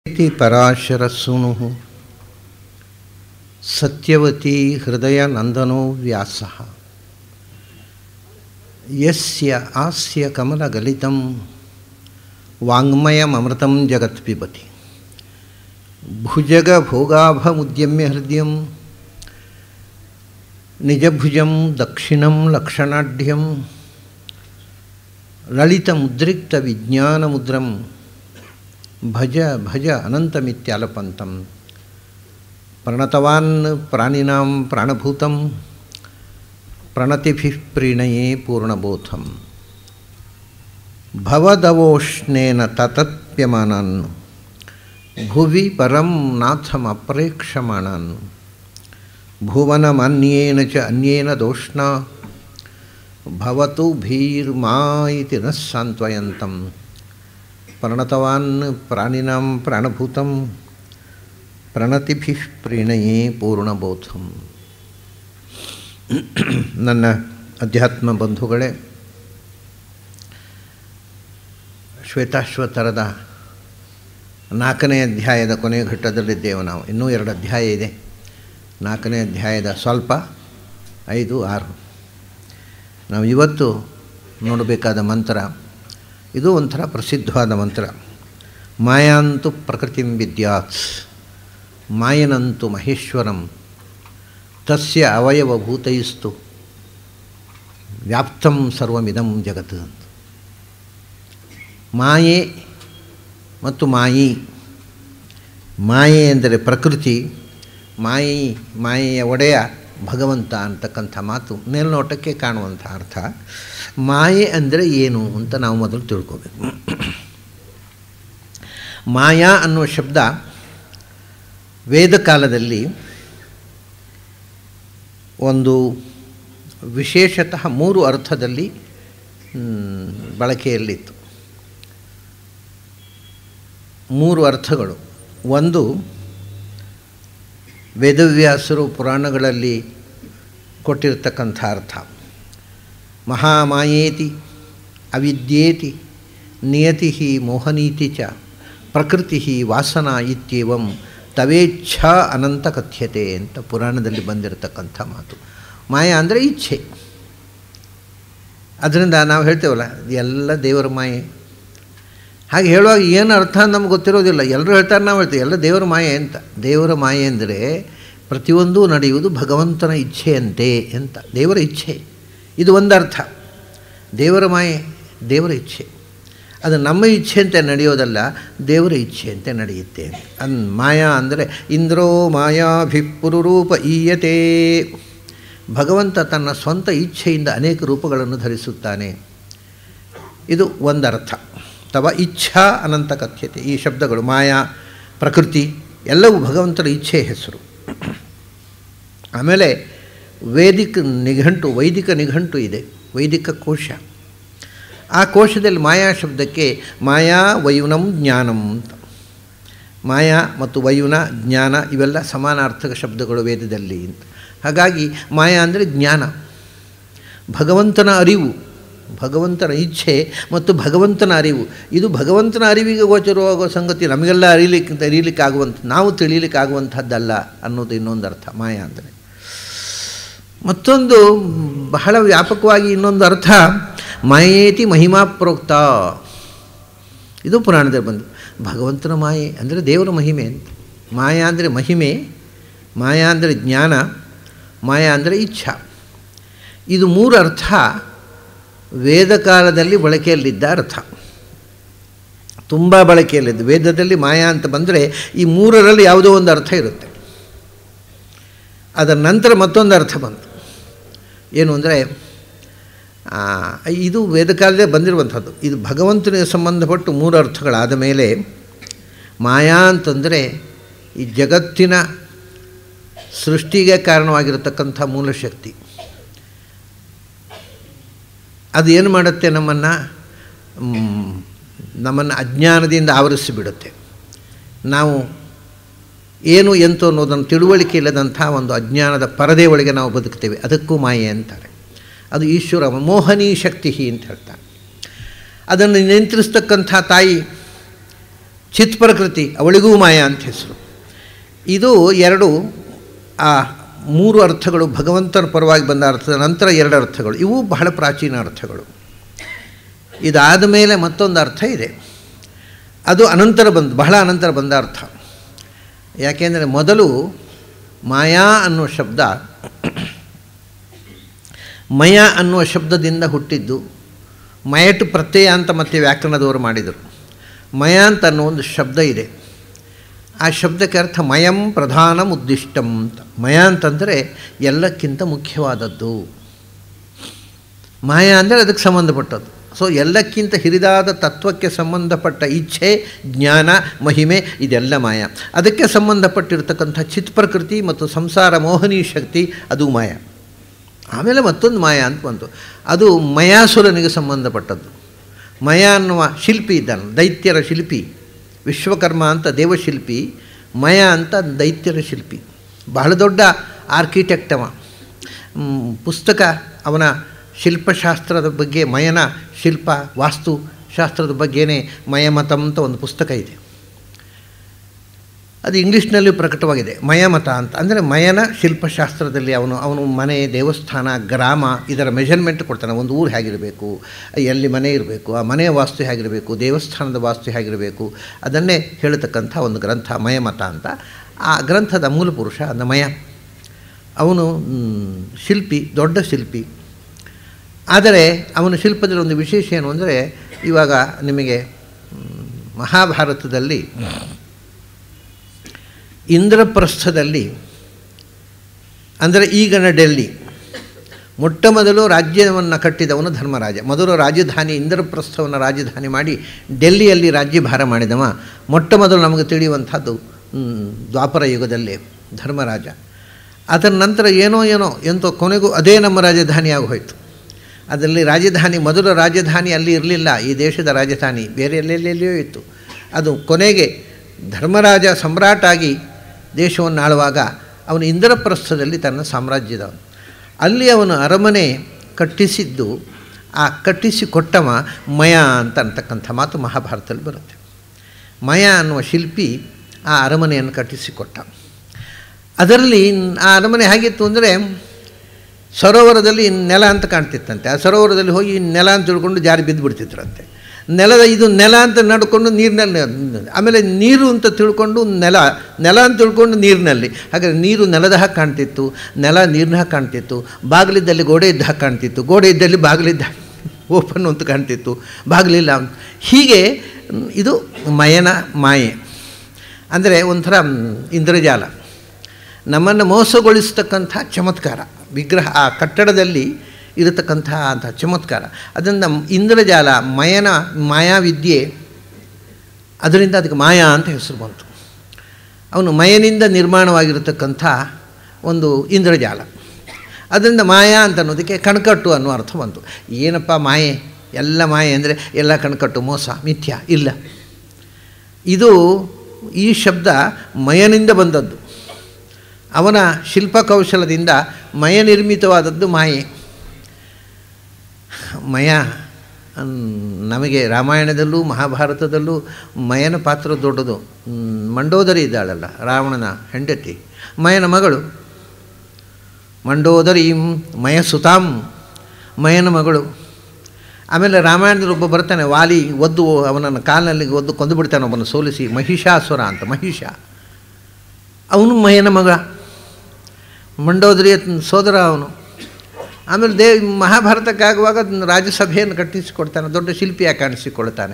इति पराशरसूनुः सत्यवती हृदयनन्दनो व्यासः यस्य आस्य कमलगलितं वाङ्मयममृतं जगत् पिबति भुजगभोगाभमुद्यम्य हृदयं निजभुजं दक्षिणं लक्षणाढ्यं ललितमुद्रिक्तविज्ञानमुद्रं ಭಜ ಭಜ ಅನಂತಮಿತ್ಯಾಲಪಂತಂ ಪ್ರಣತವಾನ್ ಪ್ರಾಣಿನಾಂ ಪ್ರಾಣಭೂತಂ ಪ್ರಣತಿಭಿಃ ಪ್ರೀಣಯೇ ಪೂರ್ಣಬೋಧಂ ಭವದವೋಷ್ಣೇನ ತತತ್ಪ್ಯಮಾನಾನ್ ಭುವಿ ಪರಂ ನಾಥಮಪ್ರೇಕ್ಷಮಾಣಾನ್ ಭುವನಮನ್ಯೇನ ಚ ಅನ್ಯೇನ ದೋಷ್ಣ ಭವತು ಭೀರ್ಮಾ ಇತಿ ನ ಸಾಂತ್ವಯಂತಂ ಪ್ರಣತವಾನ್ ಪ್ರಾಣಿನಾಂ ಪ್ರಾಣಭೂತಂ ಪ್ರಣತಿಭಿ ಪ್ರೀಣಯೇ ಪೂರ್ಣಬೋಧಂ ನನ್ನ ಅಧ್ಯಾತ್ಮ ಬಂಧುಗಳೇ ಶ್ವೇತಾಶ್ವತರದ ನಾಲ್ಕನೇ ಅಧ್ಯಾಯದ ಕೊನೆಯ ಘಟ್ಟದಲ್ಲಿದ್ದೇವೆ ನಾವು ಇನ್ನೂ ಎರಡು ಅಧ್ಯಾಯ ಇದೆ ನಾಲ್ಕನೇ ಅಧ್ಯಾಯದ ಸ್ವಲ್ಪ ಐದು ಆರು ನಾವು ಇವತ್ತು ನೋಡಬೇಕಾದ ಮಂತ್ರ ಇದು ಒಂಥರ ಪ್ರಸಿದ್ಧವಾದ ಮಂತ್ರ ಮಾಯಾಂತು ಪ್ರಕೃತಿಂ ವಿದ್ಯಾತ್ ಮಾಯನಂತು ಮಹೇಶ್ವರಂ ತಸ್ಯ ಅವಯವಭೂತೈಸ್ತು ವ್ಯಾಪ್ತಂ ಸರ್ವಮಿದಂ ಜಗತ್ ಮಾಯೆ ಮತ್ತು ಮಾಯಿ ಮಾಯೆ ಎಂದರೆ ಪ್ರಕೃತಿ ಮಾಯಿ ಮಾಯೆಯ ಒಡೆಯ ಭಗವಂತ ಅಂತಕ್ಕಂಥ ಮಾತು ಮೇಲ್ನೋಟಕ್ಕೆ ಕಾಣುವಂಥ ಅರ್ಥ ಮಾಯೆ ಅಂದರೆ ಏನು ಅಂತ ನಾವು ಮೊದಲು ತಿಳ್ಕೋಬೇಕು ಮಾಯಾ ಅನ್ನುವ ಶಬ್ದ ವೇದ ಕಾಲದಲ್ಲಿ ಒಂದು ವಿಶೇಷತಃ ಮೂರು ಅರ್ಥದಲ್ಲಿ ಬಳಕೆಯಲ್ಲಿತ್ತು ಮೂರು ಅರ್ಥಗಳು ಒಂದು ವೇದವ್ಯಾಸರು ಪುರಾಣಗಳಲ್ಲಿ ಕೊಟ್ಟಿರ್ತಕ್ಕಂಥ ಅರ್ಥ ಮಹಾಮಾಯೇತಿ ಅವಿದ್ಯೇತಿ ನಿಯತಿ ಮೋಹನೀತಿ ಚ ಪ್ರಕೃತಿ ವಾಸನಾ ಇತ್ಯೇವಂ ತವೇಚ್ಛಾ ಅನಂತ ಕಥ್ಯತೆ ಅಂತ ಪುರಾಣದಲ್ಲಿ ಬಂದಿರತಕ್ಕಂಥ ಮಾತು ಮಾಯಾ ಅಂದರೆ ಇಚ್ಛೆ ಅದರಿಂದ ನಾವು ಹೇಳ್ತೇವಲ್ಲ ಎಲ್ಲ ದೇವರ ಮಾಯೆ ಹಾಗೆ ಹೇಳುವಾಗ ಏನು ಅರ್ಥ ನಮ್ಗೆ ಗೊತ್ತಿರೋದಿಲ್ಲ ಎಲ್ಲರೂ ಹೇಳ್ತಾರೆ ನಾವು ಹೇಳ್ತೇವೆ ಎಲ್ಲ ದೇವರ ಮಾಯೆ ಅಂತ ದೇವರ ಮಾಯೆ ಅಂದರೆ ಪ್ರತಿಯೊಂದೂ ನಡೆಯುವುದು ಭಗವಂತನ ಇಚ್ಛೆಯಂತೆ ಅಂತ ದೇವರ ಇಚ್ಛೆ ಇದು ಒಂದು ಅರ್ಥ ದೇವರ ಮಾಯೆ ದೇವರ ಇಚ್ಛೆ ಅದು ನಮ್ಮ ಇಚ್ಛೆಯಂತೆ ನಡೆಯೋದಲ್ಲ ದೇವರ ಇಚ್ಛೆಯಂತೆ ನಡೆಯುತ್ತೆ ಅನ್ ಮಾಯಾ ಅಂದರೆ ಇಂದ್ರೋ ಮಾಯಾಭಿಪುರುರೂಪ ಈಯತೆ ಭಗವಂತ ತನ್ನ ಸ್ವಂತ ಇಚ್ಛೆಯಿಂದ ಅನೇಕ ರೂಪಗಳನ್ನು ಧರಿಸುತ್ತಾನೆ ಇದು ಒಂದರ್ಥ ತವ ಇಚ್ಛಾ ಅನಂತ ಕಥ್ಯತೆ ಈ ಶಬ್ದಗಳು ಮಾಯಾ ಪ್ರಕೃತಿ ಎಲ್ಲವೂ ಭಗವಂತನ ಇಚ್ಛೆ ಹೆಸರು ಆಮೇಲೆ ವೇದಿಕ ನಿಘಂಟು ವೈದಿಕ ನಿಘಂಟು ಇದೆ ವೈದಿಕ ಕೋಶ ಆ ಕೋಶದಲ್ಲಿ ಮಾಯಾ ಶಬ್ದಕ್ಕೆ ಮಾಯಾ ವಯುನಂ ಜ್ಞಾನಂ ಅಂತ ಮಾಯಾ ಮತ್ತು ವಯುನ ಜ್ಞಾನ ಇವೆಲ್ಲ ಸಮಾನಾರ್ಥಕ ಶಬ್ದಗಳು ವೇದದಲ್ಲಿ ಅಂತ ಹಾಗಾಗಿ ಮಾಯಾ ಅಂದರೆ ಜ್ಞಾನ ಭಗವಂತನ ಅರಿವು ಭಗವಂತನ ಇಚ್ಛೆ ಮತ್ತು ಭಗವಂತನ ಅರಿವು ಇದು ಭಗವಂತನ ಅರಿವಿಗೆ ಗೋಚರವಾಗುವ ಸಂಗತಿ ನಮಗೆಲ್ಲ ಅರಿಲಿಕ್ಕೆ ಅರಿಲಿಕ್ಕೆ ಆಗುವಂಥ ನಾವು ತಿಳಿಲಿಕ್ಕೆ ಆಗುವಂಥದ್ದಲ್ಲ ಅನ್ನೋದು ಇನ್ನೊಂದು ಅರ್ಥ ಮಾಯಾ ಅಂದರೆ ಮತ್ತೊಂದು ಬಹಳ ವ್ಯಾಪಕವಾಗಿ ಇನ್ನೊಂದು ಅರ್ಥ ಮಾಯೇತಿ ಮಹಿಮಾ ಪ್ರೋಕ್ತ ಇದು ಪುರಾಣದಲ್ಲಿ ಬಂದು ಭಗವಂತನ ಮಾಯೆ ಅಂದರೆ ದೇವರ ಮಹಿಮೆ ಅಂತ ಮಾಯಾ ಅಂದರೆ ಮಹಿಮೆ ಮಾಯಾ ಅಂದರೆ ಜ್ಞಾನ ಮಾಯಾ ಅಂದರೆ ಇಚ್ಛಾ ಇದು ಮೂರು ಅರ್ಥ ವೇದಕಾಲದಲ್ಲಿ ಬಳಕೆಯಲ್ಲಿದ್ದ ಅರ್ಥ ತುಂಬ ಬಳಕೆಯಲ್ಲಿದ್ದು ವೇದದಲ್ಲಿ ಮಾಯಾ ಅಂತ ಬಂದರೆ ಈ ಮೂರರಲ್ಲಿ ಯಾವುದೋ ಒಂದು ಅರ್ಥ ಇರುತ್ತೆ ಅದರ ನಂತರ ಮತ್ತೊಂದು ಅರ್ಥ ಬಂತು ಏನು ಅಂದರೆ ಇದು ವೇದಕಾಲದೇ ಬಂದಿರುವಂಥದ್ದು ಇದು ಭಗವಂತನಿಗೆ ಸಂಬಂಧಪಟ್ಟು ಮೂರು ಅರ್ಥಗಳಾದ ಮೇಲೆ ಮಾಯಾ ಅಂತಂದರೆ ಈ ಜಗತ್ತಿನ ಸೃಷ್ಟಿಗೆ ಕಾರಣವಾಗಿರತಕ್ಕಂಥ ಮೂಲಶಕ್ತಿ ಅದು ಏನು ಮಾಡುತ್ತೆ ನಮ್ಮನ್ನು ನಮ್ಮನ್ನು ಅಜ್ಞಾನದಿಂದ ಆವರಿಸಿಬಿಡುತ್ತೆ ನಾವು ಏನು ಎಂತು ಅನ್ನೋದನ್ನು ತಿಳುವಳಿಕೆ ಇಲ್ಲದಂಥ ಒಂದು ಅಜ್ಞಾನದ ಪರದೆ ಒಳಗೆ ನಾವು ಬದುಕ್ತೇವೆ ಅದಕ್ಕೂ ಮಾಯೆ ಅಂತಾರೆ ಅದು ಈಶ್ವರ ಮೋಹನೀ ಶಕ್ತಿ ಅಂತ ಹೇಳ್ತಾರೆ ಅದನ್ನು ನಿಯಂತ್ರಿಸ್ತಕ್ಕಂಥ ತಾಯಿ ಚಿತ್ ಪ್ರಕೃತಿ ಅವಳಿಗೂ ಮಾಯಾ ಅಂತ ಹೆಸರು ಇದು ಎರಡು ಆ ಮೂರು ಅರ್ಥಗಳು ಭಗವಂತನ ಪರವಾಗಿ ಬಂದ ಅರ್ಥದ ನಂತರ ಎರಡು ಅರ್ಥಗಳು ಇವು ಬಹಳ ಪ್ರಾಚೀನ ಅರ್ಥಗಳು ಇದಾದ ಮೇಲೆ ಮತ್ತೊಂದು ಅರ್ಥ ಇದೆ ಅದು ಅನಂತರ ಬಂದು ಬಹಳ ಅನಂತರ ಬಂದ ಅರ್ಥ ಯಾಕೆಂದರೆ ಮೊದಲು ಮಾಯಾ ಅನ್ನುವ ಶಬ್ದ ಮಯ ಅನ್ನುವ ಶಬ್ದದಿಂದ ಹುಟ್ಟಿದ್ದು ಮಯಟು ಪ್ರತ್ಯಯ ಅಂತ ಮತ್ತೆ ವ್ಯಾಕರಣದವರು ಮಾಡಿದರು ಮಯ ಅಂತ ಅನ್ನೋ ಒಂದು ಶಬ್ದ ಇದೆ ಆ ಶಬ್ದಕ್ಕೆ ಅರ್ಥ ಮಯಂ ಪ್ರಧಾನಂ ಉದ್ದಿಷ್ಟಂ ಅಂತ ಮಯ ಅಂತಂದರೆ ಎಲ್ಲಕ್ಕಿಂತ ಮುಖ್ಯವಾದದ್ದು ಮಾಯ ಅಂದರೆ ಅದಕ್ಕೆ ಸಂಬಂಧಪಟ್ಟದ್ದು ಸೊ ಎಲ್ಲಕ್ಕಿಂತ ಹಿರಿದಾದ ತತ್ವಕ್ಕೆ ಸಂಬಂಧಪಟ್ಟ ಇಚ್ಛೆ ಜ್ಞಾನ ಮಹಿಮೆ ಇದೆಲ್ಲ ಮಾಯ ಅದಕ್ಕೆ ಸಂಬಂಧಪಟ್ಟಿರ್ತಕ್ಕಂಥ ಚಿತ್ ಪ್ರಕೃತಿ ಮತ್ತು ಸಂಸಾರ ಮೋಹನಿ ಶಕ್ತಿ ಅದು ಮಾಯ ಆಮೇಲೆ ಮತ್ತೊಂದು ಮಾಯ ಅಂತ ಬಂತು ಅದು ಮಯಾಸುರನಿಗೆ ಸಂಬಂಧಪಟ್ಟದ್ದು ಮಯ ಅನ್ನುವ ಶಿಲ್ಪಿ ಇದ್ದಾನೆ ದೈತ್ಯರ ಶಿಲ್ಪಿ ವಿಶ್ವಕರ್ಮ ಅಂತ ದೇವಶಿಲ್ಪಿ ಮಯ ಅಂತ ದೈತ್ಯರ ಶಿಲ್ಪಿ ಬಹಳ ದೊಡ್ಡ ಆರ್ಕಿಟೆಕ್ಟ್ ಅವ ಪುಸ್ತಕ ಅವನ ಶಿಲ್ಪಶಾಸ್ತ್ರದ ಬಗ್ಗೆ ಮಯನ ಶಿಲ್ಪ ವಾಸ್ತು ಶಾಸ್ತ್ರದ ಬಗ್ಗೆನೇ ಮಯಮತಂ ಅಂತ ಒಂದು ಪುಸ್ತಕ ಇದೆ ಅದು ಇಂಗ್ಲೀಷ್ನಲ್ಲಿ ಪ್ರಕಟವಾಗಿದೆ ಮಯಮತ ಅಂತ ಅಂದರೆ ಮಯನ ಶಿಲ್ಪಶಾಸ್ತ್ರದಲ್ಲಿ ಅವನು ಅವನು ಮನೆ ದೇವಸ್ಥಾನ ಗ್ರಾಮ ಇದರ ಮೆಷರ್ಮೆಂಟ್ ಕೊಡ್ತಾನೆ ಒಂದು ಊರು ಹೇಗಿರಬೇಕು ಎಲ್ಲಿ ಮನೆ ಇರಬೇಕು ಆ ಮನೆಯ ವಾಸ್ತು ಹೇಗಿರಬೇಕು ದೇವಸ್ಥಾನದ ವಾಸ್ತು ಹೇಗಿರಬೇಕು ಅದನ್ನೇ ಹೇಳತಕ್ಕಂಥ ಒಂದು ಗ್ರಂಥ ಮಯಮತ ಅಂತ ಆ ಗ್ರಂಥದ ಮೂಲ ಪುರುಷ அந்த ಮಯ ಅವನು ಶಿಲ್ಪಿ ದೊಡ್ಡ ಶಿಲ್ಪಿ ಆದರೆ ಅವನ ಶಿಲ್ಪದಲ್ಲಿ ಒಂದು ವಿಶೇಷ ಏನು ಅಂದರೆ ಇವಾಗ ನಿಮಗೆ ಮಹಾಭಾರತದಲ್ಲಿ ಇಂದ್ರಪ್ರಸ್ಥದಲ್ಲಿ ಅಂದರೆ ಈಗಿನ ಡೆಲ್ಲಿ ಮೊಟ್ಟ ಮೊದಲು ರಾಜ್ಯವನ್ನು ಕಟ್ಟಿದವನು ಧರ್ಮರಾಜ ಮೊದಲು ರಾಜಧಾನಿ ಇಂದ್ರಪ್ರಸ್ಥವನ್ನು ರಾಜಧಾನಿ ಮಾಡಿ ಡೆಲ್ಲಿಯಲ್ಲಿ ರಾಜ್ಯಭಾರ ಮಾಡಿದವ ಮೊಟ್ಟ ಮೊದಲು ನಮಗೆ ತಿಳಿಯುವಂಥದ್ದು ದ್ವಾಪರ ಯುಗದಲ್ಲಿ ಧರ್ಮರಾಜ ಅದರ ನಂತರ ಏನೋ ಏನೋ ಎಂತೋ ಕೊನೆಗೂ ಅದೇ ನಮ್ಮ ರಾಜಧಾನಿ ಆಗೋಯ್ತು ಅದರಲ್ಲಿ ರಾಜಧಾನಿ ಮೊದಲ ರಾಜಧಾನಿ ಅಲ್ಲಿ ಇರಲಿಲ್ಲ ಈ ದೇಶದ ರಾಜಧಾನಿ ಬೇರೆ ಎಲ್ಲೆಲ್ಲೆಲ್ಲಿಯೋ ಇತ್ತು ಅದು ಕೊನೆಗೆ ಧರ್ಮರಾಜ ಸಮ್ರಾಟಾಗಿ ದೇಶವನ್ನು ಆಳುವಾಗ ಅವನು ಇಂದ್ರಪ್ರಸ್ಥದಲ್ಲಿ ತನ್ನ ಸಾಮ್ರಾಜ್ಯದ ಅಲ್ಲಿ ಅವನು ಅರಮನೆ ಕಟ್ಟಿಸಿದ್ದು ಆ ಕಟ್ಟಿಸಿಕೊಟ್ಟವ ಮಯ ಅಂತ ಅಂತಕ್ಕಂಥ ಮಾತು ಮಹಾಭಾರತದಲ್ಲಿ ಬರುತ್ತೆ ಮಯ ಅನ್ನುವ ಶಿಲ್ಪಿ ಆ ಅರಮನೆಯನ್ನು ಕಟ್ಟಿಸಿಕೊಟ್ಟ ಅದರಲ್ಲಿ ಆ ಅರಮನೆ ಹೇಗಿತ್ತು ಅಂದರೆ ಸರೋವರದಲ್ಲಿ ನೆಲ ಅಂತ ಕಾಣ್ತಿತ್ತಂತೆ ಆ ಸರೋವರದಲ್ಲಿ ಹೋಗಿ ನೆಲ ಅಂತ ತಿಳ್ಕೊಂಡು ಜಾರಿ ಬಿದ್ದು ಬಿಡ್ತಿದ್ರಂತೆ ನೆಲದ ಇದು ನೆಲ ಅಂತ ನಡ್ಕೊಂಡು ನೀರಿನಲ್ಲಿ ಆಮೇಲೆ ನೀರು ಅಂತ ತಿಳ್ಕೊಂಡು ನೆಲ ನೆಲ ಅಂತ ತಿಳ್ಕೊಂಡು ನೀರಿನಲ್ಲಿ ಹಾಗಾದರೆ ನೀರು ನೆಲದ ಹಾಗೆ ಕಾಣ್ತಿತ್ತು ನೆಲ ನೀರಿನ ಹಾಗೆ ಕಾಣ್ತಿತ್ತು ಬಾಗಿಲಿದ್ದಲ್ಲಿ ಗೋಡೆ ಇದ್ದ ಹಾಗೆ ಕಾಣ್ತಿತ್ತು ಗೋಡೆ ಇದ್ದಲ್ಲಿ ಬಾಗಿಲಿದ್ದ ಓಪನ್ ಅಂತ ಕಾಣ್ತಿತ್ತು ಬಾಗಿಲಿಲ್ಲ ಹೀಗೆ ಇದು ಮಯನ ಮಾಯೆ ಅಂದರೆ ಒಂಥರ ಇಂದ್ರಜಾಲ ನಮ್ಮನ್ನು ಮೋಸಗೊಳಿಸ್ತಕ್ಕಂಥ ಚಮತ್ಕಾರ ವಿಗ್ರಹ ಆ ಕಟ್ಟಡದಲ್ಲಿ ಇರತಕ್ಕಂಥ ಅಂಥ ಚಮತ್ಕಾರ ಅದರಿಂದ ಇಂದ್ರಜಾಲ ಮಯನ ಮಾಯಾವಿದ್ಯೆ ಅದರಿಂದ ಅದಕ್ಕೆ ಮಾಯಾ ಅಂತ ಹೆಸರು ಬಂತು ಅವನು ಮಯನಿಂದ ನಿರ್ಮಾಣವಾಗಿರತಕ್ಕಂಥ ಒಂದು ಇಂದ್ರಜಾಲ ಅದರಿಂದ ಮಾಯಾ ಅಂತ ಅನ್ನೋದಕ್ಕೆ ಕಣ್ಕಟ್ಟು ಅನ್ನೋ ಅರ್ಥ ಬಂತು ಏನಪ್ಪ ಮಾಯೆ ಎಲ್ಲ ಮಾಯೆ ಅಂದರೆ ಎಲ್ಲ ಕಣ್ಕಟ್ಟು ಮೋಸ ಮಿಥ್ಯ ಇಲ್ಲ ಇದು ಈ ಶಬ್ದ ಮಯನಿಂದ ಬಂದದ್ದು ಅವನ ಶಿಲ್ಪಕೌಶಲದಿಂದ ಮಯ ನಿರ್ಮಿತವಾದದ್ದು ಮಾಯೆ ಮಯ ನಮಗೆ ರಾಮಾಯಣದಲ್ಲೂ ಮಹಾಭಾರತದಲ್ಲೂ ಮಯನ ಪಾತ್ರ ದೊಡ್ಡದು ಮಂಡೋದರಿ ಇದ್ದಾಳಲ್ಲ ರಾವಣನ ಹೆಂಡತಿ ಮಯನ ಮಗಳು ಮಂಡೋದರೀಂ ಮಯ ಸುತಾಂ ಮಯನ ಮಗಳು ಆಮೇಲೆ ರಾಮಾಯಣದಲ್ಲಿ ಒಬ್ಬ ಬರ್ತಾನೆ ವಾಲಿ ಒದ್ದು ಅವನನ್ನು ಕಾಲಿನಲ್ಲಿ ಒದ್ದು ಕೊಂದು ಬಿಡ್ತಾನೆ ಒಬ್ಬನ ಸೋಲಿಸಿ ಮಹಿಷಾಸುರ ಅಂತ ಮಹಿಷ ಅವನು ಮಯನ ಮಗ ಮಂಡೋದರಿಯ ಸೋದರ ಅವನು ಆಮೇಲೆ ದೇ ಮಹಾಭಾರತಕ್ಕಾಗುವಾಗ ರಾಜ್ಯಸಭೆಯನ್ನು ಕಟ್ಟಿಸಿಕೊಡ್ತಾನೆ ದೊಡ್ಡ ಶಿಲ್ಪಿಯಾಗಿ ಕಾಣಿಸಿಕೊಳ್ತಾನೆ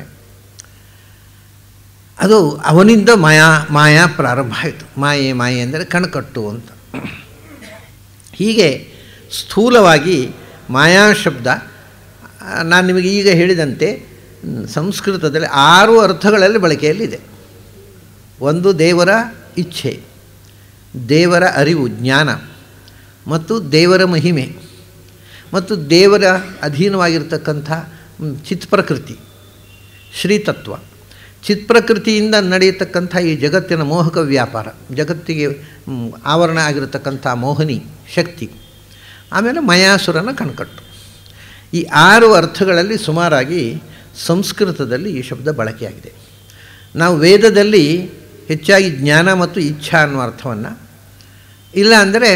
ಅದು ಅವನಿಂದ ಮಾಯಾ ಮಾಯಾ ಪ್ರಾರಂಭ ಆಯಿತು ಮಾಯೆ ಮಾಯೆ ಅಂದರೆ ಕಣ್ಕಟ್ಟು ಅಂತ ಹೀಗೆ ಸ್ಥೂಲವಾಗಿ ಮಾಯಾ ಶಬ್ದ ನಾನು ನಿಮಗೆ ಈಗ ಹೇಳಿದಂತೆ ಸಂಸ್ಕೃತದಲ್ಲಿ ಆರು ಅರ್ಥಗಳಲ್ಲಿ ಬಳಕೆಯಲ್ಲಿದೆ ಒಂದು ದೇವರ ಇಚ್ಛೆ ದೇವರ ಅರಿವು ಜ್ಞಾನ ಮತ್ತು ದೇವರ ಮಹಿಮೆ ಮತ್ತು ದೇವರ ಅಧೀನವಾಗಿರ್ತಕ್ಕಂಥ ಚಿತ್ಪ್ರಕೃತಿ ಶ್ರೀತತ್ವ ಚಿತ್ಪ್ರಕೃತಿಯಿಂದ ನಡೆಯತಕ್ಕಂಥ ಈ ಜಗತ್ತಿನ ಮೋಹಕ ವ್ಯಾಪಾರ ಜಗತ್ತಿಗೆ ಆವರಣ ಆಗಿರತಕ್ಕಂಥ ಮೋಹಿನಿ ಶಕ್ತಿ ಆಮೇಲೆ ಮಯಾಸುರನ ಕಣ್ಕಟ್ಟು ಈ ಆರು ಅರ್ಥಗಳಲ್ಲಿ ಸುಮಾರಾಗಿ ಸಂಸ್ಕೃತದಲ್ಲಿ ಈ ಶಬ್ದ ಬಳಕೆಯಾಗಿದೆ ನಾವು ವೇದದಲ್ಲಿ ಹೆಚ್ಚಾಗಿ ಜ್ಞಾನ ಮತ್ತು ಇಚ್ಛಾ ಅನ್ನುವ ಅರ್ಥವನ್ನು ಇಲ್ಲ ಅಂದರೆ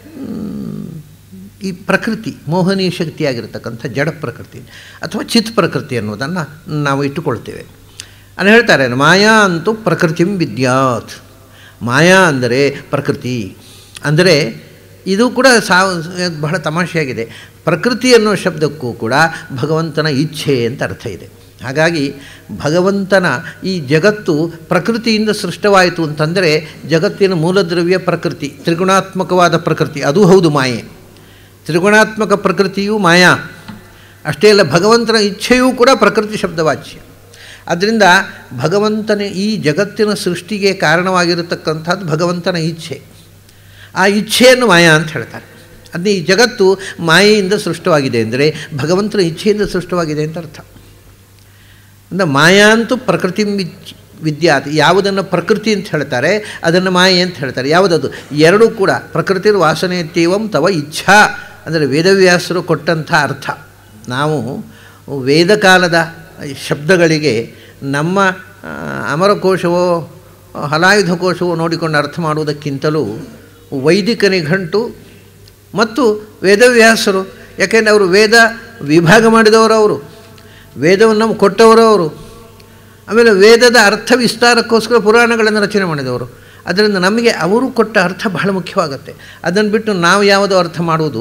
ಈ ಪ್ರಕೃತಿ ಮೋಹನೀಯ ಶಕ್ತಿಯಾಗಿರ್ತಕ್ಕಂಥ ಜಡ ಪ್ರಕೃತಿ ಅಥವಾ ಚಿತ್ ಪ್ರಕೃತಿ ಅನ್ನೋದನ್ನು ನಾವು ಇಟ್ಟುಕೊಳ್ತೇವೆ ಅಲ್ಲಿ ಹೇಳ್ತಾರೆ ಮಾಯಾ ಅಂತೂ ಪ್ರಕೃತಿಂ ವಿದ್ಯಾತ್ ಮಾಯಾ ಅಂದರೆ ಪ್ರಕೃತಿ ಅಂದರೆ ಇದು ಕೂಡ ಸಾವ್ ಬಹಳ ತಮಾಷೆಯಾಗಿದೆ ಪ್ರಕೃತಿ ಅನ್ನೋ ಶಬ್ದಕ್ಕೂ ಕೂಡ ಭಗವಂತನ ಇಚ್ಛೆ ಅಂತ ಅರ್ಥ ಇದೆ ಹಾಗಾಗಿ ಭಗವಂತನ ಈ ಜಗತ್ತು ಪ್ರಕೃತಿಯಿಂದ ಸೃಷ್ಟವಾಯಿತು ಅಂತಂದರೆ ಜಗತ್ತಿನ ಮೂಲದ್ರವ್ಯ ಪ್ರಕೃತಿ ತ್ರಿಗುಣಾತ್ಮಕವಾದ ಪ್ರಕೃತಿ ಅದು ಹೌದು ಮಾಯೆ ತ್ರಿಗುಣಾತ್ಮಕ ಪ್ರಕೃತಿಯು ಮಾಯಾ ಅಷ್ಟೇ ಅಲ್ಲ ಭಗವಂತನ ಇಚ್ಛೆಯೂ ಕೂಡ ಪ್ರಕೃತಿ ಶಬ್ದವಾಚ್ಯ ಆದ್ದರಿಂದ ಭಗವಂತನ ಈ ಜಗತ್ತಿನ ಸೃಷ್ಟಿಗೆ ಕಾರಣವಾಗಿರತಕ್ಕಂಥದ್ದು ಭಗವಂತನ ಇಚ್ಛೆ ಆ ಇಚ್ಛೆಯನ್ನು ಮಾಯಾ ಅಂತ ಹೇಳ್ತಾರೆ ಅದನ್ನ ಈ ಜಗತ್ತು ಮಾಯೆಯಿಂದ ಸೃಷ್ಟವಾಗಿದೆ ಅಂದರೆ ಭಗವಂತನ ಇಚ್ಛೆಯಿಂದ ಸೃಷ್ಟವಾಗಿದೆ ಅಂತ ಅರ್ಥ ಅಂದರೆ ಮಾಯಾ ಅಂತೂ ಪ್ರಕೃತಿ ವಿದ್ಯಾತ್ ಯಾವುದನ್ನು ಪ್ರಕೃತಿ ಅಂತ ಹೇಳ್ತಾರೆ ಅದನ್ನು ಮಾಯೆ ಅಂತ ಹೇಳ್ತಾರೆ ಯಾವುದದು ಎರಡೂ ಕೂಡ ಪ್ರಕೃತಿ ವಾಸನೆ ತೀವಂ ತವ ಇಚ್ಛಾ ಅಂದರೆ ವೇದವ್ಯಾಸರು ಕೊಟ್ಟಂಥ ಅರ್ಥ ನಾವು ವೇದಕಾಲದ ಶಬ್ದಗಳಿಗೆ ನಮ್ಮ ಅಮರಕೋಶವೋ ಹಲಾಯುಧ ಕೋಶವೋ ನೋಡಿಕೊಂಡು ಅರ್ಥ ಮಾಡುವುದಕ್ಕಿಂತಲೂ ವೈದಿಕ ನಿಘಂಟು ಮತ್ತು ವೇದವ್ಯಾಸರು ಯಾಕೆಂದರೆ ಅವರು ವೇದ ವಿಭಾಗ ಮಾಡಿದವರು ಅವರು ವೇದವನ್ನು ನಮ್ಗೆ ಕೊಟ್ಟವರು ಅವರು ಆಮೇಲೆ ವೇದದ ಅರ್ಥ ವಿಸ್ತಾರಕ್ಕೋಸ್ಕರ ಪುರಾಣಗಳನ್ನು ರಚನೆ ಮಾಡಿದವರು ಅದರಿಂದ ನಮಗೆ ಅವರು ಕೊಟ್ಟ ಅರ್ಥ ಬಹಳ ಮುಖ್ಯವಾಗುತ್ತೆ ಅದನ್ನು ಬಿಟ್ಟು ನಾವು ಯಾವುದೋ ಅರ್ಥ ಮಾಡುವುದು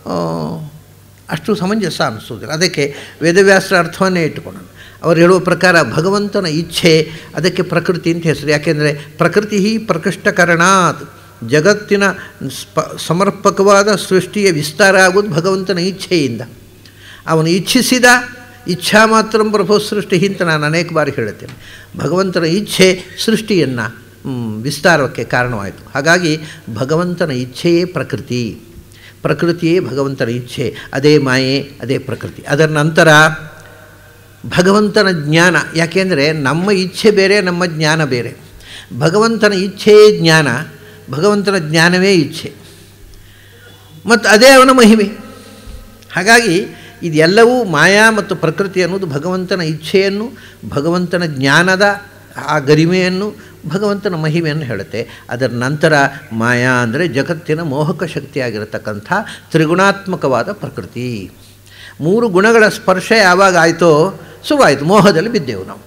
ಅಷ್ಟು ಸಮಂಜಸ ಅನ್ನಿಸೋದಿಲ್ಲ ಅದಕ್ಕೆ ವೇದವ್ಯಾಸರ ಅರ್ಥವನ್ನೇ ಇಟ್ಟುಕೊಳ್ಳೋಣ ಅವರು ಹೇಳುವ ಪ್ರಕಾರ ಭಗವಂತನ ಇಚ್ಛೆ ಅದಕ್ಕೆ ಪ್ರಕೃತಿ ಅಂತ ಹೆಸರು ಯಾಕೆಂದರೆ ಪ್ರಕೃತಿ ಪ್ರಕೃಷ್ಟಕರಣಾತ್ ಜಗತ್ತಿನ ಸ್ಪ ಸಮರ್ಪಕವಾದ ಸೃಷ್ಟಿಯ ವಿಸ್ತಾರ ಆಗುವುದು ಭಗವಂತನ ಇಚ್ಛೆಯಿಂದ ಅವನು ಇಚ್ಛಿಸಿದ ಇಚ್ಛಾ ಮಾತ್ರ ಪ್ರಭು ಸೃಷ್ಟಿ ಅಂತ ನಾನು ಅನೇಕ ಬಾರಿ ಹೇಳುತ್ತೇನೆ ಭಗವಂತನ ಇಚ್ಛೆ ಸೃಷ್ಟಿಯನ್ನು ವಿಸ್ತಾರಕ್ಕೆ ಕಾರಣವಾಯಿತು ಹಾಗಾಗಿ ಭಗವಂತನ ಇಚ್ಛೆಯೇ ಪ್ರಕೃತಿ ಪ್ರಕೃತಿಯೇ ಭಗವಂತನ ಇಚ್ಛೆ ಅದೇ ಮಾಯೆ ಅದೇ ಪ್ರಕೃತಿ ಅದರ ನಂತರ ಭಗವಂತನ ಜ್ಞಾನ ಯಾಕೆಂದರೆ ನಮ್ಮ ಇಚ್ಛೆ ಬೇರೆ ನಮ್ಮ ಜ್ಞಾನ ಬೇರೆ ಭಗವಂತನ ಇಚ್ಛೆಯೇ ಜ್ಞಾನ ಭಗವಂತನ ಜ್ಞಾನವೇ ಇಚ್ಛೆ ಮತ್ತು ಅದೇ ಅವನ ಮಹಿಮೆ ಹಾಗಾಗಿ ಇದೆಲ್ಲವೂ ಮಾಯಾ ಮತ್ತು ಪ್ರಕೃತಿ ಅನ್ನೋದು ಭಗವಂತನ ಇಚ್ಛೆಯನ್ನು ಭಗವಂತನ ಜ್ಞಾನದ ಆ ಗರಿಮೆಯನ್ನು ಭಗವಂತನ ಮಹಿಮೆಯನ್ನು ಹೇಳುತ್ತೆ ಅದರ ನಂತರ ಮಾಯಾ ಅಂದರೆ ಜಗತ್ತಿನ ಮೋಹಕ ಶಕ್ತಿಯಾಗಿರತಕ್ಕಂಥ ತ್ರಿಗುಣಾತ್ಮಕವಾದ ಪ್ರಕೃತಿ ಮೂರು ಗುಣಗಳ ಸ್ಪರ್ಶ ಯಾವಾಗ ಆಯಿತೋ ಶುರುವಾಯಿತು ಮೋಹದಲ್ಲಿ ಬಿದ್ದೆವು ನಾವು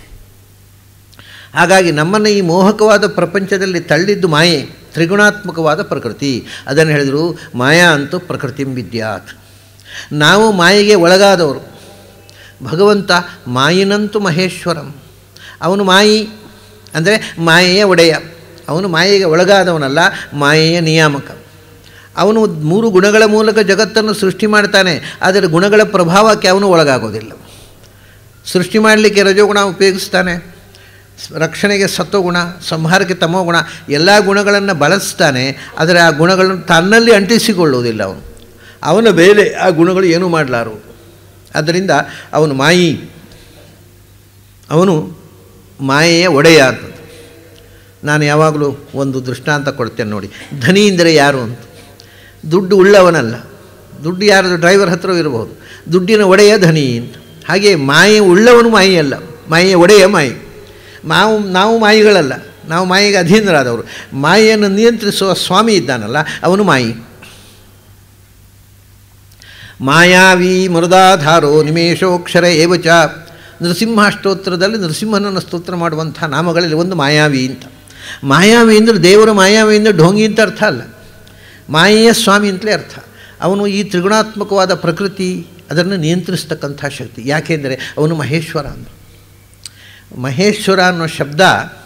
ಹಾಗಾಗಿ ನಮ್ಮನ್ನು ಈ ಮೋಹಕವಾದ ಪ್ರಪಂಚದಲ್ಲಿ ತಳ್ಳಿದ್ದು ಮಾಯೆ ತ್ರಿಗುಣಾತ್ಮಕವಾದ ಪ್ರಕೃತಿ ಅದನ್ನು ಹೇಳಿದರು ಮಾಯಾ ಅಂತೂ ಪ್ರಕೃತಿ ವಿದ್ಯಾತ್ ನಾವು ಮಾಯೆಗೆ ಒಳಗಾದವರು ಭಗವಂತ ಮಾಯಿನಂತು ಮಹೇಶ್ವರಂ ಅವನು ಮಾಯಿ ಅಂದರೆ ಮಾಯೆಯ ಒಡೆಯ ಅವನು ಮಾಯೆಗೆ ಒಳಗಾದವನಲ್ಲ ಮಾಯೆಯ ನಿಯಾಮಕ ಅವನು ಮೂರು ಗುಣಗಳ ಮೂಲಕ ಜಗತ್ತನ್ನು ಸೃಷ್ಟಿ ಮಾಡ್ತಾನೆ ಆದರೆ ಗುಣಗಳ ಪ್ರಭಾವಕ್ಕೆ ಅವನು ಒಳಗಾಗೋದಿಲ್ಲ ಸೃಷ್ಟಿ ಮಾಡಲಿಕ್ಕೆ ರಜೋಗುಣ ಉಪಯೋಗಿಸ್ತಾನೆ ರಕ್ಷಣೆಗೆ ಸತ್ವಗುಣ ಸಂಹಾರಕ್ಕೆ ತಮೋಗುಣ ಎಲ್ಲ ಗುಣಗಳನ್ನು ಬಳಸ್ತಾನೆ ಆದರೆ ಆ ಗುಣಗಳನ್ನು ತನ್ನಲ್ಲಿ ಅಂಟಿಸಿಕೊಳ್ಳುವುದಿಲ್ಲ ಅವನು ಅವನ ಮೇಲೆ ಆ ಗುಣಗಳು ಏನೂ ಮಾಡಲಾರು ಆದ್ದರಿಂದ ಅವನು ಮಾಯಿ ಅವನು ಮಾಯೆಯ ಒಡೆಯ ಅಂತ ನಾನು ಯಾವಾಗಲೂ ಒಂದು ದೃಷ್ಟಾಂತ ಕೊಡ್ತೇನೆ ನೋಡಿ ಧನಿ ಅಂದರೆ ಯಾರು ಅಂತ ದುಡ್ಡು ಉಳ್ಳವನಲ್ಲ ದುಡ್ಡು ಯಾರದು ಡ್ರೈವರ್ ಹತ್ರ ಇರಬಹುದು ದುಡ್ಡಿನ ಒಡೆಯ ಧನಿ ಅಂತ ಹಾಗೆ ಮಾಯೆ ಉಳ್ಳವನು ಮಾಯಿ ಅಲ್ಲ ಮಾಯೆಯ ಒಡೆಯ ಮಾಯಿ ನಾವು ನಾವು ಮಾಯಿಗಳಲ್ಲ ನಾವು ಮಾಯಿಗೆ ಅಧೀನರಾದವರು ಮಾಯೆಯನ್ನು ನಿಯಂತ್ರಿಸುವ ಸ್ವಾಮಿ ಇದ್ದಾನಲ್ಲ ಅವನು ಮಾಯಿ ಮಾಯಾವಿ ಮೃದಾಧಾರೋ ನಿಮೇಶೋಕ್ಷರ ಏವಚ ನರಸಿಂಹಾಷ್ಟೋತ್ತರದಲ್ಲಿ ನರಸಿಂಹನನ್ನು ಸ್ತೋತ್ರ ಮಾಡುವಂಥ ನಾಮಗಳಲ್ಲಿ ಒಂದು ಮಾಯಾವಿ ಅಂತ ಮಾಯಾವಿ ಅಂದರೆ ದೇವರ ಮಾಯಾವಿ ಅಂದರೆ ಢೋಂಗಿ ಅಂತ ಅರ್ಥ ಅಲ್ಲ ಮಾಯೆಯ ಸ್ವಾಮಿ ಅಂತಲೇ ಅರ್ಥ ಅವನು ಈ ತ್ರಿಗುಣಾತ್ಮಕವಾದ ಪ್ರಕೃತಿ ಅದನ್ನು ನಿಯಂತ್ರಿಸ್ತಕ್ಕಂಥ ಶಕ್ತಿ ಯಾಕೆಂದರೆ ಅವನು ಮಹೇಶ್ವರ ಅಂದರು ಮಹೇಶ್ವರ ಅನ್ನೋ ಶಬ್ದ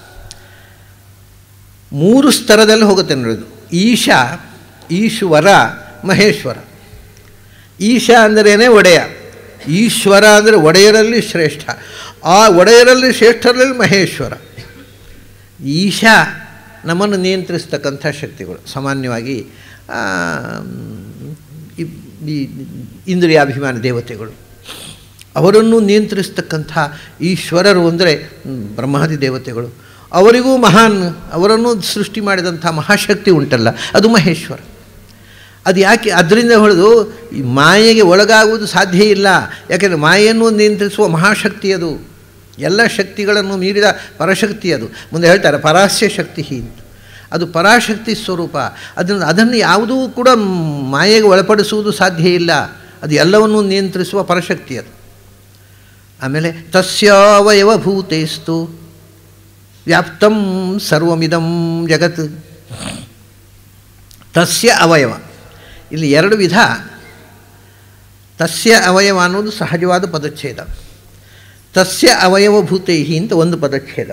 ಮೂರು ಸ್ತರದಲ್ಲಿ ಹೋಗುತ್ತೆ ನೋಡೋದು ಈಶ ಈಶ್ವರ ಮಹೇಶ್ವರ ಈಶ ಅಂದರೇನೆ ಒಡೆಯ ಈಶ್ವರ ಅಂದರೆ ಒಡೆಯರಲ್ಲಿ ಶ್ರೇಷ್ಠ ಆ ಒಡೆಯರಲ್ಲಿ ಶ್ರೇಷ್ಠರಲ್ಲಿ ಮಹೇಶ್ವರ ಈಶಾ ನಮ್ಮನ್ನು ನಿಯಂತ್ರಿಸ್ತಕ್ಕಂಥ ಶಕ್ತಿಗಳು ಸಾಮಾನ್ಯವಾಗಿ ಈ ಇಂದ್ರಿಯಾಭಿಮಾನ ದೇವತೆಗಳು ಅವರನ್ನು ನಿಯಂತ್ರಿಸ್ತಕ್ಕಂಥ ಈಶ್ವರರು ಅಂದರೆ ಬ್ರಹ್ಮಾದಿ ದೇವತೆಗಳು ಅವರಿಗೂ ಮಹಾನ್ ಅವರನ್ನು ಸೃಷ್ಟಿ ಮಾಡಿದಂಥ ಮಹಾಶಕ್ತಿ ಉಂಟಲ್ಲ ಅದು ಮಹೇಶ್ವರ ಅದು ಯಾಕೆ ಅದರಿಂದ ಹೊಡೆದು ಈ ಮಾಯೆಗೆ ಒಳಗಾಗುವುದು ಸಾಧ್ಯ ಇಲ್ಲ ಯಾಕೆಂದರೆ ಮಾಯೆಯನ್ನು ನಿಯಂತ್ರಿಸುವ ಮಹಾಶಕ್ತಿ ಅದು ಎಲ್ಲ ಶಕ್ತಿಗಳನ್ನು ಮೀರಿದ ಪರಶಕ್ತಿ ಅದು ಮುಂದೆ ಹೇಳ್ತಾರೆ ಪರಾಸ್ಯ ಶಕ್ತಿ ಅಂತ ಅದು ಪರಾಶಕ್ತಿ ಸ್ವರೂಪ ಅದನ್ನು ಅದನ್ನು ಯಾವುದೂ ಕೂಡ ಮಾಯೆಗೆ ಒಳಪಡಿಸುವುದು ಸಾಧ್ಯ ಇಲ್ಲ ಅದು ಎಲ್ಲವನ್ನೂ ನಿಯಂತ್ರಿಸುವ ಪರಶಕ್ತಿ ಅದು ಆಮೇಲೆ ತಸ್ಯಾವಯವ ಭೂತೇಸ್ತು ವ್ಯಾಪ್ತಂ ಸರ್ವಮಿದಂ ಜಗತ್ ತಸ್ಯ ಅವಯವ ಇಲ್ಲಿ ಎರಡು ವಿಧ ತಸ್ಯ ಅವಯವ ಅನ್ನೋದು ಸಹಜವಾದ ಪದಚ್ಛೇದ ತಸ್ಯ ಅವಯವಭೂತೈ ಅಂತ ಒಂದು ಪದಚ್ಛೇದ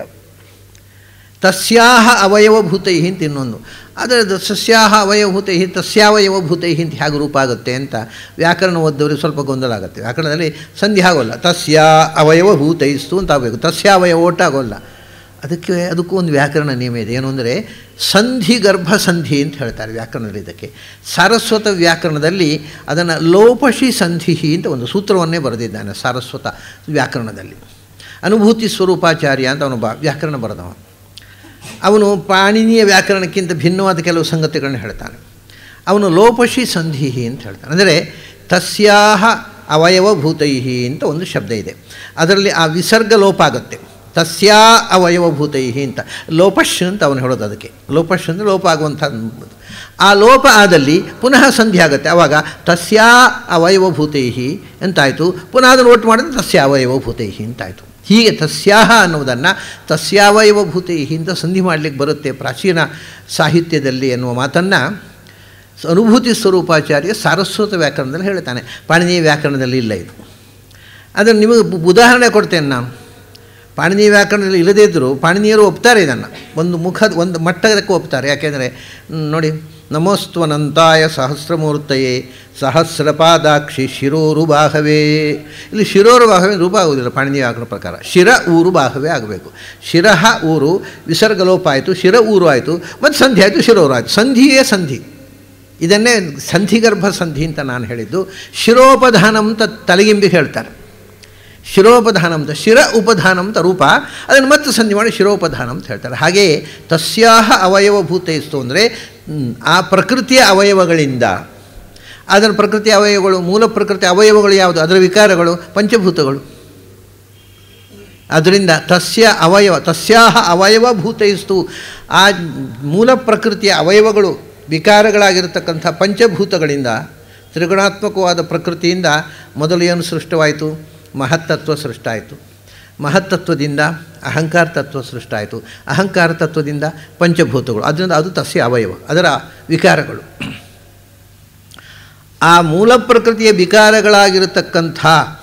ತಸ್ಯಾಹ ಅವಯವಭೂತೈ ಅಂತ ಇನ್ನೊಂದು ಅದರ ಸಸ್ಯಾಹ ಅವಯವಭೂತೈ ತಸ್ಯಾವಯವಭೂತೈ ಅಂತ ಹೇಗೆ ರೂಪ ಆಗುತ್ತೆ ಅಂತ ವ್ಯಾಕರಣ ಓದ್ದವ್ರಿಗೆ ಸ್ವಲ್ಪ ಗೊಂದಲ ಆಗುತ್ತೆ ವ್ಯಾಕರಣದಲ್ಲಿ ಸಂಧಿ ಆಗೋಲ್ಲ ತಸ್ಯ ಅವಯವಭೂತೈಸ್ತು ಅಂತ ಆಗಬೇಕು ತಸ್ಯಾವಯವ ಒಟ್ಟಾಗೋಲ್ಲ ಅದಕ್ಕೆ ಅದಕ್ಕೂ ಒಂದು ವ್ಯಾಕರಣ ನಿಯಮ ಇದೆ ಏನು ಅಂದರೆ ಸಂಧಿ ಗರ್ಭ ಸಂಧಿ ಅಂತ ಹೇಳ್ತಾರೆ ವ್ಯಾಕರಣದಲ್ಲಿ ಇದಕ್ಕೆ ಸಾರಸ್ವತ ವ್ಯಾಕರಣದಲ್ಲಿ ಅದನ್ನು ಲೋಪಶಿ ಸಂಧಿ ಅಂತ ಒಂದು ಸೂತ್ರವನ್ನೇ ಬರೆದಿದ್ದಾನೆ ಸಾರಸ್ವತ ವ್ಯಾಕರಣದಲ್ಲಿ ಅನುಭೂತಿ ಸ್ವರೂಪಾಚಾರ್ಯ ಅಂತ ಅವನು ಬಾ ವ್ಯಾಕರಣ ಬರೆದವ ಅವನು ಪಾಣಿನಿಯ ವ್ಯಾಕರಣಕ್ಕಿಂತ ಭಿನ್ನವಾದ ಕೆಲವು ಸಂಗತಿಗಳನ್ನ ಹೇಳ್ತಾನೆ ಅವನು ಲೋಪಶಿ ಸಂಧಿ ಅಂತ ಹೇಳ್ತಾನೆ ಅಂದರೆ ತಸ್ಯಾಹ ಅವಯವಭೂತೈ ಅಂತ ಒಂದು ಶಬ್ದ ಇದೆ ಅದರಲ್ಲಿ ಆ ವಿಸರ್ಗ ಲೋಪ ಆಗುತ್ತೆ ತಸ್ಯಾ ಅವಯವಭೂತೈ ಅಂತ ಲೋಪಶ್ ಅಂತ ಅವನು ಹೇಳೋದು ಅದಕ್ಕೆ ಲೋಪಶ್ ಅಂದರೆ ಲೋಪ ಆಗುವಂಥ ಆ ಲೋಪ ಆದಲ್ಲಿ ಪುನಃ ಸಂಧಿ ಆಗುತ್ತೆ ಆವಾಗ ತಸ್ಯಾ ಅವಯವಭೂತೈ ಅಂತಾಯಿತು ಪುನಃ ಅದನ್ನು ಒಟ್ಟು ಮಾಡಿದ್ರೆ ತಸ್ಯ ಅವಯವಭೂತೈ ಅಂತಾಯಿತು ಹೀಗೆ ತಸ್ಯಾಹ ಅನ್ನುವುದನ್ನು ತಸ್ಯಾವಯವಭೂತೈ ಅಂತ ಸಂಧಿ ಮಾಡಲಿಕ್ಕೆ ಬರುತ್ತೆ ಪ್ರಾಚೀನ ಸಾಹಿತ್ಯದಲ್ಲಿ ಎನ್ನುವ ಮಾತನ್ನು ಅನುಭೂತಿ ಸ್ವರೂಪಾಚಾರ್ಯ ಸಾರಸ್ವತ ವ್ಯಾಕರಣದಲ್ಲಿ ಹೇಳ್ತಾನೆ ಪಾಣಿನಿ ವ್ಯಾಕರಣದಲ್ಲಿ ಇಲ್ಲ ಇದು ಅದನ್ನು ನಿಮಗೆ ಉದಾಹರಣೆ ಕೊಡ್ತೇನೆ ನಾನು ಪಾಣಿನಿ ವ್ಯಾಕರಣದಲ್ಲಿ ಇಲ್ಲದೇ ಇದ್ದರೂ ಪಾಣಿನಿಯರು ಒಪ್ತಾರೆ ಇದನ್ನು ಒಂದು ಮುಖದ ಒಂದು ಮಟ್ಟದಕ್ಕೆ ಒಪ್ತಾರೆ ಯಾಕೆಂದರೆ ನೋಡಿ ನಮೋಸ್ತ್ವನಂತಾಯ ಸಹಸ್ರಮೂರ್ತಯೇ ಸಹಸ್ರಪಾದಾಕ್ಷಿ ಶಿರೋರು ಬಾಹವೇ ಇಲ್ಲಿ ಶಿರೋರು ಬಾಹವೇ ರೂಪ ಆಗುವುದಿಲ್ಲ ಪಾಣಿನಿ ವ್ಯಾಕರಣ ಪ್ರಕಾರ ಶಿರ ಊರು ಬಾಹವೇ ಆಗಬೇಕು ಶಿರಹ ಊರು ವಿಸರ್ಗಲೋಪ ಆಯಿತು ಶಿರ ಊರು ಆಯಿತು ಮತ್ತು ಸಂಧಿ ಆಯಿತು ಶಿರೋರು ಆಯಿತು ಸಂಧಿಯೇ ಸಂಧಿ ಇದನ್ನೇ ಸಂಧಿಗರ್ಭ ಸಂಧಿ ಅಂತ ನಾನು ಹೇಳಿದ್ದು ಶಿರೋಪಧಾನಂ ಅಂತ ತಲೆಗಿಂಬಿ ಹೇಳ್ತಾರೆ ಶಿರೋಪಧಾನ ಅಂತ ಶಿರ ಉಪಧಾನ ಅಂತ ರೂಪ ಅದನ್ನು ಮತ್ತೆ ಸಂಧಿ ಮಾಡಿ ಶಿರೋಪಧಾನ ಅಂತ ಹೇಳ್ತಾರೆ ಹಾಗೆಯೇ ತಸ್ಯಾಹ ಅವಯವಭೂತೈಸ್ತು ಅಂದರೆ ಆ ಪ್ರಕೃತಿಯ ಅವಯವಗಳಿಂದ ಅದರ ಪ್ರಕೃತಿ ಅವಯವಗಳು ಮೂಲ ಪ್ರಕೃತಿ ಅವಯವಗಳು ಯಾವುದು ಅದರ ವಿಕಾರಗಳು ಪಂಚಭೂತಗಳು ಅದರಿಂದ ತಸ್ಯ ಅವಯವ ತಸ್ಯಾಹ ಅವಯವಭೂತೈಸ್ತು ಆ ಮೂಲ ಪ್ರಕೃತಿಯ ಅವಯವಗಳು ವಿಕಾರಗಳಾಗಿರತಕ್ಕಂಥ ಪಂಚಭೂತಗಳಿಂದ ತ್ರಿಗುಣಾತ್ಮಕವಾದ ಪ್ರಕೃತಿಯಿಂದ ಮೊದಲು ಏನು ಸೃಷ್ಟವಾಯಿತು ಮಹತ್ತತ್ವ ಸೃಷ್ಟಾಯಿತು ಮಹತ್ತತ್ವದಿಂದ ಅಹಂಕಾರ ತತ್ವ ಸೃಷ್ಟಾಯಿತು ಅಹಂಕಾರ ತತ್ವದಿಂದ ಪಂಚಭೂತಗಳು ಅದರಿಂದ ಅದು ತಸ್ಯ ಅವಯವ ಅದರ ವಿಕಾರಗಳು ಆ ಮೂಲ ಪ್ರಕೃತಿಯ ವಿಕಾರಗಳಾಗಿರತಕ್ಕಂಥ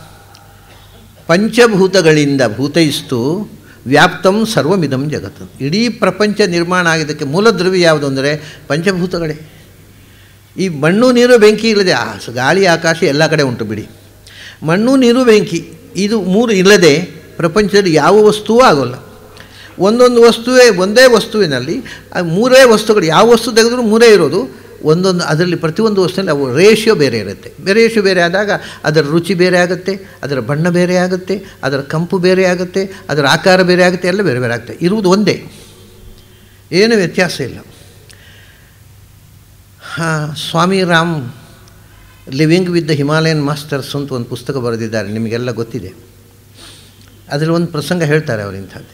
ಪಂಚಭೂತಗಳಿಂದ ಭೂತೈಸ್ತು ವ್ಯಾಪ್ತಂ ಸರ್ವಮಿದಂ ಜಗತ್ತು ಇಡೀ ಪ್ರಪಂಚ ನಿರ್ಮಾಣ ಆಗಿದ್ದಕ್ಕೆ ಮೂಲ ದ್ರವ್ಯ ಯಾವುದು ಅಂದರೆ ಪಂಚಭೂತಗಳೇ ಈ ಮಣ್ಣು ನೀರು ಬೆಂಕಿ ಇಲ್ಲದೆ ಆ ಗಾಳಿ ಆಕಾಶ ಎಲ್ಲ ಕಡೆ ಉಂಟು ಬಿಡಿ ಮಣ್ಣು ನೀರು ಬೆಂಕಿ ಇದು ಮೂರು ಇಲ್ಲದೆ ಪ್ರಪಂಚದಲ್ಲಿ ಯಾವ ವಸ್ತುವೂ ಆಗೋಲ್ಲ ಒಂದೊಂದು ವಸ್ತುವೇ ಒಂದೇ ವಸ್ತುವಿನಲ್ಲಿ ಮೂರೇ ವಸ್ತುಗಳು ಯಾವ ವಸ್ತು ತೆಗೆದ್ರೂ ಮೂರೇ ಇರೋದು ಒಂದೊಂದು ಅದರಲ್ಲಿ ಪ್ರತಿಯೊಂದು ವಸ್ತುವಿನಲ್ಲಿ ಅವು ರೇಷಿಯೋ ಬೇರೆ ಇರುತ್ತೆ ರೇಷಿಯೋ ಬೇರೆ ಆದಾಗ ಅದರ ರುಚಿ ಬೇರೆ ಆಗುತ್ತೆ ಅದರ ಬಣ್ಣ ಬೇರೆ ಆಗುತ್ತೆ ಅದರ ಕಂಪು ಬೇರೆ ಆಗುತ್ತೆ ಅದರ ಆಕಾರ ಬೇರೆ ಆಗುತ್ತೆ ಎಲ್ಲ ಬೇರೆ ಬೇರೆ ಆಗುತ್ತೆ ಇರುವುದು ಒಂದೇ ಏನು ವ್ಯತ್ಯಾಸ ಇಲ್ಲ ಹಾಂ Swami Ram living with the Himalayan masters ಅಂತ ಒಂದು ಪುಸ್ತಕ ಬರೆದಿದ್ದಾರೆ ನಿಮಗೆಲ್ಲ ಗೊತ್ತಿದೆ ಅದರಲ್ಲಿ ಒಂದು ಪ್ರಸಂಗ ಹೇಳ್ತಾರೆ ಅವರು ಇಂಥದ್ದು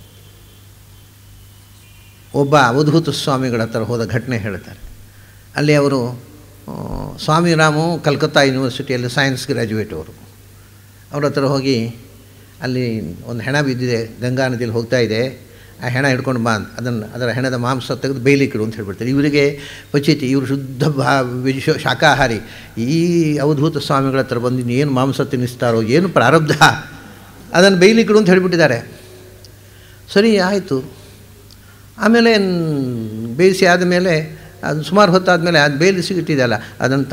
ಒಬ್ಬ ಅವಧೂತ ಸ್ವಾಮಿಗಳ ಹತ್ರ ಹೋದ ಘಟನೆ ಹೇಳ್ತಾರೆ ಅಲ್ಲಿ ಅವರು ಸ್ವಾಮಿ ರಾಮು ಕಲ್ಕತ್ತಾ ಯೂನಿವರ್ಸಿಟಿಯಲ್ಲಿ ಸೈನ್ಸ್ ಗ್ರ್ಯಾಜುಯೇಟ್ ಅವರು ಅವ್ರ ಹತ್ರ ಹೋಗಿ ಅಲ್ಲಿ ಒಂದು ಹೆಣ ಬಿದ್ದಿದೆ ಗಂಗಾ ನದಿಯಲ್ಲಿ ಹೋಗ್ತಾ ಇದೆ ಆ ಹೆಣ ಹಿಡ್ಕೊಂಡು ಬಾ ಅದನ್ನು ಅದರ ಹೆಣದ ಮಾಂಸ ತೆಗೆದು ಬೇಯ್ಲಿಕ್ಕಿಡು ಅಂತ ಹೇಳ್ಬಿಡ್ತಾರೆ ಇವರಿಗೆ ಪಚಿತಿ ಇವರು ಶುದ್ಧ ಭಾ ವಿಶ್ವ ಶಾಕಾಹಾರಿ ಈ ಅವಧೂತ ಸ್ವಾಮಿಗಳ ಹತ್ರ ಬಂದು ಏನು ಮಾಂಸ ತಿನ್ನಿಸ್ತಾರೋ ಏನು ಪ್ರಾರಬ್ಧ ಅದನ್ನು ಬೇಯ್ಲಿಕ್ಕಿಡು ಅಂತ ಹೇಳಿಬಿಟ್ಟಿದ್ದಾರೆ ಸರಿ ಆಯಿತು ಆಮೇಲೆ ಬೇಯಿಸಿ ಆದಮೇಲೆ ಅದು ಸುಮಾರು ಹೊತ್ತಾದಮೇಲೆ ಅದು ಬೇಯಿಸಿ ಇಟ್ಟಿದೆಯಲ್ಲ ಅದಂತ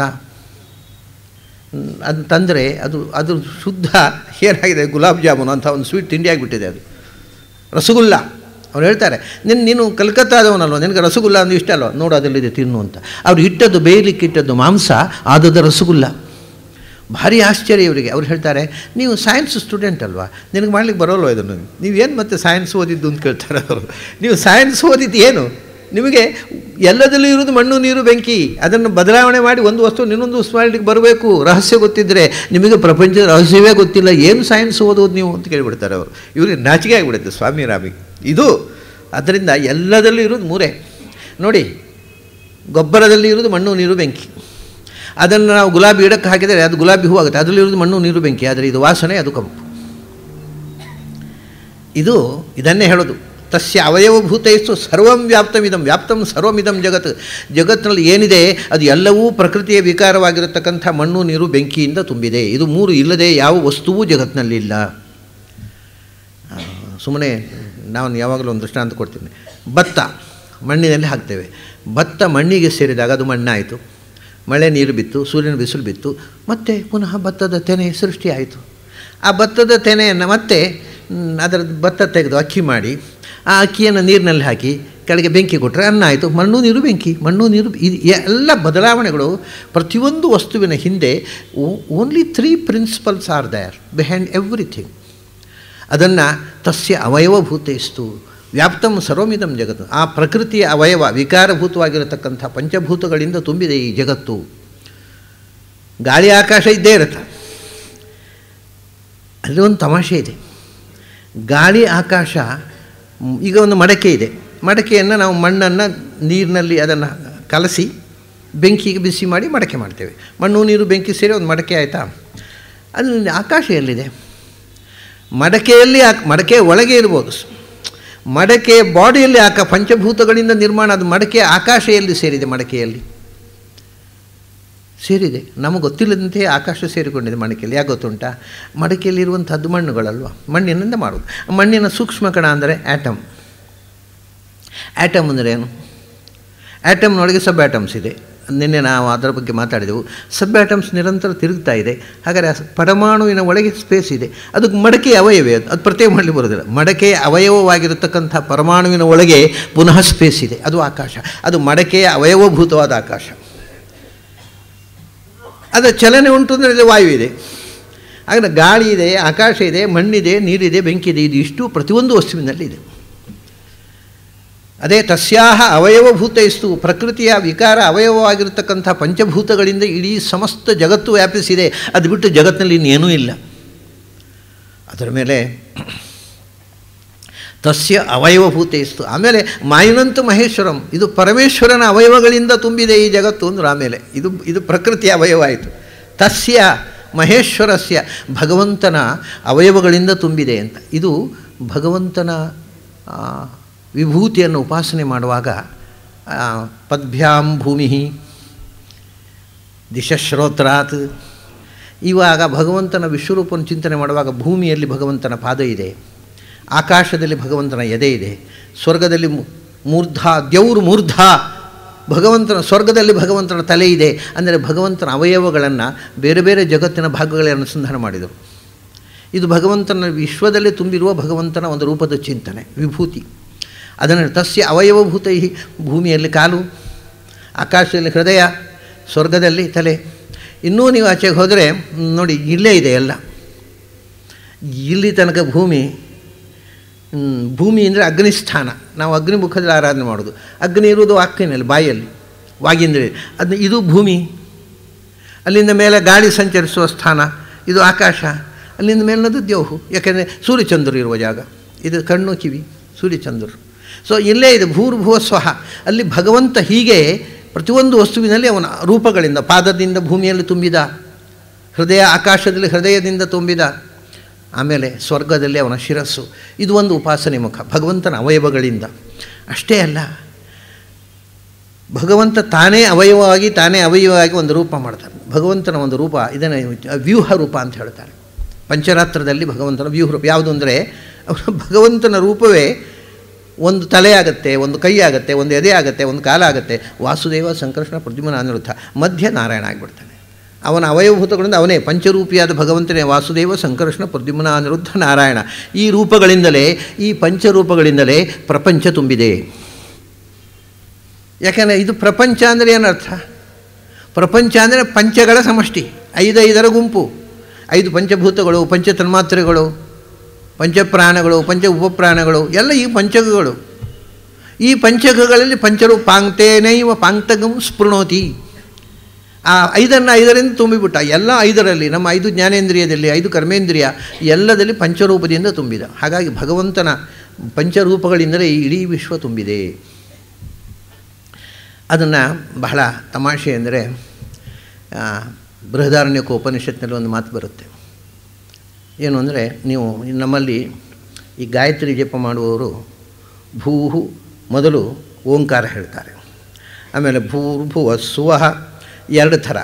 ಅದನ್ನ ತಂದರೆ ಅದು ಅದು ಶುದ್ಧ ಏನಾಗಿದೆ ಗುಲಾಬ್ ಜಾಮೂನು ಅಂತ ಒಂದು ಸ್ವೀಟ್ ತಿಂಡಿ ಆಗಿಬಿಟ್ಟಿದೆ ಅದು ರಸಗುಲ್ಲ ಅವ್ರು ಹೇಳ್ತಾರೆ ನಿನ್ನ ನೀನು ಕಲ್ಕತ್ತಾದವನಲ್ವ ನಿನಗೆ ರಸಗುಲ್ಲ ಅಂದ್ರೆ ಇಷ್ಟ ಅಲ್ವ ನೋಡು ಅದರಲ್ಲಿದೆ ತಿನ್ನು ಅಂತ ಅವ್ರು ಇಟ್ಟದ್ದು ಬೇಯಲಿಕ್ಕೆ ಇಟ್ಟದ್ದು ಮಾಂಸ ಆದದ ರಸಗುಲ್ಲ ಭಾರಿ ಆಶ್ಚರ್ಯ ಇವರಿಗೆ ಅವ್ರು ಹೇಳ್ತಾರೆ ನೀವು ಸೈನ್ಸ್ ಸ್ಟೂಡೆಂಟ್ ಅಲ್ವಾ ನಿನಗೆ ಮಾಡ್ಲಿಕ್ಕೆ ಬರೋಲ್ವ ಇದನ್ನು ನೀವೇನು ಮತ್ತೆ ಸೈನ್ಸ್ ಓದಿದ್ದು ಅಂತ ಕೇಳ್ತಾರೆ ಅವರು ನೀವು ಸೈನ್ಸ್ ಓದಿದ್ದು ಏನು ನಿಮಗೆ ಎಲ್ಲದಲ್ಲೂ ಇರೋದು ಮಣ್ಣು ನೀರು ಬೆಂಕಿ ಅದನ್ನು ಬದಲಾವಣೆ ಮಾಡಿ ಒಂದು ವಸ್ತು ಇನ್ನೊಂದು ವಸ್ತು ಮಾಡಲಿಕ್ಕೆ ಬರಬೇಕು ರಹಸ್ಯ ಗೊತ್ತಿದ್ದರೆ ನಿಮಗೆ ಪ್ರಪಂಚದ ರಹಸ್ಯವೇ ಗೊತ್ತಿಲ್ಲ ಏನು ಸೈನ್ಸ್ ಓದೋದು ನೀವು ಅಂತ ಕೇಳಿಬಿಡ್ತಾರೆ ಅವರು ಇವ್ರಿಗೆ ನಾಚಿಕೆ ಆಗಿಬಿಡುತ್ತೆ ಸ್ವಾಮಿ ರಾಮಿಗೆ ಇದು ಅದರಿಂದ ಎಲ್ಲದಲ್ಲೂ ಇರೋದು ಮೂರೇ ನೋಡಿ ಗೊಬ್ಬರದಲ್ಲಿ ಇರೋದು ಮಣ್ಣು ನೀರು ಬೆಂಕಿ ಅದನ್ನು ನಾವು ಗುಲಾಬಿ ಗಿಡಕ್ಕೆ ಹಾಕಿದರೆ ಅದು ಗುಲಾಬಿ ಹೂ ಆಗುತ್ತೆ ಅದರಲ್ಲಿರೋದು ಮಣ್ಣು ನೀರು ಬೆಂಕಿ ಆದರೆ ಇದು ವಾಸನೆ ಅದು ಕಂಪು ಇದು ಇದನ್ನೇ ಹೇಳೋದು ತಸ್ಯ ಅವಯವಭೂತೈಸ್ತು ಸರ್ವಂ ವ್ಯಾಪ್ತಮಿದಂ ವ್ಯಾಪ್ತಂ ಸರ್ವಮಿದಂ ಜಗತ್ ಜಗತ್ತಿನಲ್ಲಿ ಏನಿದೆ ಅದು ಎಲ್ಲವೂ ಪ್ರಕೃತಿಯ ವಿಕಾರವಾಗಿರತಕ್ಕಂಥ ಮಣ್ಣು ನೀರು ಬೆಂಕಿಯಿಂದ ತುಂಬಿದೆ ಇದು ಮೂರು ಇಲ್ಲದೆ ಯಾವ ವಸ್ತುವೂ ಜಗತ್ತಿನಲ್ಲಿ ಇಲ್ಲ ಸುಮ್ಮನೆ ನಾನು ಯಾವಾಗಲೂ ಒಂದು ದೃಷ್ಟಾಂತ ಕೊಡ್ತೀನಿ ಭತ್ತ ಮಣ್ಣಿನಲ್ಲಿ ಹಾಕ್ತೇವೆ ಭತ್ತ ಮಣ್ಣಿಗೆ ಸೇರಿದಾಗ ಅದು ಮಣ್ಣಾಯಿತು ಮಳೆ ನೀರು ಬಿತ್ತು ಸೂರ್ಯನ ಬಿಸಿಲು ಬಿತ್ತು ಮತ್ತೆ ಪುನಃ ಭತ್ತದ ತೆನೆ ಸೃಷ್ಟಿಯಾಯಿತು ಆ ಭತ್ತದ ತೆನೆಯನ್ನು ಮತ್ತೆ ಅದರ ಭತ್ತ ತೆಗೆದು ಅಕ್ಕಿ ಮಾಡಿ ಆ ಅಕ್ಕಿಯನ್ನು ನೀರಿನಲ್ಲಿ ಹಾಕಿ ಕೆಳಗೆ ಬೆಂಕಿ ಕೊಟ್ಟರೆ ಅನ್ನ ಆಯಿತು ಮಣ್ಣು ನೀರು ಬೆಂಕಿ ಮಣ್ಣು ನೀರು ಇದು ಎಲ್ಲ ಬದಲಾವಣೆಗಳು ಪ್ರತಿಯೊಂದು ವಸ್ತುವಿನ ಹಿಂದೆ only three principles are there behind everything ಅದನ್ನು ತಸ್ಯ ಅವಯವಭೂತೈಸ್ತು ವ್ಯಾಪ್ತಂ ಸರ್ವಮಿದಂ ಜಗತ್ತು ಆ ಪ್ರಕೃತಿಯ ಅವಯವ ವಿಕಾರಭೂತವಾಗಿರತಕ್ಕಂಥ ಪಂಚಭೂತಗಳಿಂದ ತುಂಬಿದೆ ಈ ಜಗತ್ತು ಗಾಳಿ ಆಕಾಶ ಇದ್ದೇ ಇರುತ್ತೆ ಅಲ್ಲಿ ಒಂದು ತಮಾಷೆ ಇದೆ ಗಾಳಿ ಆಕಾಶ ಈಗ ಒಂದು ಮಡಕೆ ಇದೆ ಮಡಕೆಯನ್ನು ನಾವು ಮಣ್ಣನ್ನು ನೀರಿನಲ್ಲಿ ಅದನ್ನು ಕಲಸಿ ಬೆಂಕಿಗೆ ಬಿಸಿ ಮಾಡಿ ಮಡಕೆ ಮಾಡ್ತೇವೆ ಮಣ್ಣು ನೀರು ಬೆಂಕಿ ಸೇರಿ ಒಂದು ಮಡಕೆ ಆಯಿತಾ ಅಲ್ಲಿ ಆಕಾಶ ಎಲ್ಲಿದೆ ಮಡಕೆಯಲ್ಲಿ ಮಡಕೆ ಒಳಗೆ ಇರ್ಬೋದು ಮಡಕೆ ಬಾಡಿಯಲ್ಲಿ ಆಕ ಪಂಚಭೂತಗಳಿಂದ ನಿರ್ಮಾಣ ಅದು ಮಡಕೆ ಆಕಾಶ ಎಲ್ಲಿ ಸೇರಿದೆ ಮಡಕೆಯಲ್ಲಿ ಸೇರಿದೆ ನಮಗೆ ಗೊತ್ತಿಲ್ಲದಂತೆ ಆಕಾಶ ಸೇರಿಕೊಂಡಿದೆ ಮಡಕೆಯಲ್ಲಿ ಯಾಕೆ ಗೊತ್ತುಂಟ ಮಡಕೆಯಲ್ಲಿರುವಂಥದ್ದು ಮಣ್ಣುಗಳಲ್ವ ಮಣ್ಣಿನಿಂದ ಮಾಡೋದು ಮಣ್ಣಿನ ಸೂಕ್ಷ್ಮ ಕಣ ಅಂದರೆ ಆ್ಯಟಮ್ ಆ್ಯಟಮ್ ಅಂದರೆ ಏನು ಆ್ಯಟಮ್ನೊಳಗೆ ಸಬ್ ಆ್ಯಟಮ್ಸ್ ಇದೆ ನಿನ್ನೆ ನಾವು ಅದರ ಬಗ್ಗೆ ಮಾತಾಡಿದೆವು ಸಬ್ ಆ್ಯಟಮ್ಸ್ ನಿರಂತರ ತಿರುಗ್ತಾ ಇದೆ ಹಾಗಾದರೆ ಪರಮಾಣುವಿನ ಒಳಗೆ ಸ್ಪೇಸ್ ಇದೆ ಅದಕ್ಕೆ ಮಡಕೆ ಅವಯವೇ ಅದು ಅದು ಪ್ರತ್ಯೇಕ ಮಾಡಲಿ ಬರೋದಿಲ್ಲ ಮಡಕೆಯ ಅವಯವವಾಗಿರತಕ್ಕಂಥ ಪರಮಾಣುವಿನ ಒಳಗೆ ಪುನಃ ಸ್ಪೇಸ್ ಇದೆ ಅದು ಆಕಾಶ ಅದು ಮಡಕೆಯ ಅವಯವಭೂತವಾದ ಆಕಾಶ ಅದರ ಚಲನೆ ಉಂಟು ಅಂದರೆ ವಾಯು ಇದೆ ಹಾಗೆ ಗಾಳಿ ಇದೆ ಆಕಾಶ ಇದೆ ಮಣ್ಣಿದೆ ನೀರಿದೆ ಬೆಂಕಿ ಇದೆ ಇದು ಇಷ್ಟು ಪ್ರತಿಯೊಂದು ವಸ್ತುವಿನಲ್ಲಿ ಇದೆ ಅದೇ ತಸ್ಯಾಹ ಅವಯವಭೂತೈಸ್ತು ಪ್ರಕೃತಿಯ ವಿಕಾರ ಅವಯವವಾಗಿರತಕ್ಕಂಥ ಪಂಚಭೂತಗಳಿಂದ ಇಡೀ ಸಮಸ್ತ ಜಗತ್ತು ವ್ಯಾಪಿಸಿದೆ ಅದು ಬಿಟ್ಟು ಜಗತ್ತಿನಲ್ಲಿ ಇನ್ನೇನೂ ಇಲ್ಲ ಅದರ ಮೇಲೆ ತಸ್ಯ ಅವಯವಭೂತೈಸ್ತು ಆಮೇಲೆ ಮಾಯಿನಂತು ಮಹೇಶ್ವರಂ ಇದು ಪರಮೇಶ್ವರನ ಅವಯವಗಳಿಂದ ತುಂಬಿದೆ ಈ ಜಗತ್ತು ಅಂದ್ರೆ ಆಮೇಲೆ ಇದು ಇದು ಪ್ರಕೃತಿಯ ಅವಯವ ಆಯಿತು ತಸ್ಯ ಮಹೇಶ್ವರಸ್ಯ ಭಗವಂತನ ಅವಯವಗಳಿಂದ ತುಂಬಿದೆ ಅಂತ ಇದು ಭಗವಂತನ ವಿಭೂತಿಯನ್ನು ಉಪಾಸನೆ ಮಾಡುವಾಗ ಪದ್ಭ್ಯಾಂ ಭೂಮಿ ದಿಶಶ್ರೋತ್ರಾತ್ ಇವಾಗ ಭಗವಂತನ ವಿಶ್ವರೂಪವನ್ನು ಚಿಂತನೆ ಮಾಡುವಾಗ ಭೂಮಿಯಲ್ಲಿ ಭಗವಂತನ ಪಾದ ಇದೆ ಆಕಾಶದಲ್ಲಿ ಭಗವಂತನ ಎದೆ ಇದೆ ಸ್ವರ್ಗದಲ್ಲಿ ಮೂರ್ಧ ದೇವರು ಮೂರ್ಧ ಭಗವಂತನ ಸ್ವರ್ಗದಲ್ಲಿ ಭಗವಂತನ ತಲೆ ಇದೆ ಅಂದರೆ ಭಗವಂತನ ಅವಯವಗಳನ್ನು ಬೇರೆ ಬೇರೆ ಜಗತ್ತಿನ ಭಾಗಗಳಲ್ಲಿ ಅನುಸಂಧಾನ ಮಾಡಿದರು ಇದು ಭಗವಂತನ ವಿಶ್ವದಲ್ಲಿ ತುಂಬಿರುವ ಭಗವಂತನ ಒಂದು ರೂಪದ ಚಿಂತನೆ ವಿಭೂತಿ ಅದನ್ನು ತಸ್ಯ ಅವಯವಭೂತೈ ಭೂಮಿಯಲ್ಲಿ ಕಾಲು ಆಕಾಶದಲ್ಲಿ ಹೃದಯ ಸ್ವರ್ಗದಲ್ಲಿ ತಲೆ ಇನ್ನೂ ನೀವು ಆಚೆಗೆ ಹೋದರೆ ನೋಡಿ ಇಲ್ಲೇ ಇದೆ ಎಲ್ಲ ಇಲ್ಲಿ ತನಕ ಭೂಮಿ ಭೂಮಿ ಅಂದರೆ ಅಗ್ನಿಸ್ಥಾನ ನಾವು ಅಗ್ನಿಮುಖದಲ್ಲಿ ಆರಾಧನೆ ಮಾಡೋದು ಅಗ್ನಿ ಇರುವುದು ವಾಕ್ಯನಲ್ಲಿ ಬಾಯಲ್ಲಿ ವಾಗಿಂದ್ರೆ ಅದು ಇದು ಭೂಮಿ ಅಲ್ಲಿಂದ ಮೇಲೆ ಗಾಳಿ ಸಂಚರಿಸುವ ಸ್ಥಾನ ಇದು ಆಕಾಶ ಅಲ್ಲಿಂದ ಮೇಲಿನದು ದೇವು ಯಾಕೆಂದರೆ ಸೂರ್ಯಚಂದ್ರರು ಇರುವ ಜಾಗ ಇದು ಕಣ್ಣು ಕಿವಿ ಸೂರ್ಯಚಂದ್ರರು ಸೊ ಇಲ್ಲೇ ಇದೆ ಭೂರ್ಭುವ ಸ್ವಹ ಅಲ್ಲಿ ಭಗವಂತ ಹೀಗೆ ಪ್ರತಿಯೊಂದು ವಸ್ತುವಿನಲ್ಲಿ ಅವನ ರೂಪಗಳಿಂದ ಪಾದದಿಂದ ಭೂಮಿಯಲ್ಲಿ ತುಂಬಿದ ಹೃದಯ ಆಕಾಶದಲ್ಲಿ ಹೃದಯದಿಂದ ತುಂಬಿದ ಆಮೇಲೆ ಸ್ವರ್ಗದಲ್ಲಿ ಅವನ ಶಿರಸ್ಸು ಇದು ಒಂದು ಉಪಾಸನೆ ಮುಖ ಭಗವಂತನ ಅವಯವಗಳಿಂದ ಅಷ್ಟೇ ಅಲ್ಲ ಭಗವಂತ ತಾನೇ ಅವಯವವಾಗಿ ತಾನೇ ಅವಯವವಾಗಿ ಒಂದು ರೂಪ ಮಾಡ್ತಾನೆ ಭಗವಂತನ ಒಂದು ರೂಪ ಇದನ್ನು ವ್ಯೂಹ ರೂಪ ಅಂತ ಹೇಳ್ತಾರೆ ಪಂಚರಾತ್ರದಲ್ಲಿ ಭಗವಂತನ ವ್ಯೂಹ ರೂಪ ಯಾವುದು ಅಂದರೆ ಭಗವಂತನ ರೂಪವೇ ಒಂದು ತಲೆ ಆಗುತ್ತೆ ಒಂದು ಕೈ ಆಗುತ್ತೆ ಒಂದು ಎದೆ ಆಗುತ್ತೆ ಒಂದು ಕಾಲ ಆಗುತ್ತೆ ವಾಸುದೇವ ಸಂಕೃಷ್ಣ ಪ್ರದ್ಯುಮ್ನ ಅನಿರುದ್ಧ ಮಧ್ಯ ನಾರಾಯಣ ಆಗಿಬಿಡ್ತಾನೆ ಅವನ ಅವಯವಭೂತಗಳಿಂದ ಅವನೇ ಪಂಚರೂಪಿಯಾದ ಭಗವಂತನೇ ವಾಸುದೇವ ಸಂಕರ್ಷಣ ಪ್ರದ್ಯುಮ್ನ ಅನಿರುದ್ಧ ನಾರಾಯಣ ಈ ರೂಪಗಳಿಂದಲೇ ಈ ಪಂಚರೂಪಗಳಿಂದಲೇ ಪ್ರಪಂಚ ತುಂಬಿದೆ ಯಾಕೆಂದರೆ ಇದು ಪ್ರಪಂಚ ಅಂದರೆ ಏನರ್ಥ ಪ್ರಪಂಚ ಅಂದರೆ ಪಂಚಗಳ ಸಮಷ್ಟಿ ಐದೈದರ ಗುಂಪು ಐದು ಪಂಚಭೂತಗಳು ಪಂಚ ತನ್ಮಾತ್ರೆಗಳು ಪಂಚಪ್ರಾಣಗಳು ಪಂಚ ಉಪಪ್ರಾಣಗಳು ಎಲ್ಲ ಈ ಪಂಚಕಗಳು ಈ ಪಂಚಕಗಳಲ್ಲಿ ಪಂಚರೂಪಾಂಕ್ತೇನೈವ ಪಾಂಕ್ತಗಂ ಸ್ಪೃಣೋತಿ ಆ ಐದನ್ನು ಐದರಿಂದ ತುಂಬಿಬಿಟ್ಟ ಎಲ್ಲ ಐದರಲ್ಲಿ ನಮ್ಮ ಐದು ಜ್ಞಾನೇಂದ್ರಿಯದಲ್ಲಿ ಐದು ಕರ್ಮೇಂದ್ರಿಯ ಎಲ್ಲದಲ್ಲಿ ಪಂಚರೂಪದಿಂದ ತುಂಬಿದ ಹಾಗಾಗಿ ಭಗವಂತನ ಪಂಚರೂಪಗಳಿಂದಲೇ ಈ ಇಡೀ ವಿಶ್ವ ತುಂಬಿದೆ ಅದನ್ನು ಬಹಳ ತಮಾಷೆ ಅಂದರೆ ಬೃಹದಾರಣ್ಯಕ ಉಪನಿಷತ್ನಲ್ಲಿ ಒಂದು ಮಾತು ಬರುತ್ತೆ ಏನು ಅಂದರೆ ನೀವು ನಮ್ಮಲ್ಲಿ ಈ ಗಾಯತ್ರಿ ಜಪ ಮಾಡುವವರು ಭೂಹು ಮೊದಲು ಓಂಕಾರ ಹೇಳ್ತಾರೆ ಆಮೇಲೆ ಭೂರ್ಭುವ ಸುವಹ ಎರಡು ಥರ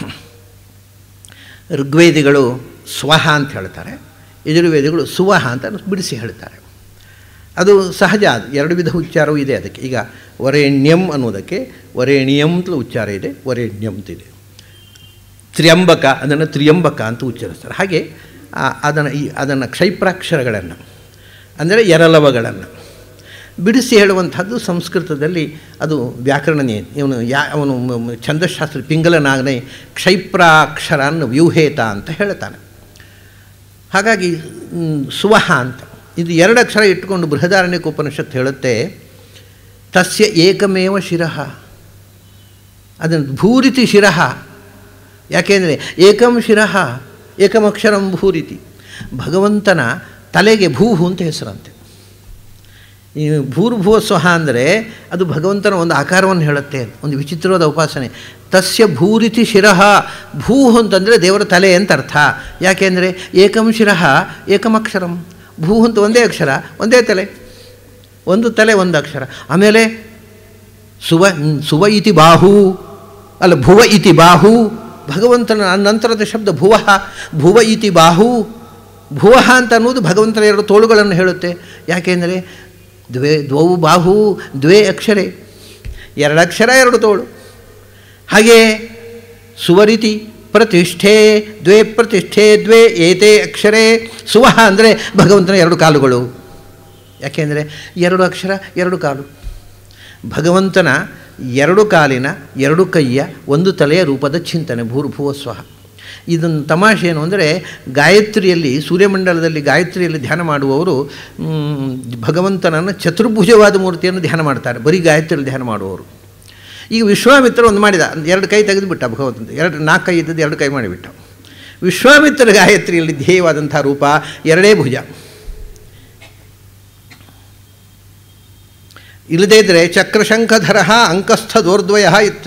ಋಗ್ವೇದಿಗಳು ಸ್ವಹ ಅಂತ ಹೇಳ್ತಾರೆ ಯಜುರ್ವೇದಿಗಳು ಸುವಹ ಅಂತ ಬಿಡಿಸಿ ಹೇಳ್ತಾರೆ ಅದು ಸಹಜ ಅದು ಎರಡು ವಿಧ ಉಚ್ಚಾರವೂ ಇದೆ ಅದಕ್ಕೆ ಈಗ ವರೇಣ್ಯಂ ಅನ್ನೋದಕ್ಕೆ ವರೇಣ್ಯಂ ಅಂತ ಉಚ್ಚಾರ ಇದೆ ವರೇಣ್ಯಂ ಇದೆ ತ್ರ್ಯಂಬಕ ಅದನ್ನು ತ್ರಿಯಂಬಕ ಅಂತ ಉಚ್ಚರಿಸ್ತಾರೆ ಹಾಗೆ ಅದನ್ನು ಈ ಅದನ್ನು ಕ್ಷೈಪ್ರಾಕ್ಷರಗಳನ್ನು ಅಂದರೆ ಎರಲವಗಳನ್ನು ಬಿಡಿಸಿ ಹೇಳುವಂಥದ್ದು ಸಂಸ್ಕೃತದಲ್ಲಿ ಅದು ವ್ಯಾಕರಣನೇ ಇವನು ಯಾ ಅವನು ಛಂದಶಾಸ್ತ್ರ ಪಿಂಗಲನಾಗನೇ ಕ್ಷೈಪ್ರಾಕ್ಷರನ್ನು ವ್ಯೂಹೇತ ಅಂತ ಹೇಳ್ತಾನೆ ಹಾಗಾಗಿ ಸುವಹ ಅಂತ ಇದು ಎರಡು ಅಕ್ಷರ ಇಟ್ಟುಕೊಂಡು ಬೃಹದಾರಣ್ಯಕ ಉಪನಿಷತ್ತು ಹೇಳುತ್ತೆ ತಸ್ಯ ಏಕಮೇವ ಶಿರಃ ಅದನ್ನು ಭೂರಿತಿ ಶಿರಃ ಯಾಕೆಂದರೆ ಏಕಂ ಶಿರಃ ಏಕಮಕ್ಷರಂ ಭೂರಿತಿ ಭಗವಂತನ ತಲೆಗೆ ಭೂಹು ಅಂತ ಹೆಸರಂತೆ ಈ ಭೂರ್ಭುವ ಸ್ವಹ ಅಂದರೆ ಅದು ಭಗವಂತನ ಒಂದು ಆಕಾರವನ್ನು ಹೇಳುತ್ತೆ ಒಂದು ವಿಚಿತ್ರವಾದ ಉಪಾಸನೆ ತಸ್ಯ ಭೂರಿತಿ ಶಿರಃ ಭೂ ಅಂತಂದರೆ ದೇವರ ತಲೆ ಅಂತ ಅರ್ಥ ಯಾಕೆಂದರೆ ಏಕಂ ಶಿರಃ ಏಕಮಕ್ಷರಂ ಭೂ ಅಂತ ಒಂದೇ ಅಕ್ಷರ ಒಂದೇ ತಲೆ ಒಂದು ತಲೆ ಒಂದು ಅಕ್ಷರ ಆಮೇಲೆ ಸುವ ಸುವ ಇತಿ ಬಾಹು ಅಲ್ಲ ಭುವ ಇತಿ ಬಾಹು ಭಗವಂತನ ನಂತರದ ಶಬ್ದ ಭುವ ಭುವ ಇತಿ ಬಾಹು ಭುವ ಅಂತ ಅನ್ನೋದು ಭಗವಂತನ ಎರಡು ತೋಳುಗಳನ್ನು ಹೇಳುತ್ತೆ ಯಾಕೆಂದರೆ ದ್ವೇ ದ್ವೌ ಬಾಹು ದ್ವೇ ಅಕ್ಷರೇ ಎರಡು ಅಕ್ಷರ ಎರಡು ತೋಳು ಹಾಗೆ ಸುವರಿತಿ ಪ್ರತಿಷ್ಠೆ ದ್ವೇ ಪ್ರತಿಷ್ಠೆ ದ್ವೇ ಏತೆ ಅಕ್ಷರೇ ಸುವಹ ಅಂದರೆ ಭಗವಂತನ ಎರಡು ಕಾಲುಗಳು ಯಾಕೆಂದರೆ ಎರಡು ಅಕ್ಷರ ಎರಡು ಕಾಲು ಭಗವಂತನ ಎರಡು ಕಾಲಿನ ಎರಡು ಕೈಯ ಒಂದು ತಲೆಯ ರೂಪದ ಚಿಂತನೆ ಭೂರ್ಭುವ ಸ್ವಹ ಇದನ್ನು ತಮಾಷೆ ಏನು ಅಂದರೆ ಗಾಯತ್ರಿಯಲ್ಲಿ ಸೂರ್ಯಮಂಡಲದಲ್ಲಿ ಗಾಯತ್ರಿಯಲ್ಲಿ ಧ್ಯಾನ ಮಾಡುವವರು ಭಗವಂತನನ್ನು ಚತುರ್ಭುಜವಾದ ಮೂರ್ತಿಯನ್ನು ಧ್ಯೇನ ಮಾಡ್ತಾರೆ ಬರೀ ಗಾಯತ್ರಿಯಲ್ಲಿ ಧ್ಯಾನ ಮಾಡುವವರು ಈಗ ವಿಶ್ವಾಮಿತ್ರ ಒಂದು ಮಾಡಿದ ಎರಡು ಕೈ ತೆಗೆದುಬಿಟ್ಟ ಭಗವಂತ ಎರಡು ನಾಲ್ಕು ಕೈ ಇದ್ದದ್ದು ಎರಡು ಕೈ ಮಾಡಿಬಿಟ್ಟ ವಿಶ್ವಾಮಿತ್ರ ಗಾಯತ್ರಿಯಲ್ಲಿ ಧ್ಯೇಯವಾದಂಥ ರೂಪ ಎರಡೇ ಭುಜ ಇಲ್ಲದೇ ಇದ್ದರೆ ಚಕ್ರಶಂಖಧರ ಅಂಕಸ್ಥ ದೋರ್ದ್ವಯ ಇತ್ತು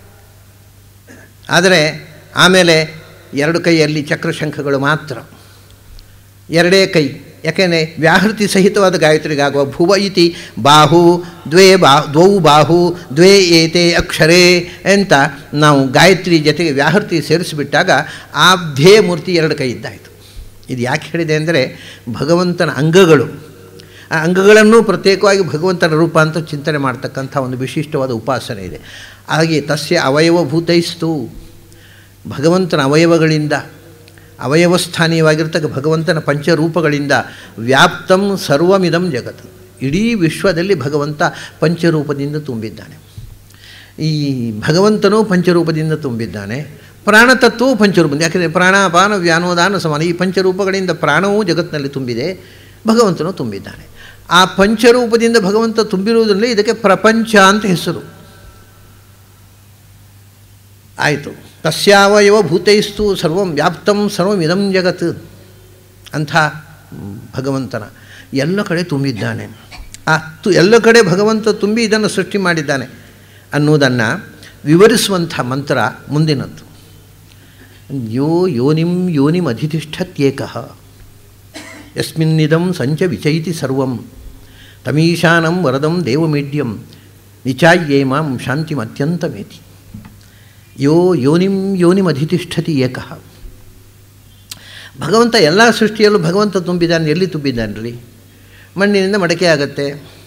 ಆದರೆ ಆಮೇಲೆ ಎರಡು ಕೈಯಲ್ಲಿ ಚಕ್ರಶಂಖಗಳು ಮಾತ್ರ ಎರಡೇ ಕೈ ಯಾಕೆಂದರೆ ವ್ಯಾಹೃತಿ ಸಹಿತವಾದ ಗಾಯತ್ರಿಗಾಗುವ ಭುವ ಇತಿ ಬಾಹು ದ್ವೇ ಬಾ ದ್ವೌ ಬಾಹು ದ್ವೇ ಏತೆ ಅಕ್ಷರೇ ಅಂತ ನಾವು ಗಾಯತ್ರಿ ಜೊತೆಗೆ ವ್ಯಾಹೃತಿ ಸೇರಿಸಿಬಿಟ್ಟಾಗ ಆ ಧ್ಯೇಯ ಮೂರ್ತಿ ಎರಡು ಕೈ ಇದ್ದಾಯಿತು ಇದು ಯಾಕೆ ಹೇಳಿದೆ ಅಂದರೆ ಭಗವಂತನ ಅಂಗಗಳು ಆ ಅಂಗಗಳನ್ನು ಪ್ರತ್ಯೇಕವಾಗಿ ಭಗವಂತನ ರೂಪ ಅಂತ ಚಿಂತನೆ ಮಾಡ್ತಕ್ಕಂಥ ಒಂದು ವಿಶಿಷ್ಟವಾದ ಉಪಾಸನೆ ಇದೆ ಹಾಗೆ ತಸ್ಯ ಅವಯವಭೂತೈಸ್ತು ಭಗವಂತನ ಅವಯವಗಳಿಂದ ಅವಯವಸ್ಥಾನೀಯವಾಗಿರ್ತಕ್ಕ ಭಗವಂತನ ಪಂಚರೂಪಗಳಿಂದ ವ್ಯಾಪ್ತಂ ಸರ್ವಮಿದಂ ಜಗತ್ತು ಇಡೀ ವಿಶ್ವದಲ್ಲಿ ಭಗವಂತ ಪಂಚರೂಪದಿಂದ ತುಂಬಿದ್ದಾನೆ ಈ ಭಗವಂತನೂ ಪಂಚರೂಪದಿಂದ ತುಂಬಿದ್ದಾನೆ ಪ್ರಾಣತತ್ವವು ಪಂಚರೂಪ ಯಾಕೆಂದರೆ ಪ್ರಾಣಾಪಾನ ವ್ಯಾನೋದಾನ ಸಮಾನ ಈ ಪಂಚರೂಪಗಳಿಂದ ಪ್ರಾಣವೂ ಜಗತ್ತಿನಲ್ಲಿ ತುಂಬಿದೆ ಭಗವಂತನು ತುಂಬಿದ್ದಾನೆ ಆ ಪಂಚರೂಪದಿಂದ ಭಗವಂತ ತುಂಬಿರುವುದರಲ್ಲಿ ಇದಕ್ಕೆ ಪ್ರಪಂಚ ಅಂತ ಹೆಸರು ಆಯಿತು ತಸ್ಯಾವಯವ ಭೂತೈಸ್ತು ಸರ್ವಂ ವ್ಯಾಪ್ತಂ ಸರ್ವಮಿದಂ ಜಗತ್ ಅಂಥ ಭಗವಂತನ ಎಲ್ಲ ಕಡೆ ತುಂಬಿದ್ದಾನೆ ಆ ತು ಎಲ್ಲ ಕಡೆ ಭಗವಂತ ತುಂಬಿ ಇದನ್ನು ಸೃಷ್ಟಿ ಮಾಡಿದ್ದಾನೆ ಅನ್ನುವುದನ್ನು ವಿವರಿಸುವಂಥ ಮಂತ್ರ ಮುಂದಿನದ್ದು ಯೋ ಯೋನಿಂ ಯೋನಿಂ ಅಧಿತಿಷ್ಠತ್ಯೇಕಃ ಯಸ್ಮಿನ್ನಿದಂ ಸಂಚ ವಿಚೈತಿ ಸರ್ವಂ ತಮೀಶಾನಂ ವರದಂ ದೇವಮೇಡ್ಯಂ ನಿಚಾಯ್ಯೇಮಾಂ ಶಾಂತಿಮತ್ಯಂತಮೇತಿ ಯೋ ಯೋನಿಂ ಯೋನಿಮಧಿತಿಷ್ಠತಿ ಏಕಃ ಭಗವಂತ ಎಲ್ಲ ಸೃಷ್ಟಿಯಲ್ಲೂ ಭಗವಂತ ತುಂಬಿದ್ದಾನೆ ಎಲ್ಲಿ ತುಂಬಿದ್ದಾನೆ ಮಣ್ಣಿನಿಂದ ಮಡಕೆ ಆಗುತ್ತೆ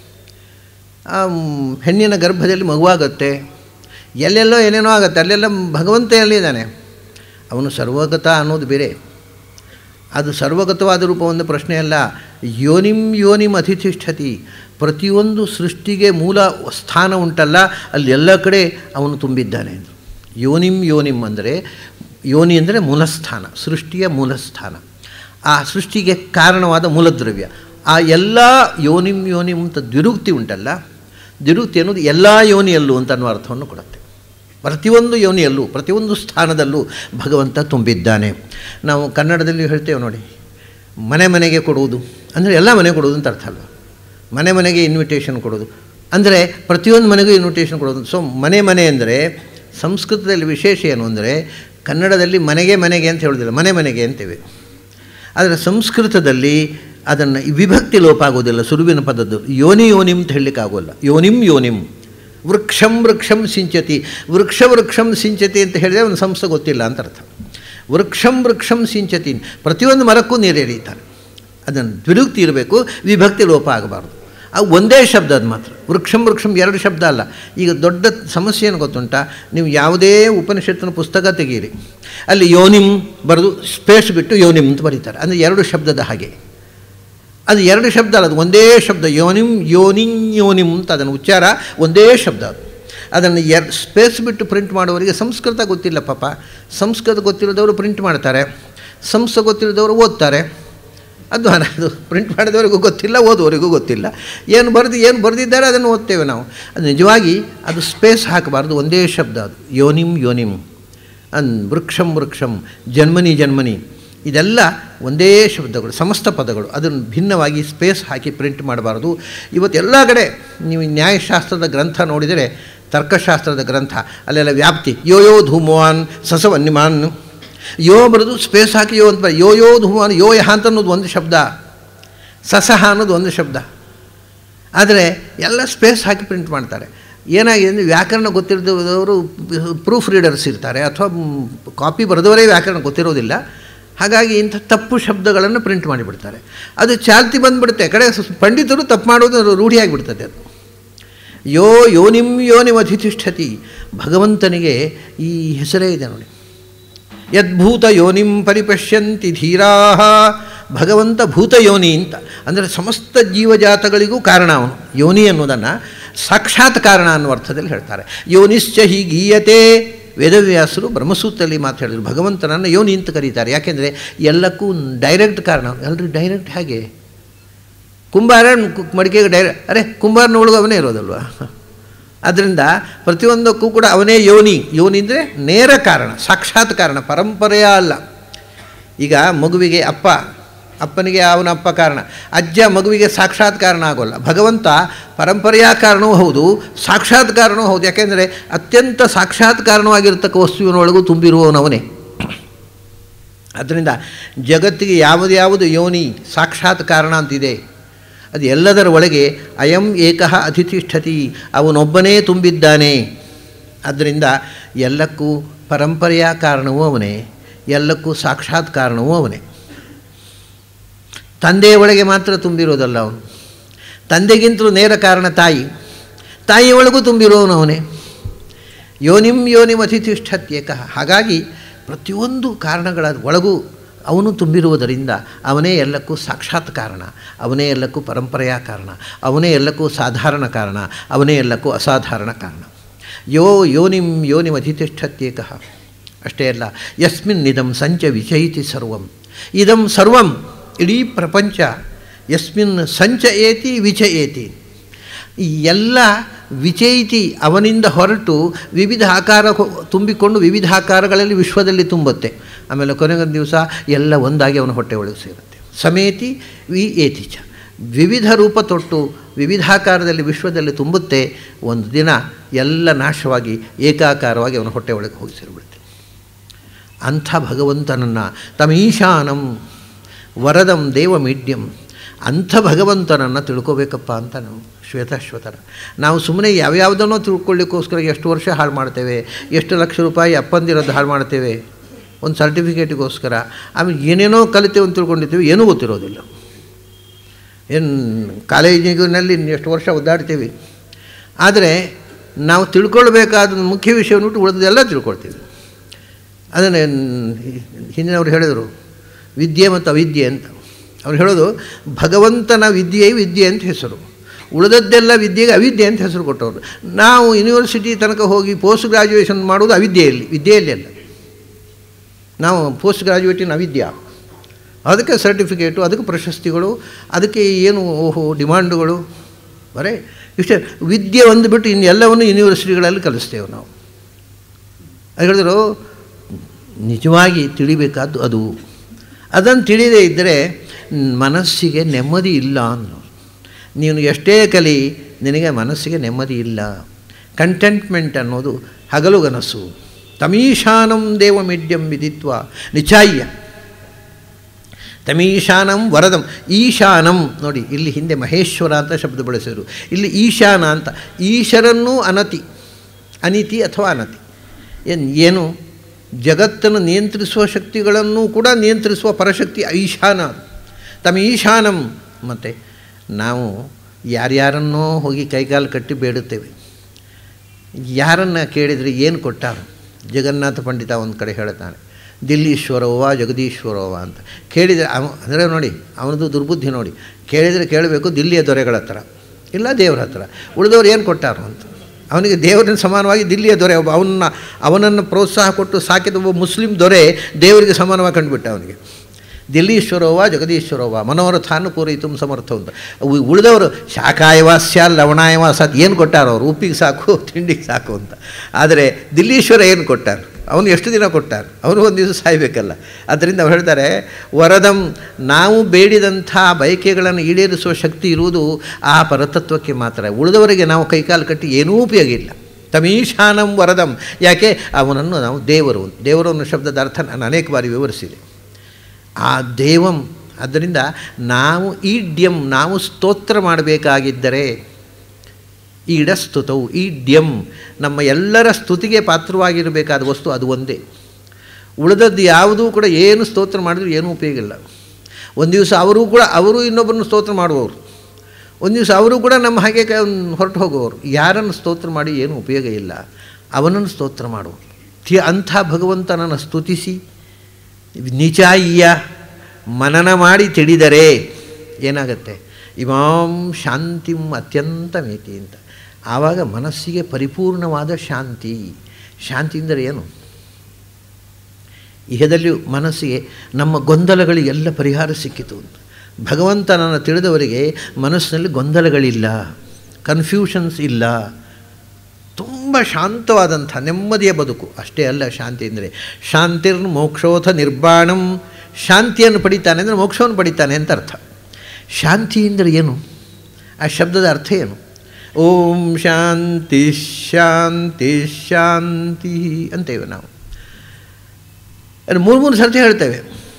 ಹೆಣ್ಣಿನ ಗರ್ಭದಲ್ಲಿ ಮಗುವಾಗುತ್ತೆ ಎಲ್ಲೆಲ್ಲೋ ಏನೇನೋ ಆಗುತ್ತೆ ಅಲ್ಲೆಲ್ಲ ಭಗವಂತ ಎಲ್ಲಿದ್ದಾನೆ ಅವನು ಸರ್ವಗತ ಅನ್ನೋದು ಬೇರೆ ಅದು ಸರ್ವಗತವಾದ ರೂಪ ಒಂದು ಪ್ರಶ್ನೆ ಅಲ್ಲ ಯೋನಿಂ ಯೋನಿಂ ಅಧಿತಿಷ್ಠತಿ ಪ್ರತಿಯೊಂದು ಸೃಷ್ಟಿಗೆ ಮೂಲ ಸ್ಥಾನ ಉಂಟಲ್ಲ ಅಲ್ಲಿ ಎಲ್ಲ ಕಡೆ ಅವನು ತುಂಬಿದ್ದಾನೆ ಯೋನಿಂ ಯೋನಿಂ ಅಂದರೆ ಯೋನಿ ಅಂದರೆ ಮೂಲಸ್ಥಾನ ಸೃಷ್ಟಿಯ ಮೂಲಸ್ಥಾನ ಆ ಸೃಷ್ಟಿಗೆ ಕಾರಣವಾದ ಮೂಲದ್ರವ್ಯ ಆ ಎಲ್ಲ ಯೋನಿಂ ಯೋನಿಂ ಅಂತ ದ್ವಿರುಕ್ತಿ ಉಂಟಲ್ಲ ದ್ವಿರುಕ್ತಿ ಅನ್ನೋದು ಎಲ್ಲ ಯೋನಿಯಲ್ಲೂ ಅಂತ ಅನ್ನೋ ಅರ್ಥವನ್ನು ಕೊಡುತ್ತೆ ಪ್ರತಿಯೊಂದು ಯೋನಿಯಲ್ಲೂ ಪ್ರತಿಯೊಂದು ಸ್ಥಾನದಲ್ಲೂ ಭಗವಂತ ತುಂಬಿದ್ದಾನೆ ನಾವು ಕನ್ನಡದಲ್ಲಿ ಹೇಳ್ತೇವೆ ನೋಡಿ ಮನೆ ಮನೆಗೆ ಕೊಡುವುದು ಅಂದರೆ ಎಲ್ಲ ಮನೆ ಕೊಡುವುದು ಅಂತ ಅರ್ಥ ಅಲ್ವ ಮನೆ ಮನೆಗೆ ಇನ್ವಿಟೇಷನ್ ಕೊಡೋದು ಅಂದರೆ ಪ್ರತಿಯೊಂದು ಮನೆಗೂ ಇನ್ವಿಟೇಷನ್ ಕೊಡೋದು ಸೊ ಮನೆ ಮನೆ ಅಂದರೆ ಸಂಸ್ಕೃತದಲ್ಲಿ ವಿಶೇಷ ಏನು ಅಂದರೆ ಕನ್ನಡದಲ್ಲಿ ಮನೆಗೆ ಮನೆಗೆ ಅಂತ ಹೇಳೋದಿಲ್ಲ ಮನೆ ಮನೆಗೆ ಅಂತೇವೆ ಆದರೆ ಸಂಸ್ಕೃತದಲ್ಲಿ ಅದನ್ನು ವಿಭಕ್ತಿ ಲೋಪ ಆಗೋದಿಲ್ಲ ಸುರುವಿನ ಪದದ್ದು ಯೋನಿ ಯೋನಿಂ ಅಂತ ಹೇಳಲಿಕ್ಕೆ ಆಗೋಲ್ಲ ಯೋನಿಂ ಯೋನಿಂ ವೃಕ್ಷಂ ವೃಕ್ಷಂ ಸಿಂಚತಿ ವೃಕ್ಷ ವೃಕ್ಷಂ ಸಿಂಚತಿ ಅಂತ ಹೇಳಿದರೆ ಒಂದು ಸಂಸ್ಥೆ ಗೊತ್ತಿಲ್ಲ ಅಂತ ಅರ್ಥ ವೃಕ್ಷಂ ವೃಕ್ಷಂ ಸಿಂಚತಿ ಪ್ರತಿಯೊಂದು ಮರಕ್ಕೂ ನೀರು ಎರೀತಾರೆ ಅದನ್ನು ದ್ವಿರುಕ್ತಿ ಇರಬೇಕು ವಿಭಕ್ತಿ ಲೋಪ ಆಗಬಾರ್ದು ಅದು ಒಂದೇ ಶಬ್ದ ಅದು ಮಾತ್ರ ವೃಕ್ಷಂ ವೃಕ್ಷಂ ಎರಡು ಶಬ್ದ ಅಲ್ಲ ಈಗ ದೊಡ್ಡ ಸಮಸ್ಯೆ ಏನು ಗೊತ್ತುಂಟ ನೀವು ಯಾವುದೇ ಉಪನಿಷತ್ತಿನ ಪುಸ್ತಕ ತೆಗೀರಿ ಅಲ್ಲಿ ಯೋನಿಂ ಬರೆದು ಸ್ಪೇಸ್ ಬಿಟ್ಟು ಯೋನಿಂ ಅಂತ ಬರೀತಾರೆ ಅಂದರೆ ಎರಡು ಶಬ್ದದ ಹಾಗೆ ಅದು ಎರಡು ಶಬ್ದ ಅಲ್ಲ ಅದು ಒಂದೇ ಶಬ್ದ ಯೋನಿಂ ಯೋನಿಂ ಯೋನಿಂ ಅಂತ ಅದನ್ನು ಉಚ್ಚಾರ ಒಂದೇ ಶಬ್ದ ಅದು ಅದನ್ನು ಎರ್ ಸ್ಪೇಸ್ ಬಿಟ್ಟು ಪ್ರಿಂಟ್ ಮಾಡೋವರಿಗೆ ಸಂಸ್ಕೃತ ಗೊತ್ತಿಲ್ಲ ಪಾಪ ಸಂಸ್ಕೃತ ಗೊತ್ತಿರೋದವರು ಪ್ರಿಂಟ್ ಮಾಡ್ತಾರೆ ಸಂಸ್ಕೃತ ಗೊತ್ತಿರೋದವರು ಓದ್ತಾರೆ ಅದು ಅದು ಪ್ರಿಂಟ್ ಮಾಡಿದವರಿಗೂ ಗೊತ್ತಿಲ್ಲ ಓದುವವರಿಗೂ ಗೊತ್ತಿಲ್ಲ ಏನು ಬರೆದು ಏನು ಬರೆದಿದ್ದಾರೆ ಅದನ್ನು ಓದ್ತೇವೆ ನಾವು ಅದು ನಿಜವಾಗಿ ಅದು ಸ್ಪೇಸ್ ಹಾಕಬಾರ್ದು ಒಂದೇ ಶಬ್ದ ಅದು ಯೋನಿಂ ಯೋನಿಂ ಅನ್ ವೃಕ್ಷಂ ವೃಕ್ಷಂ ಜನ್ಮನಿ ಜನ್ಮನಿ ಇದೆಲ್ಲ ಒಂದೇ ಶಬ್ದಗಳು ಸಮಸ್ತ ಪದಗಳು ಅದನ್ನು ಭಿನ್ನವಾಗಿ ಸ್ಪೇಸ್ ಹಾಕಿ ಪ್ರಿಂಟ್ ಮಾಡಬಾರ್ದು ಇವತ್ತು ಎಲ್ಲ ಕಡೆ ನೀವು ನ್ಯಾಯಶಾಸ್ತ್ರದ ಗ್ರಂಥ ನೋಡಿದರೆ ತರ್ಕಶಾಸ್ತ್ರದ ಗ್ರಂಥ ಅಲ್ಲೆಲ್ಲ ವ್ಯಾಪ್ತಿ ಯೋ ಯೋ ಧೂಮವಾನ್ ಸಸವನ್ಯಮಾನ್ ಯೋ ಬರೆದು ಸ್ಪೇಸ್ ಹಾಕಿ ಯೋ ಅಂತ ಯೋ ಯೋ ಧೂಮವಾನ್ ಯೋ ಯಹ ಅಂತ ಅನ್ನೋದು ಒಂದು ಶಬ್ದ ಸಸಹ ಅನ್ನೋದು ಒಂದು ಶಬ್ದ ಆದರೆ ಎಲ್ಲ ಸ್ಪೇಸ್ ಹಾಕಿ ಪ್ರಿಂಟ್ ಮಾಡ್ತಾರೆ ಏನಾಗಿದೆ ಅಂದರೆ ವ್ಯಾಕರಣ ಗೊತ್ತಿರೋದವರು ಪ್ರೂಫ್ ರೀಡರ್ಸ್ ಇರ್ತಾರೆ ಅಥವಾ ಕಾಪಿ ಬರೆದವರೇ ವ್ಯಾಕರಣ ಗೊತ್ತಿರೋದಿಲ್ಲ ಹಾಗಾಗಿ ಇಂಥ ತಪ್ಪು ಶಬ್ದಗಳನ್ನು ಪ್ರಿಂಟ್ ಮಾಡಿಬಿಡ್ತಾರೆ ಅದು ಚಾಲ್ತಿ ಬಂದುಬಿಡುತ್ತೆ ಕಡೆ ಪಂಡಿತರು ತಪ್ಪು ಮಾಡೋದು ರೂಢಿಯಾಗಿಬಿಡ್ತದೆ ಅದು ಯೋ ಯೋನಿಂ ಯೋನಿಂ ಅಧಿತಿಷ್ಠತಿ ಭಗವಂತನಿಗೆ ಈ ಹೆಸರೇ ಇದೆ ನೋಡಿ ಯದ್ಭೂತ ಯೋನಿಂ ಪರಿಪಶ್ಯಂತಿ ಧೀರಾ ಭಗವಂತ ಭೂತ ಯೋನಿ ಅಂತ ಅಂದರೆ ಸಮಸ್ತ ಜೀವಜಾತಗಳಿಗೂ ಕಾರಣ ಅವನು ಯೋನಿ ಅನ್ನೋದನ್ನು ಸಾಕ್ಷಾತ್ ಕಾರಣ ಅನ್ನೋ ಅರ್ಥದಲ್ಲಿ ಹೇಳ್ತಾರೆ ಯೋನಿಶ್ಚ ಹಿ ಗೀಯತೆ ವೇದವ್ಯಾಸರು ಬ್ರಹ್ಮಸೂತ್ರದಲ್ಲಿ ಮಾತು ಹೇಳಿದ್ರು ಭಗವಂತನನ್ನು ಯೋನಿ ಅಂತ ಕರೀತಾರೆ ಯಾಕೆಂದರೆ ಎಲ್ಲಕ್ಕೂ ಡೈರೆಕ್ಟ್ ಕಾರಣ ಅಲ್ರಿ ಡೈರೆಕ್ಟ್ ಹಾಗೆ ಕುಂಬಾರ ಮಡಿಕೆಗೆ ಡೈರೆಕ್ಟ್ ಅರೆ ಕುಂಬಾರನ ಒಳಗೆ ಅವನೇ ಇರೋದಲ್ವ ಆದ್ದರಿಂದ ಪ್ರತಿಯೊಂದಕ್ಕೂ ಕೂಡ ಅವನೇ ಯೋನಿ ಯೋನಿ ಅಂದರೆ ನೇರ ಕಾರಣ ಸಾಕ್ಷಾತ್ ಕಾರಣ ಪರಂಪರೆಯ ಅಲ್ಲ ಈಗ ಮಗುವಿಗೆ ಅಪ್ಪ ಅಪ್ಪನಿಗೆ ಅವನ ಅಪ್ಪ ಕಾರಣ ಅಜ್ಜ ಮಗುವಿಗೆ ಸಾಕ್ಷಾತ್ ಕಾರಣ ಆಗೋಲ್ಲ ಭಗವಂತ ಪರಂಪರೆಯ ಕಾರಣವೂ ಹೌದು ಸಾಕ್ಷಾತ್ ಕಾರಣವೂ ಹೌದು ಯಾಕೆಂದರೆ ಅತ್ಯಂತ ಸಾಕ್ಷಾತ್ ಕಾರಣವಾಗಿರ್ತಕ್ಕ ವಸ್ತುವಿನೊಳಗೂ ತುಂಬಿರುವವನವನೇ ಅದರಿಂದ ಜಗತ್ತಿಗೆ ಯಾವುದು ಯಾವುದು ಯೋನಿ ಸಾಕ್ಷಾತ್ ಕಾರಣ ಅಂತಿದೆ ಅದು ಎಲ್ಲದರ ಒಳಗೆ ಅಯಂ ಏಕಃ ಅತಿಷ್ಠತಿ ಅವನೊಬ್ಬನೇ ತುಂಬಿದ್ದಾನೆ ಆದ್ದರಿಂದ ಎಲ್ಲಕ್ಕೂ ಪರಂಪರೆಯ ಕಾರಣವೂ ಅವನೇ ಎಲ್ಲಕ್ಕೂ ಸಾಕ್ಷಾತ್ ಕಾರಣವೂ ಅವನೇ ತಂದೆಯ ಒಳಗೆ ಮಾತ್ರ ತುಂಬಿರೋದಲ್ಲ ಅವನು ತಂದೆಗಿಂತಲೂ ನೇರ ಕಾರಣ ತಾಯಿ ತಾಯಿಯ ಒಳಗೂ ತುಂಬಿರೋನು ಅವನೇ ಯೋನಿಂ ಯೋನಿಂ ಅತಿಷ್ಠತ್ಯೇಕಃ ಹಾಗಾಗಿ ಪ್ರತಿಯೊಂದು ಕಾರಣಗಳ ಒಳಗೂ ಅವನು ತುಂಬಿರುವುದರಿಂದ ಅವನೇ ಎಲ್ಲಕ್ಕೂ ಸಾಕ್ಷಾತ್ ಕಾರಣ ಅವನೇ ಎಲ್ಲಕ್ಕೂ ಪರಂಪರೆಯ ಕಾರಣ ಅವನೇ ಎಲ್ಲಕ್ಕೂ ಸಾಧಾರಣ ಕಾರಣ ಅವನೇ ಎಲ್ಲಕ್ಕೂ ಅಸಾಧಾರಣ ಕಾರಣ ಯೋ ಯೋನಿಂ ಯೋನಿಂ ಅಧಿತಿಷ್ಠತ್ಯೇಕಃ ಅಷ್ಟೇ ಅಲ್ಲ ಯಸ್ಮಿನ್ ಇದಂ ಸಂಚ ವಿಚಯಿತಿ ಸರ್ವಂ ಇದಂ ಸರ್ವಂ ಇಡೀ ಪ್ರಪಂಚ ಯಸ್ಮಿನ್ ಸಂಚ ಏತಿ ವಿಚಯೇತಿ ಈ ಎಲ್ಲ ವಿಚಯಿತಿ ಅವನಿಂದ ಹೊರಟು ವಿವಿಧ ಆಕಾರ ತುಂಬಿಕೊಂಡು ವಿವಿಧ ಆಕಾರಗಳಲ್ಲಿ ವಿಶ್ವದಲ್ಲಿ ತುಂಬುತ್ತೆ ಆಮೇಲೆ ಕೊನೆಗೊಂದು ದಿವಸ ಎಲ್ಲ ಒಂದಾಗಿ ಅವನ ಹೊಟ್ಟೆ ಒಳಗೆ ಸೇರುತ್ತೆ ಸಮೇತಿ ವಿ ಏತಿ ಚ ವಿವಿಧ ರೂಪ ತೊಟ್ಟು ವಿವಿಧಾಕಾರದಲ್ಲಿ ವಿಶ್ವದಲ್ಲಿ ತುಂಬುತ್ತೆ ಒಂದು ದಿನ ಎಲ್ಲ ನಾಶವಾಗಿ ಏಕಾಕಾರವಾಗಿ ಅವನ ಹೊಟ್ಟೆ ಒಳಗೆ ಹೋಗಿ ಸೇರಿಬಿಡುತ್ತೆ ಅಂಥ ಭಗವಂತನನ್ನು ತಮೀಶಾನಂ ವರದಂ ದೇವಮೀಡ್ಯಂ ಅಂಥ ಭಗವಂತನನ್ನು ತಿಳ್ಕೋಬೇಕಪ್ಪ ಅಂತ ನಾವು ಶ್ವೇತಾಶ್ವತರ ನಾವು ಸುಮ್ಮನೆ ಯಾವ್ಯಾವುದನ್ನೋ ತಿಳ್ಕೊಳ್ಳಿಕ್ಕೋಸ್ಕರ ಎಷ್ಟು ವರ್ಷ ಹಾಳು ಮಾಡ್ತೇವೆ ಎಷ್ಟು ಲಕ್ಷ ರೂಪಾಯಿ ಅಪ್ಪಂದಿರೋದು ಹಾಳು ಮಾಡ್ತೇವೆ ಒಂದು ಸರ್ಟಿಫಿಕೇಟಿಗೋಸ್ಕರ ಆಮೇಲೆ ಏನೇನೋ ಕಲಿತೇವೆ ಅಂತ ತಿಳ್ಕೊಂಡಿರ್ತೀವಿ ಏನೂ ಗೊತ್ತಿರೋದಿಲ್ಲ ಏನು ಕಾಲೇಜಿನಲ್ಲಿ ಎಷ್ಟು ವರ್ಷ ಒದ್ದಾಡ್ತೀವಿ ಆದರೆ ನಾವು ತಿಳ್ಕೊಳ್ಬೇಕಾದ ಮುಖ್ಯ ವಿಷಯವನ್ನು ಬಿಟ್ಟು ಉಳಿದೆಲ್ಲ ತಿಳ್ಕೊಳ್ತೀವಿ ಅದನ್ನೇ ಹಿಂದಿನವ್ರು ಹೇಳಿದರು ವಿದ್ಯೆ ಮತ್ತು ಅವಿದ್ಯೆ ಅಂತ ಅವ್ರು ಹೇಳೋದು ಭಗವಂತನ ವಿದ್ಯೆ ವಿದ್ಯೆ ಅಂತ ಹೆಸರು ಉಳಿದದ್ದೆಲ್ಲ ವಿದ್ಯೆಗೆ ಅವಿದ್ಯೆ ಅಂತ ಹೆಸರು ಕೊಟ್ಟವರು ನಾವು ಯೂನಿವರ್ಸಿಟಿ ತನಕ ಹೋಗಿ ಪೋಸ್ಟ್ ಗ್ರಾಜ್ಯುಯೇಷನ್ ಮಾಡೋದು ಅವಿದ್ಯೆಯಲ್ಲಿ ವಿದ್ಯೆಯಲ್ಲಿ ಅಲ್ಲ ನಾವು ಪೋಸ್ಟ್ ಗ್ರಾಜ್ಯುಯೇಟಿನ ಅವಿದ್ಯಾ ಅದಕ್ಕೆ ಸರ್ಟಿಫಿಕೇಟು ಅದಕ್ಕೆ ಪ್ರಶಸ್ತಿಗಳು ಅದಕ್ಕೆ ಏನು ಓಹೋ ಡಿಮಾಂಡುಗಳು ಬರೇ ಇಷ್ಟೇ ವಿದ್ಯೆ ಒಂದು ಬಿಟ್ಟು ಇನ್ನು ಎಲ್ಲವನ್ನು ಯೂನಿವರ್ಸಿಟಿಗಳಲ್ಲಿ ಕಲಿಸ್ತೇವೆ ನಾವು ಅದು ಹೇಳಿದ್ರು ನಿಜವಾಗಿ ತಿಳಿಬೇಕಾದ್ದು ಅದು ಅದನ್ನು ತಿಳಿದೇ ಇದ್ದರೆ ಮನಸ್ಸಿಗೆ ನೆಮ್ಮದಿ ಇಲ್ಲ ಅಂದರು ನೀನು ಎಷ್ಟೇ ಕಲಿ ನಿನಗೆ ಮನಸ್ಸಿಗೆ ನೆಮ್ಮದಿ ಇಲ್ಲ ಕಂಟೆಂಟ್ಮೆಂಟ್ ಅನ್ನೋದು ಹಗಲುಗನಸು ತಮೀಶಾನಂ ದೇವಮಿಡ್ಯಂ ವಿದಿತ್ವ ನಿಚಾಯ್ಯ ತಮೀಶಾನಂ ವರದಂ ಈಶಾನಂ ನೋಡಿ ಇಲ್ಲಿ ಹಿಂದೆ ಮಹೇಶ್ವರ ಅಂತ ಶಬ್ದ ಬಳಸಿದರು ಇಲ್ಲಿ ಈಶಾನ ಅಂತ ಈಶರನ್ನೂ ಅನತಿ ಅನಿತಿ ಅಥವಾ ಅನತಿ ಏನು ಏನು ಜಗತ್ತನ್ನು ನಿಯಂತ್ರಿಸುವ ಶಕ್ತಿಗಳನ್ನು ಕೂಡ ನಿಯಂತ್ರಿಸುವ ಪರಶಕ್ತಿ ಈಶಾನ ತಮ್ಮ ಈಶಾನಂ ಮತ್ತು ನಾವು ಯಾರ್ಯಾರನ್ನೋ ಹೋಗಿ ಕೈಕಾಲು ಕಟ್ಟಿ ಬೇಡುತ್ತೇವೆ ಯಾರನ್ನು ಕೇಳಿದರೆ ಏನು ಕೊಟ್ಟಾರು ಜಗನ್ನಾಥ ಪಂಡಿತ ಒಂದು ಕಡೆ ಹೇಳ್ತಾನೆ ದಿಲ್ಲೀಶ್ವರವ್ವ ಜಗದೀಶ್ವರವ್ವ ಅಂತ ಕೇಳಿದರೆ ಅವ ಅಂದರೆ ನೋಡಿ ಅವನದು ದುರ್ಬುದ್ಧಿ ನೋಡಿ ಕೇಳಿದರೆ ಕೇಳಬೇಕು ದಿಲ್ಲಿಯ ದೊರೆಗಳ ಹತ್ರ ಇಲ್ಲ ದೇವ್ರ ಹತ್ರ ಉಳಿದವ್ರು ಏನು ಕೊಟ್ಟಾರು ಅಂತ ಅವನಿಗೆ ದೇವರಿನ ಸಮಾನವಾಗಿ ದಿಲ್ಲಿಯ ದೊರೆ ಒಬ್ಬ ಅವನ್ನ ಅವನನ್ನು ಪ್ರೋತ್ಸಾಹ ಕೊಟ್ಟು ಸಾಕಿದ ಒಬ್ಬ ಮುಸ್ಲಿಂ ದೊರೆ ದೇವರಿಗೆ ಸಮಾನವಾಗಿ ಕಂಡುಬಿಟ್ಟ ಅವನಿಗೆ ದಿಲ್ಲೀಶ್ವರವ್ವ ಜಗದೀಶ್ವರವ್ವ ಮನೋರಥಾನು ಪೂರೈತು ಸಮರ್ಥ ಅಂತ ಉ- ಉಳಿದವರು ಶಾಖಾಯವಾಸ್ಯ ಲವಣಾಯವಾಸ ಅದು ಏನು ಕೊಟ್ಟಾರೋ ಅವ್ರು ಉಪ್ಪಿಗೆ ಸಾಕು ತಿಂಡಿಗೆ ಸಾಕು ಅಂತ ಆದರೆ ದಿಲ್ಲೀಶ್ವರ ಏನು ಕೊಟ್ಟಾರು ಅವನು ಎಷ್ಟು ದಿನ ಕೊಟ್ಟಾರು ಅವನು ಒಂದು ದಿವಸ ಸಾಯಬೇಕಲ್ಲ ಅದರಿಂದ ಅವ್ರು ಹೇಳ್ತಾರೆ ವರದಂ ನಾವು ಬೇಡಿದಂಥ ಬಯಕೆಗಳನ್ನು ಈಡೇರಿಸುವ ಶಕ್ತಿ ಇರುವುದು ಆ ಪರತತ್ವಕ್ಕೆ ಮಾತ್ರ ಉಳಿದವರಿಗೆ ನಾವು ಕೈಕಾಲು ಕಟ್ಟಿ ಏನೂ ಉಪಯೋಗ ಇಲ್ಲ ತಮೀಶಾನಂ ವರದಂ ಯಾಕೆ ಅವನನ್ನು ನಾವು ದೇವರು ದೇವರು ಅನ್ನೋ ಶಬ್ದದ ಅರ್ಥ ನಾನು ಅನೇಕ ಬಾರಿ ವಿವರಿಸಿದೆ ಆ ದೇವಂ ಆದ್ದರಿಂದ ನಾವು ಈಡ್ಯಂ ನಾವು ಸ್ತೋತ್ರ ಮಾಡಬೇಕಾಗಿದ್ದರೆ ಈಡ ಸ್ತುತವು ಈಡ್ಯಂ ನಮ್ಮ ಎಲ್ಲರ ಸ್ತುತಿಗೆ ಪಾತ್ರವಾಗಿರಬೇಕಾದ ವಸ್ತು ಅದು ಒಂದೇ ಉಳಿದದ್ದು ಯಾವುದೂ ಕೂಡ ಏನು ಸ್ತೋತ್ರ ಮಾಡಿದ್ರು ಏನೂ ಉಪಯೋಗ ಇಲ್ಲ ಒಂದು ದಿವಸ ಅವರು ಕೂಡ ಅವರು ಇನ್ನೊಬ್ಬರನ್ನು ಸ್ತೋತ್ರ ಮಾಡುವವರು ಒಂದು ದಿವಸ ಅವರು ಕೂಡ ನಮ್ಮ ಹಾಗೆ ಕ ಹೊರಟು ಹೋಗುವವರು ಯಾರನ್ನು ಸ್ತೋತ್ರ ಮಾಡಿ ಏನೂ ಉಪಯೋಗ ಇಲ್ಲ ಅವನನ್ನು ಸ್ತೋತ್ರ ಮಾಡುವರು ತಿ ಅಂಥ ಭಗವಂತನನ್ನು ಸ್ತುತಿಸಿ ನಿಚಾಯ್ಯ ಮನನ ಮಾಡಿ ತಿಳಿದರೆ ಏನಾಗತ್ತೆ ಇಮಾಂ ಶಾಂತಿಂ ಅತ್ಯಂತ ಮೇತಿ ಅಂತ ಆವಾಗ ಮನಸ್ಸಿಗೆ ಪರಿಪೂರ್ಣವಾದ ಶಾಂತಿ ಶಾಂತಿ ಅಂದರೆ ಏನು ಇಹದಲ್ಲಿ ಮನಸ್ಸಿಗೆ ನಮ್ಮ ಗೊಂದಲಗಳಿಗೆಲ್ಲ ಪರಿಹಾರ ಸಿಕ್ಕಿತು ಅಂತ ಭಗವಂತನನ್ನು ತಿಳಿದವರಿಗೆ ಮನಸ್ಸಿನಲ್ಲಿ ಗೊಂದಲಗಳಿಲ್ಲ ಕನ್ಫ್ಯೂಷನ್ಸ್ ಇಲ್ಲ ತುಂಬ ಶಾಂತವಾದಂಥ ನೆಮ್ಮದಿಯ ಬದುಕು ಅಷ್ಟೇ ಅಲ್ಲ ಶಾಂತಿ ಅಂದರೆ ಶಾಂತಿರ್ ಮೋಕ್ಷೋಥ ನಿರ್ವಾಣಂ ಶಾಂತಿಯನ್ನು ಪಡಿತಾನೆ ಅಂದರೆ ಮೋಕ್ಷವನ್ನು ಪಡಿತಾನೆ ಅಂತ ಅರ್ಥ ಶಾಂತಿ ಅಂದರೆ ಏನು ಆ ಶಬ್ದದ ಅರ್ಥ ಏನು ಓಂ ಶಾಂತಿ ಶಾಂತಿ ಶಾಂತಿ ಅಂತೇವೆ ನಾವು ಅದು ಮೂರು ಮೂರು ಸರ್ತಿ ಹೇಳ್ತೇವೆ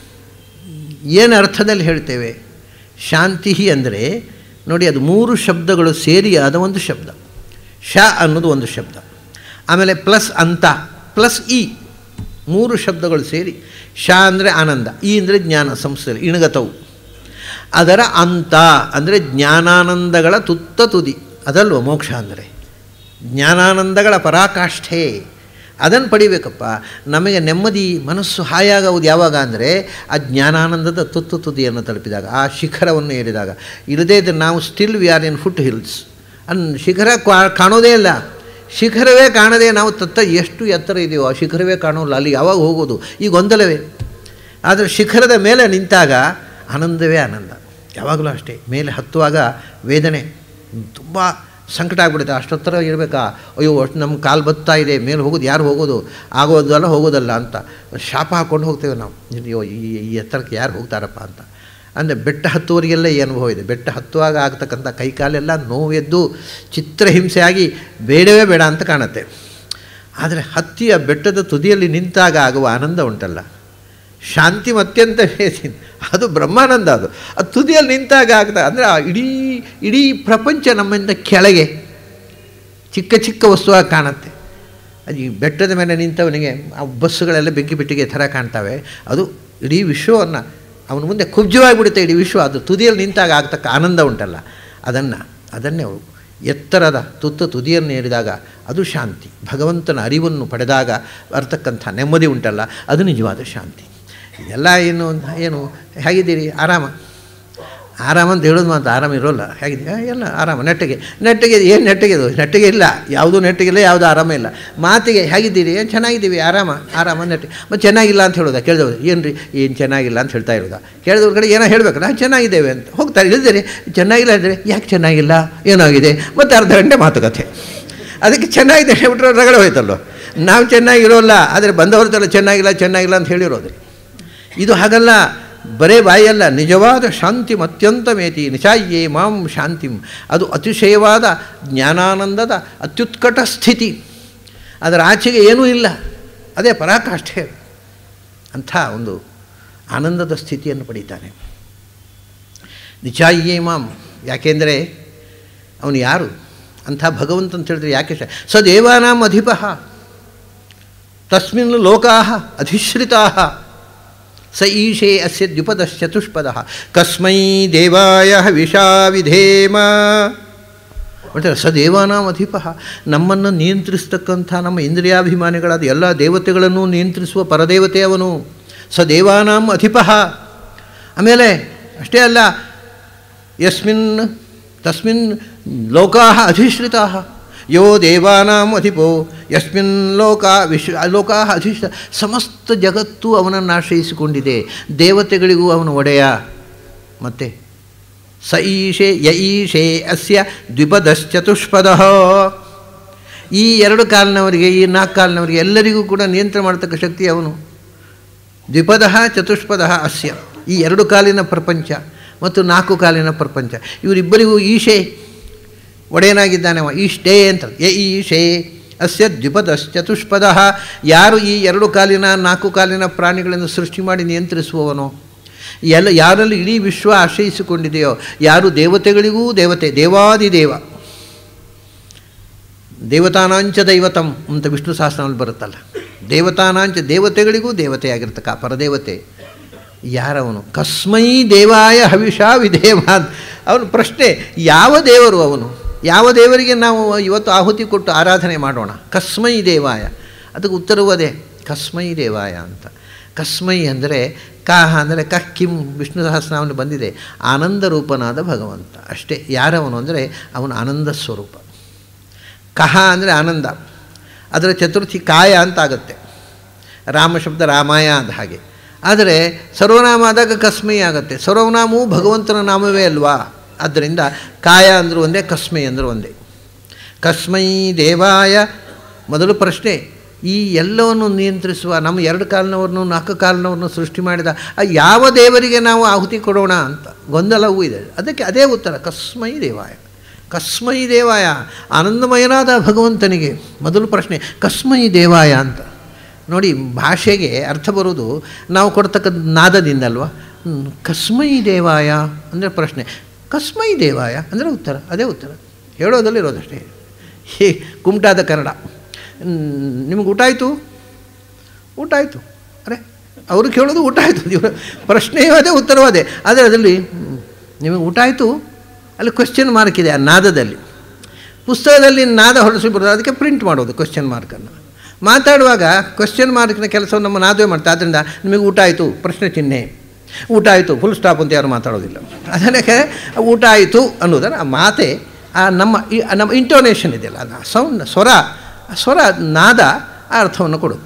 ಏನು ಅರ್ಥದಲ್ಲಿ ಹೇಳ್ತೇವೆ ಶಾಂತಿ ಅಂದರೆ ನೋಡಿ ಅದು ಮೂರು ಶಬ್ದಗಳು ಸೇರಿ ಆದ ಒಂದು ಶಬ್ದ ಶ ಅನ್ನೋದು ಒಂದು ಶಬ್ದ ಆಮೇಲೆ ಪ್ಲಸ್ ಅಂತ ಪ್ಲಸ್ ಇ ಮೂರು ಶಬ್ದಗಳು ಸೇರಿ ಶ ಅಂದರೆ ಆನಂದ ಈ ಅಂದರೆ ಜ್ಞಾನ ಸಂಸ್ಥೆ ಇಣಗತವು ಅದರ ಅಂತ ಅಂದರೆ ಜ್ಞಾನಾನಂದಗಳ ತುತ್ತ ತುದಿ ಅದಲ್ವ ಮೋಕ್ಷ ಅಂದರೆ ಜ್ಞಾನಾನಂದಗಳ ಪರಾಕಾಷ್ಠೆ ಅದನ್ನು ಪಡಿಬೇಕಪ್ಪ ನಮಗೆ ನೆಮ್ಮದಿ ಮನಸ್ಸು ಹಾಯಾಗುವುದು ಯಾವಾಗ ಅಂದರೆ ಆ ಜ್ಞಾನಾನಂದದ ತುತ್ತು ತುದಿಯನ್ನು ತಲುಪಿದಾಗ ಆ ಶಿಖರವನ್ನು ಏರಿದಾಗ ಇಲ್ಲದೇ ಇದ್ದರೆ ನಾವು still we are in foothills ಅನ್ ಶಿಖರ ಕ್ವಾ- ಕಾಣೋದೇ ಇಲ್ಲ ಶಿಖರವೇ ಕಾಣದೆ ನಾವು ತತ್ತ ಎಷ್ಟು ಎತ್ತರ ಇದೆಯೋ ಆ ಶಿಖರವೇ ಕಾಣೋಲ್ಲ ಅಲ್ಲಿ ಯಾವಾಗ ಹೋಗೋದು ಈ ಗೊಂದಲವೇ ಆದರೆ ಶಿಖರದ ಮೇಲೆ ನಿಂತಾಗ ಆನಂದವೇ ಆನಂದ ಯಾವಾಗಲೂ ಅಷ್ಟೇ ಮೇಲೆ ಹತ್ತುವಾಗ ವೇದನೆ ತುಂಬ ಸಂಕಟ ಆಗ್ಬಿಡುತ್ತೆ ಅಷ್ಟೊತ್ತರ ಇರಬೇಕಾ ಅಯ್ಯೋ ಅಷ್ಟು ನಮ್ಮ ಕಾಲು ಬತ್ತಾ ಇದೆ ಮೇಲೆ ಹೋಗೋದು ಯಾರು ಹೋಗೋದು ಆಗೋದಲ್ಲ ಹೋಗೋದಲ್ಲ ಅಂತ ಶಾಪ ಹಾಕ್ಕೊಂಡು ಹೋಗ್ತೇವೆ ನಾವು ಅಯ್ಯೋ ಈ ಈ ಎತ್ತರಕ್ಕೆ ಯಾರು ಹೋಗ್ತಾರಪ್ಪ ಅಂತ ಅಂದರೆ ಬೆಟ್ಟ ಹತ್ತುವರಿಗೆಲ್ಲ ಈ ಅನುಭವ ಇದೆ ಬೆಟ್ಟ ಹತ್ತುವಾಗ ಆಗ್ತಕ್ಕಂಥ ಕೈಕಾಲೆಲ್ಲ ನೋವೆದ್ದು ಚಿತ್ರಹಿಂಸೆಯಾಗಿ ಬೇಡವೇ ಬೇಡ ಅಂತ ಕಾಣುತ್ತೆ ಆದರೆ ಹತ್ತಿಯ ಬೆಟ್ಟದ ತುದಿಯಲ್ಲಿ ನಿಂತಾಗ ಆಗುವ ಆನಂದ ಉಂಟಲ್ಲ ಶಾಂತಿ ಅತ್ಯಂತ ಬೇಸಿ ಅದು ಬ್ರಹ್ಮಾನಂದ ಅದು ಅದು ತುದಿಯಲ್ಲಿ ನಿಂತಾಗ ಆಗ್ತದೆ ಅಂದರೆ ಆ ಇಡೀ ಇಡೀ ಪ್ರಪಂಚ ನಮ್ಮಿಂದ ಕೆಳಗೆ ಚಿಕ್ಕ ಚಿಕ್ಕ ವಸ್ತುವಾಗಿ ಕಾಣುತ್ತೆ ಅದು ಈ ಬೆಟ್ಟದ ಮೇಲೆ ನಿಂತವನಿಗೆ ಆ ಬಸ್ಸುಗಳೆಲ್ಲ ಬೆಂಕಿ ಪೆಟ್ಟಿಗೆ ಥರ ಕಾಣ್ತವೆ ಅದು ಇಡೀ ವಿಶ್ವವನ್ನು ಅವನ ಮುಂದೆ ಕುಬ್ಜವಾಗಿಬಿಡುತ್ತೆ ಇಡೀ ವಿಶ್ವ ಅದು ತುದಿಯಲ್ಲಿ ನಿಂತಾಗ ಆಗ್ತಕ್ಕ ಆನಂದ ಉಂಟಲ್ಲ ಅದನ್ನು ಅದನ್ನೇ ಅವು ಎತ್ತರದ ತುತ್ತ ತುದಿಯನ್ನು ಏರಿದಾಗ ಅದು ಶಾಂತಿ ಭಗವಂತನ ಅರಿವನ್ನು ಪಡೆದಾಗ ಬರ್ತಕ್ಕಂಥ ನೆಮ್ಮದಿ ಉಂಟಲ್ಲ ಅದು ನಿಜವಾದ ಶಾಂತಿ ಇದೆಲ್ಲ ಏನು ಏನು ಹೇಗಿದ್ದೀರಿ ಆರಾಮ ಆರಾಮ ಅಂತ ಹೇಳೋದು ಮಾತು ಆರಾಮ ಇರೋಲ್ಲ ಹೇಗಿದೆ ಆ, ಎಲ್ಲ ಆರಾಮ ನೆಟ್ಟಿಗೆ ನೆಟ್ಟಿಗೆ ಏನು ನೆಟ್ಟಿಗೆ ಇದು ನೆಟ್ಟಿಗೆ ಇಲ್ಲ ಯಾವುದೂ ನೆಟ್ಟಿಗಿಲ್ಲ ಯಾವುದೂ ಆರಾಮ ಇಲ್ಲ ಮಾತಿಗೆ ಹೇಗಿದ್ದೀರಿ ಏನು ಚೆನ್ನಾಗಿದ್ದೀವಿ ಆರಾಮ ಆರಾಮ ನೆಟ್ಟಿಗೆ ಮತ್ತು ಚೆನ್ನಾಗಿಲ್ಲ ಅಂತ ಹೇಳೋದ ಕೇಳಿದವ್ರು ಏನು ರೀ ಏನು ಚೆನ್ನಾಗಿಲ್ಲ ಅಂತ ಹೇಳ್ತಾ ಇರೋದ ಕೇಳಿದವ್ರ ಕಡೆ ಏನೋ ಹೇಳಬೇಕಲ್ಲ ಚೆನ್ನಾಗಿದ್ದೇವೆ ಅಂತ ಹೋಗ್ತಾರೆ ಇಳಿದಿರಿ ಚೆನ್ನಾಗಿಲ್ಲ ಅಂದರೆ ಯಾಕೆ ಚೆನ್ನಾಗಿಲ್ಲ ಏನಾಗಿದೆ ಮತ್ತು ಅರ್ಧ ಗಂಟೆ ಮಾತುಕತೆ ಅದಕ್ಕೆ ಚೆನ್ನಾಗಿದೆ ಹೇಳ್ಬಿಟ್ರೆ ರಗಳೆ ಹೋಯ್ತಲ್ಲೋ ನಾವು ಚೆನ್ನಾಗಿರೋಲ್ಲ ಆದರೆ ಬಂದವ್ರದ್ದೆಲ್ಲ ಚೆನ್ನಾಗಿಲ್ಲ ಚೆನ್ನಾಗಿಲ್ಲ ಅಂತ ಹೇಳಿರೋದು ಇದು ಹಾಗಲ್ಲ ಬರೇ ಬಾಯಲ್ಲ ನಿಜವಾದ ಶಾಂತಿಂ ಅತ್ಯಂತ ಮೇತಿ ನಿಶಾಯೇ ಮಾಂ ಶಾಂತಿಂ ಅದು ಅತಿಶಯವಾದ ಜ್ಞಾನಾನಂದದ ಅತ್ಯುತ್ಕಟ ಸ್ಥಿತಿ ಅದರ ಆಚೆಗೆ ಏನೂ ಇಲ್ಲ ಅದೇ ಪರಾಕಾಷ್ಠೆ ಅಂಥ ಒಂದು ಆನಂದದ ಸ್ಥಿತಿಯನ್ನು ಪಡೀತಾನೆ ನಿಚಾಯೇ ಮಾಂ ಯಾಕೆಂದರೆ ಅವನು ಯಾರು ಅಂಥ ಭಗವಂತ ಅಂತ ಹೇಳಿದ್ರೆ ಯಾಕೆ ಶ- ಸ ದೇವಾನಾಂ ಅಧಿಪ ತಸ್ಮಿನ್ ಲೋಕಾ ಅಧಿಶ್ರಿತಾ ಸ ಈಶೇ ಅಸ್ಯ ದ್ಯುಪದಶ್ಚತುಷ್ಪದ ಕಸ್ಮೈ ದೇವಾಯ ಹವಿಷಾ ವಿಧೇಮ ಹೇಳ್ತಾರೆ ಸ ದೇವಾನಾಂ ಅಧಿಪ ನಮ್ಮನ್ನು ನಿಯಂತ್ರಿಸ್ತಕ್ಕಂಥ ನಮ್ಮ ಇಂದ್ರಿಯಾಭಿಮಾನಿಗಳಾದ ಎಲ್ಲ ದೇವತೆಗಳನ್ನು ನಿಯಂತ್ರಿಸುವ ಪರದೇವತೆ ಅವನು ಸ ದೇವಾನಾಂ ಅಧಿಪ ಆಮೇಲೆ ಅಷ್ಟೇ ಅಲ್ಲ ಯಸ್ಮಿನ್ ತಸ್ಮಿನ್ ಲೋಕಾ ಅಧಿಶ್ರಿತಾ ಯೋ ದೇವಾನಾಂ ಅಧಿಪೋ ಯಸ್ಮಿನ್ ಲೋಕ ವಿಶ್ವ ಲೋಕಾ ಅಧಿಶ್ರ ಸಮಸ್ತ ಜಗತ್ತು ಅವನನ್ನು ಆಶ್ರಯಿಸಿಕೊಂಡಿದೆ ದೇವತೆಗಳಿಗೂ ಅವನು ಒಡೆಯ ಮತ್ತೆ ಸ ಈಶೆ ಯ ಈಶೆ ಅಸ್ಯ ದ್ವಿಪದಶ್ಚತುಷ್ಪದ ಈ ಎರಡು ಕಾಲಿನವರಿಗೆ ಈ ನಾಲ್ಕು ಕಾಲಿನವರಿಗೆ ಎಲ್ಲರಿಗೂ ಕೂಡ ನಿಯಂತ್ರಣ ಮಾಡತಕ್ಕ ಶಕ್ತಿ ಅವನು ದ್ವಿಪದ ಚತುಷ್ಪದ ಅಸ್ಯ ಈ ಎರಡು ಕಾಲಿನ ಪ್ರಪಂಚ ಮತ್ತು ನಾಲ್ಕು ಕಾಲಿನ ಪ್ರಪಂಚ ಇವರಿಬ್ಬರಿಗೂ ಈಶೆ ಒಡೆಯನಾಗಿದ್ದಾನೆ ಅವ ಈಷ್ಟೇ ಅಂತ ಯ ಈಶೆ ಅಸ್ಯ ದ್ವಿಪದಶ್ಚತುಷ್ಪದ ಯಾರು ಈ ಎರಡು ಕಾಲಿನ ನಾಲ್ಕು ಕಾಲಿನ ಪ್ರಾಣಿಗಳನ್ನು ಸೃಷ್ಟಿ ಮಾಡಿ ನಿಯಂತ್ರಿಸುವವನೋ ಎಲ್ಲ ಯಾರಲ್ಲಿ ಇಡೀ ವಿಶ್ವ ಆಶ್ರಯಿಸಿಕೊಂಡಿದೆಯೋ ಯಾರು ದೇವತೆಗಳಿಗೂ ದೇವತೆ ದೇವಾದಿದೇವ ದೇವತಾನಾಂಚ ದೈವತಂ ಅಂತ ವಿಷ್ಣು ಸಹಸ್ರನಲ್ಲಿ ಬರುತ್ತಲ್ಲ ದೇವತಾನಾಂಚ ದೇವತೆಗಳಿಗೂ ದೇವತೆಯಾಗಿರ್ತಕ್ಕ ಆ ಪರದೇವತೆ ಯಾರವನು ಕಸ್ಮೈ ದೇವಾಯ ಹವಿಷಾ ವಿಧೇಮ ಅವನು ಪ್ರಶ್ನೆ ಯಾವ ದೇವರು ಅವನು ಯಾವ ದೇವರಿಗೆ ನಾವು ಇವತ್ತು ಆಹುತಿ ಕೊಟ್ಟು ಆರಾಧನೆ ಮಾಡೋಣ ಕಸ್ಮೈ ದೇವಾಯ ಅದಕ್ಕೆ ಉತ್ತರವೂ ಅದೇ ಕಸ್ಮೈ ದೇವಾಯ ಅಂತ ಕಸ್ಮೈ ಅಂದರೆ ಕಾಹ ಅಂದರೆ ಕಹ್ ಕಿಂ ವಿಷ್ಣು ಸಹಸ್ರನಾಮಲ್ಲಿ ಬಂದಿದೆ ಆನಂದ ರೂಪನಾದ ಭಗವಂತ ಅಷ್ಟೇ ಯಾರವನು ಅಂದರೆ ಅವನು ಆನಂದ ಸ್ವರೂಪ ಕಹ ಅಂದರೆ ಆನಂದ ಅದರ ಚತುರ್ಥಿ ಕಾಯ ಅಂತ ಆಗುತ್ತೆ ರಾಮ ಶಬ್ದ ರಾಮಾಯ ಅಂದ ಹಾಗೆ ಆದರೆ ಸರ್ವನಾಮ ಆದಾಗ ಕಸ್ಮೈ ಆಗುತ್ತೆ ಸರ್ವನಾಮವು ಭಗವಂತನ ನಾಮವೇ ಅಲ್ವಾ ಆದ್ದರಿಂದ ಕಾಯ ಅಂದರೂ ಒಂದೇ ಕಸ್ಮೈ ಅಂದರೂ ಒಂದೇ ಕಸ್ಮೈ ದೇವಾಯ ಮೊದಲು ಪ್ರಶ್ನೆ ಈ ಎಲ್ಲವನ್ನು ನಿಯಂತ್ರಿಸುವ ನಮ್ಮ ಎರಡು ಕಾಲಿನವ್ರನ್ನು ನಾಲ್ಕು ಕಾಲಿನವ್ರನ್ನು ಸೃಷ್ಟಿ ಮಾಡಿದ ಆ ಯಾವ ದೇವರಿಗೆ ನಾವು ಆಹುತಿ ಕೊಡೋಣ ಅಂತ ಗೊಂದಲವೂ ಇದೆ ಅದಕ್ಕೆ ಅದೇ ಉತ್ತರ ಕಸ್ಮೈ ದೇವಾಯ ಕಸ್ಮೈ ದೇವಾಯ ಆನಂದಮಯನಾದ ಭಗವಂತನಿಗೆ ಮೊದಲು ಪ್ರಶ್ನೆ ಕಸ್ಮೈ ದೇವಾಯ ಅಂತ ನೋಡಿ ಭಾಷೆಗೆ ಅರ್ಥ ಬರೋದು ನಾವು ಕೊಡ್ತಕ್ಕ ನಾದದಿಂದಲ್ವ ಹ್ಮ್, ಕಸ್ಮೈ ದೇವಾಯ ಅಂದರೆ ಪ್ರಶ್ನೆ ಕಸ್ಮೈ ದೇವಾಯ ಅಂದರೆ ಉತ್ತರ ಅದೇ ಉತ್ತರ ಹೇಳೋದಲ್ಲಿ ಇರೋದಷ್ಟೇ ಹೇ ಕುಮಟಾದ ಕನ್ನಡ ನಿಮಗೆ ಊಟ ಆಯಿತು ಊಟ ಆಯಿತು ಅರೆ ಅವರು ಕೇಳೋದು ಊಟ ಆಯಿತು ಇವರು ಪ್ರಶ್ನೆಯೂ ಅದೇ ಉತ್ತರವೂ ಅದೇ ಆದರೆ ಅದರಲ್ಲಿ ಹ್ಮ್, ನಿಮಗೆ ಊಟ ಆಯಿತು ಅಲ್ಲಿ ಕ್ವಶನ್ ಮಾರ್ಕ್ ಇದೆ ಆ ನಾದದಲ್ಲಿ ಪುಸ್ತಕದಲ್ಲಿ ನಾದ ಹೊರಡಿಸಿ ಬರೋದು ಅದಕ್ಕೆ ಪ್ರಿಂಟ್ ಮಾಡೋದು ಕ್ವಶನ್ ಮಾರ್ಕನ್ನು ಮಾತಾಡುವಾಗ ಕ್ವಶನ್ ಮಾರ್ಕ್ನ ಕೆಲಸವನ್ನು ನಮ್ಮ ನಾದವೇ ಮಾಡ್ತಾ ಆದ್ದರಿಂದ ನಿಮಗೆ ಊಟ ಆಯಿತು ಪ್ರಶ್ನೆ ಚಿಹ್ನೆ ಊಟ ಆಯಿತು ಫುಲ್ ಸ್ಟಾಪ್ ಅಂತ ಯಾರು ಮಾತಾಡೋದಿಲ್ಲ ಅದಕ್ಕೆ ಊಟ ಆಯಿತು ಅನ್ನೋದನ್ನು ಆ ಮಾತೆ ಆ ನಮ್ಮ ಈ ನಮ್ಮ ಇಂಟೋನೇಷನ್ ಇದೆಯಲ್ಲ ಅದು ಸೌಂಡ್ ಸ್ವರ ಆ ಸ್ವರ ನಾದ ಆ ಅರ್ಥವನ್ನು ಕೊಡುತ್ತೆ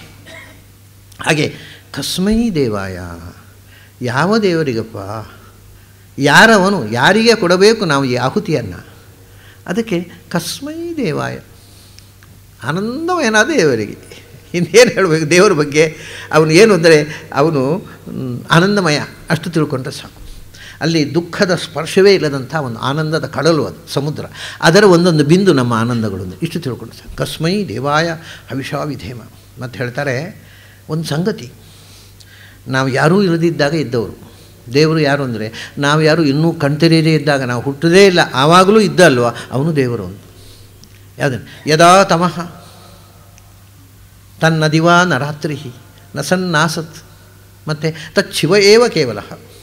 ಹಾಗೆ ಕಸ್ಮೈ ದೇವಾಯ ಯಾವ ದೇವರಿಗಪ್ಪ ಯಾರವನು ಯಾರಿಗೆ ಕೊಡಬೇಕು ನಾವು ಈ ಆಹುತಿಯನ್ನು ಅದಕ್ಕೆ ಕಸ್ಮೈ ದೇವಾಯ ಆನಂದಮಯನಾದ ದೇವರಿಗೆ ಇನ್ನೇನು ಹೇಳಬೇಕು ದೇವರ ಬಗ್ಗೆ ಅವನು ಏನು ಅಂದರೆ ಅವನು ಮ್, ಆನಂದಮಯ ಅಷ್ಟು ತಿಳ್ಕೊಂಡ್ರೆ ಸಾಕು ಅಲ್ಲಿ ದುಃಖದ ಸ್ಪರ್ಶವೇ ಇಲ್ಲದಂಥ ಒಂದು ಆನಂದದ ಕಡಲು ಅದು ಸಮುದ್ರ ಅದರ ಒಂದೊಂದು ಬಿಂದು ನಮ್ಮ ಆನಂದಗಳು ಇಷ್ಟು ತಿಳ್ಕೊಂಡು ಸಾಕು ಕಸ್ಮೈ ದೇವಾಯ ಹವಿಷಾ ವಿಧೇಮ ಮತ್ತು ಹೇಳ್ತಾರೆ ಒಂದು ಸಂಗತಿ ನಾವು ಯಾರೂ ಇಲ್ಲದಿದ್ದಾಗ ಇದ್ದವರು ದೇವರು ಯಾರು ಅಂದರೆ ನಾವು ಯಾರು ಇನ್ನೂ ಕಣ್ತೆರೆಯದೇ ಇದ್ದಾಗ ನಾವು ಹುಟ್ಟದೇ ಇಲ್ಲ ಆವಾಗಲೂ ಇದ್ದ ಅಲ್ವಾ ಅವನು ದೇವರು ಅಂತ ಯಾವುದನ್ನು ಯದಾ ತಮಃ ತನ್ನದಿವಾ ನ ರಾತ್ರಿ ನ ಸನ್ನಾಸತ್ ಮತ್ತು ತಚ್ಚಿವ ಏವ ಕೇವಲ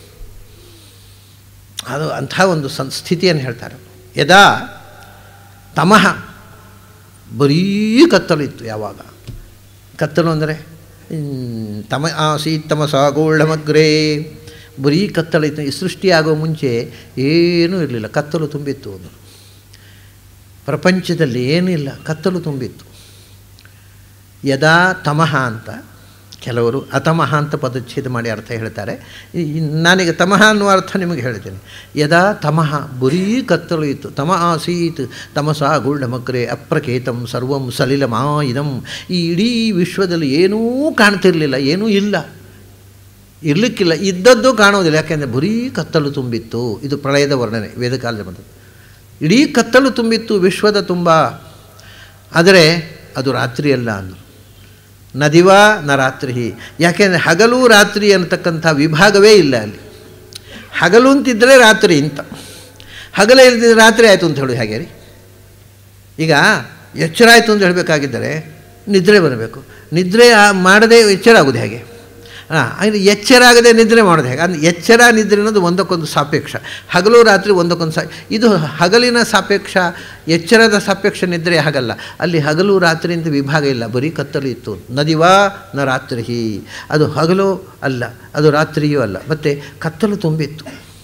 ಅದು ಅಂಥ ಒಂದು ಸನ್ ಸ್ಥಿತಿಯನ್ನು ಹೇಳ್ತಾರೆ ಯದಾ ತಮಃ ಬರೀ ಕತ್ತಲಿತ್ತು ಯಾವಾಗ ಕತ್ತಲು ಅಂದರೆ ಹ್ಮ್, ತಮ ಆಸೀತ್ ತಮಸ ಗೋಳಮಗ್ರೇ ಬರೀ ಕತ್ತಲಿತ್ತು ಈ ಸೃಷ್ಟಿಯಾಗೋ ಮುಂಚೆ ಏನೂ ಇರಲಿಲ್ಲ ಕತ್ತಲು ತುಂಬಿತ್ತು ಒಂದು ಪ್ರಪಂಚದಲ್ಲಿ ಏನೂ ಇಲ್ಲ ಕತ್ತಲು ತುಂಬಿತ್ತು ಯದಾ ತಮಃ ಅಂತ ಕೆಲವರು ಅತಮಃ ಅಂತ ಪದಚ್ಛೇದ ಮಾಡಿ ಅರ್ಥ ಹೇಳ್ತಾರೆ ಈ- ನಾನೀಗ ತಮಃ ಅನ್ನುವ ಅರ್ಥ ನಿಮಗೆ ಹೇಳ್ತೇನೆ ಯದಾ ತಮಃ ಬರೀ ಕತ್ತಲು ಇತ್ತು ತಮ ಆಸೀತ್ ತಮಸಾ ಗುಳ್ಡಮಕ್ರೆ ಅಪ್ರಕೇತಂ ಸರ್ವಂ ಸಲಿಲಮಾ ಇದಂ ಈ ಇಡೀ ವಿಶ್ವದಲ್ಲಿ ಏನೂ ಕಾಣ್ತಿರಲಿಲ್ಲ ಏನೂ ಇಲ್ಲ ಇರಲಿಕ್ಕಿಲ್ಲ ಇದ್ದದ್ದು ಕಾಣೋದಿಲ್ಲ ಯಾಕೆಂದರೆ ಬರೀ ಕತ್ತಲು ತುಂಬಿತ್ತು ಇದು ಪ್ರಳಯದ ವರ್ಣನೆ ವೇದಕಾಲದ ಬಂದದ್ದು ಇಡೀ ಕತ್ತಲು ತುಂಬಿತ್ತು ವಿಶ್ವದ ತುಂಬ ಆದರೆ ಅದು ರಾತ್ರಿಯಲ್ಲ ಅಂದರು ನದಿವಾ ನ ರಾತ್ರಿ ಯಾಕೆಂದರೆ ಹಗಲು ರಾತ್ರಿ ಅನ್ನತಕ್ಕಂಥ ವಿಭಾಗವೇ ಇಲ್ಲ ಅಲ್ಲಿ ಹಗಲು ಅಂತಿದ್ದರೆ ರಾತ್ರಿ ಅಂತ ಹಗಲೇ ಇಲ್ದಿದ್ರೆ ರಾತ್ರಿ ಆಯಿತು ಅಂತ ಹೇಳಿ ಹಾಗೆ ರೀ ಈಗ ಎಚ್ಚರ ಆಯಿತು ಅಂತ ಹೇಳಬೇಕಾಗಿದ್ದರೆ ನಿದ್ರೆ ಬರಬೇಕು ನಿದ್ರೆ ಆ- ಮಾಡದೆ ಎಚ್ಚರ ಆಗೋದು ಹೇಗೆ ಹಾಂ ಅಂದರೆ ಎಚ್ಚರ ಆಗದೆ ನಿದ್ರೆ ಮಾಡೋದು ಹೇಗೆ ಅಂದರೆ ಎಚ್ಚರ ನಿದ್ರೆ ಅನ್ನೋದು ಒಂದಕ್ಕೊಂದು ಸಾಪೇಕ್ಷ ಹಗಲು ರಾತ್ರಿ ಒಂದಕ್ಕೊಂದು ಸಾ ಇದು ಹಗಲಿನ ಸಾಪೇಕ್ಷ ಎಚ್ಚರದ ಸಾಪೇಕ್ಷ ನಿದ್ರೆ ಹಾಗಲ್ಲ ಅಲ್ಲಿ ಹಗಲು ರಾತ್ರಿ ಅಂತ ವಿಭಾಗ ಇಲ್ಲ ಬರೀ ಕತ್ತಲು ಇತ್ತು ನದಿವಾ ನ ರಾತ್ರಿ ಅದು ಹಗಲು ಅಲ್ಲ ಅದು ರಾತ್ರಿಯೂ ಅಲ್ಲ ಮತ್ತು ಕತ್ತಲು ತುಂಬಿತ್ತು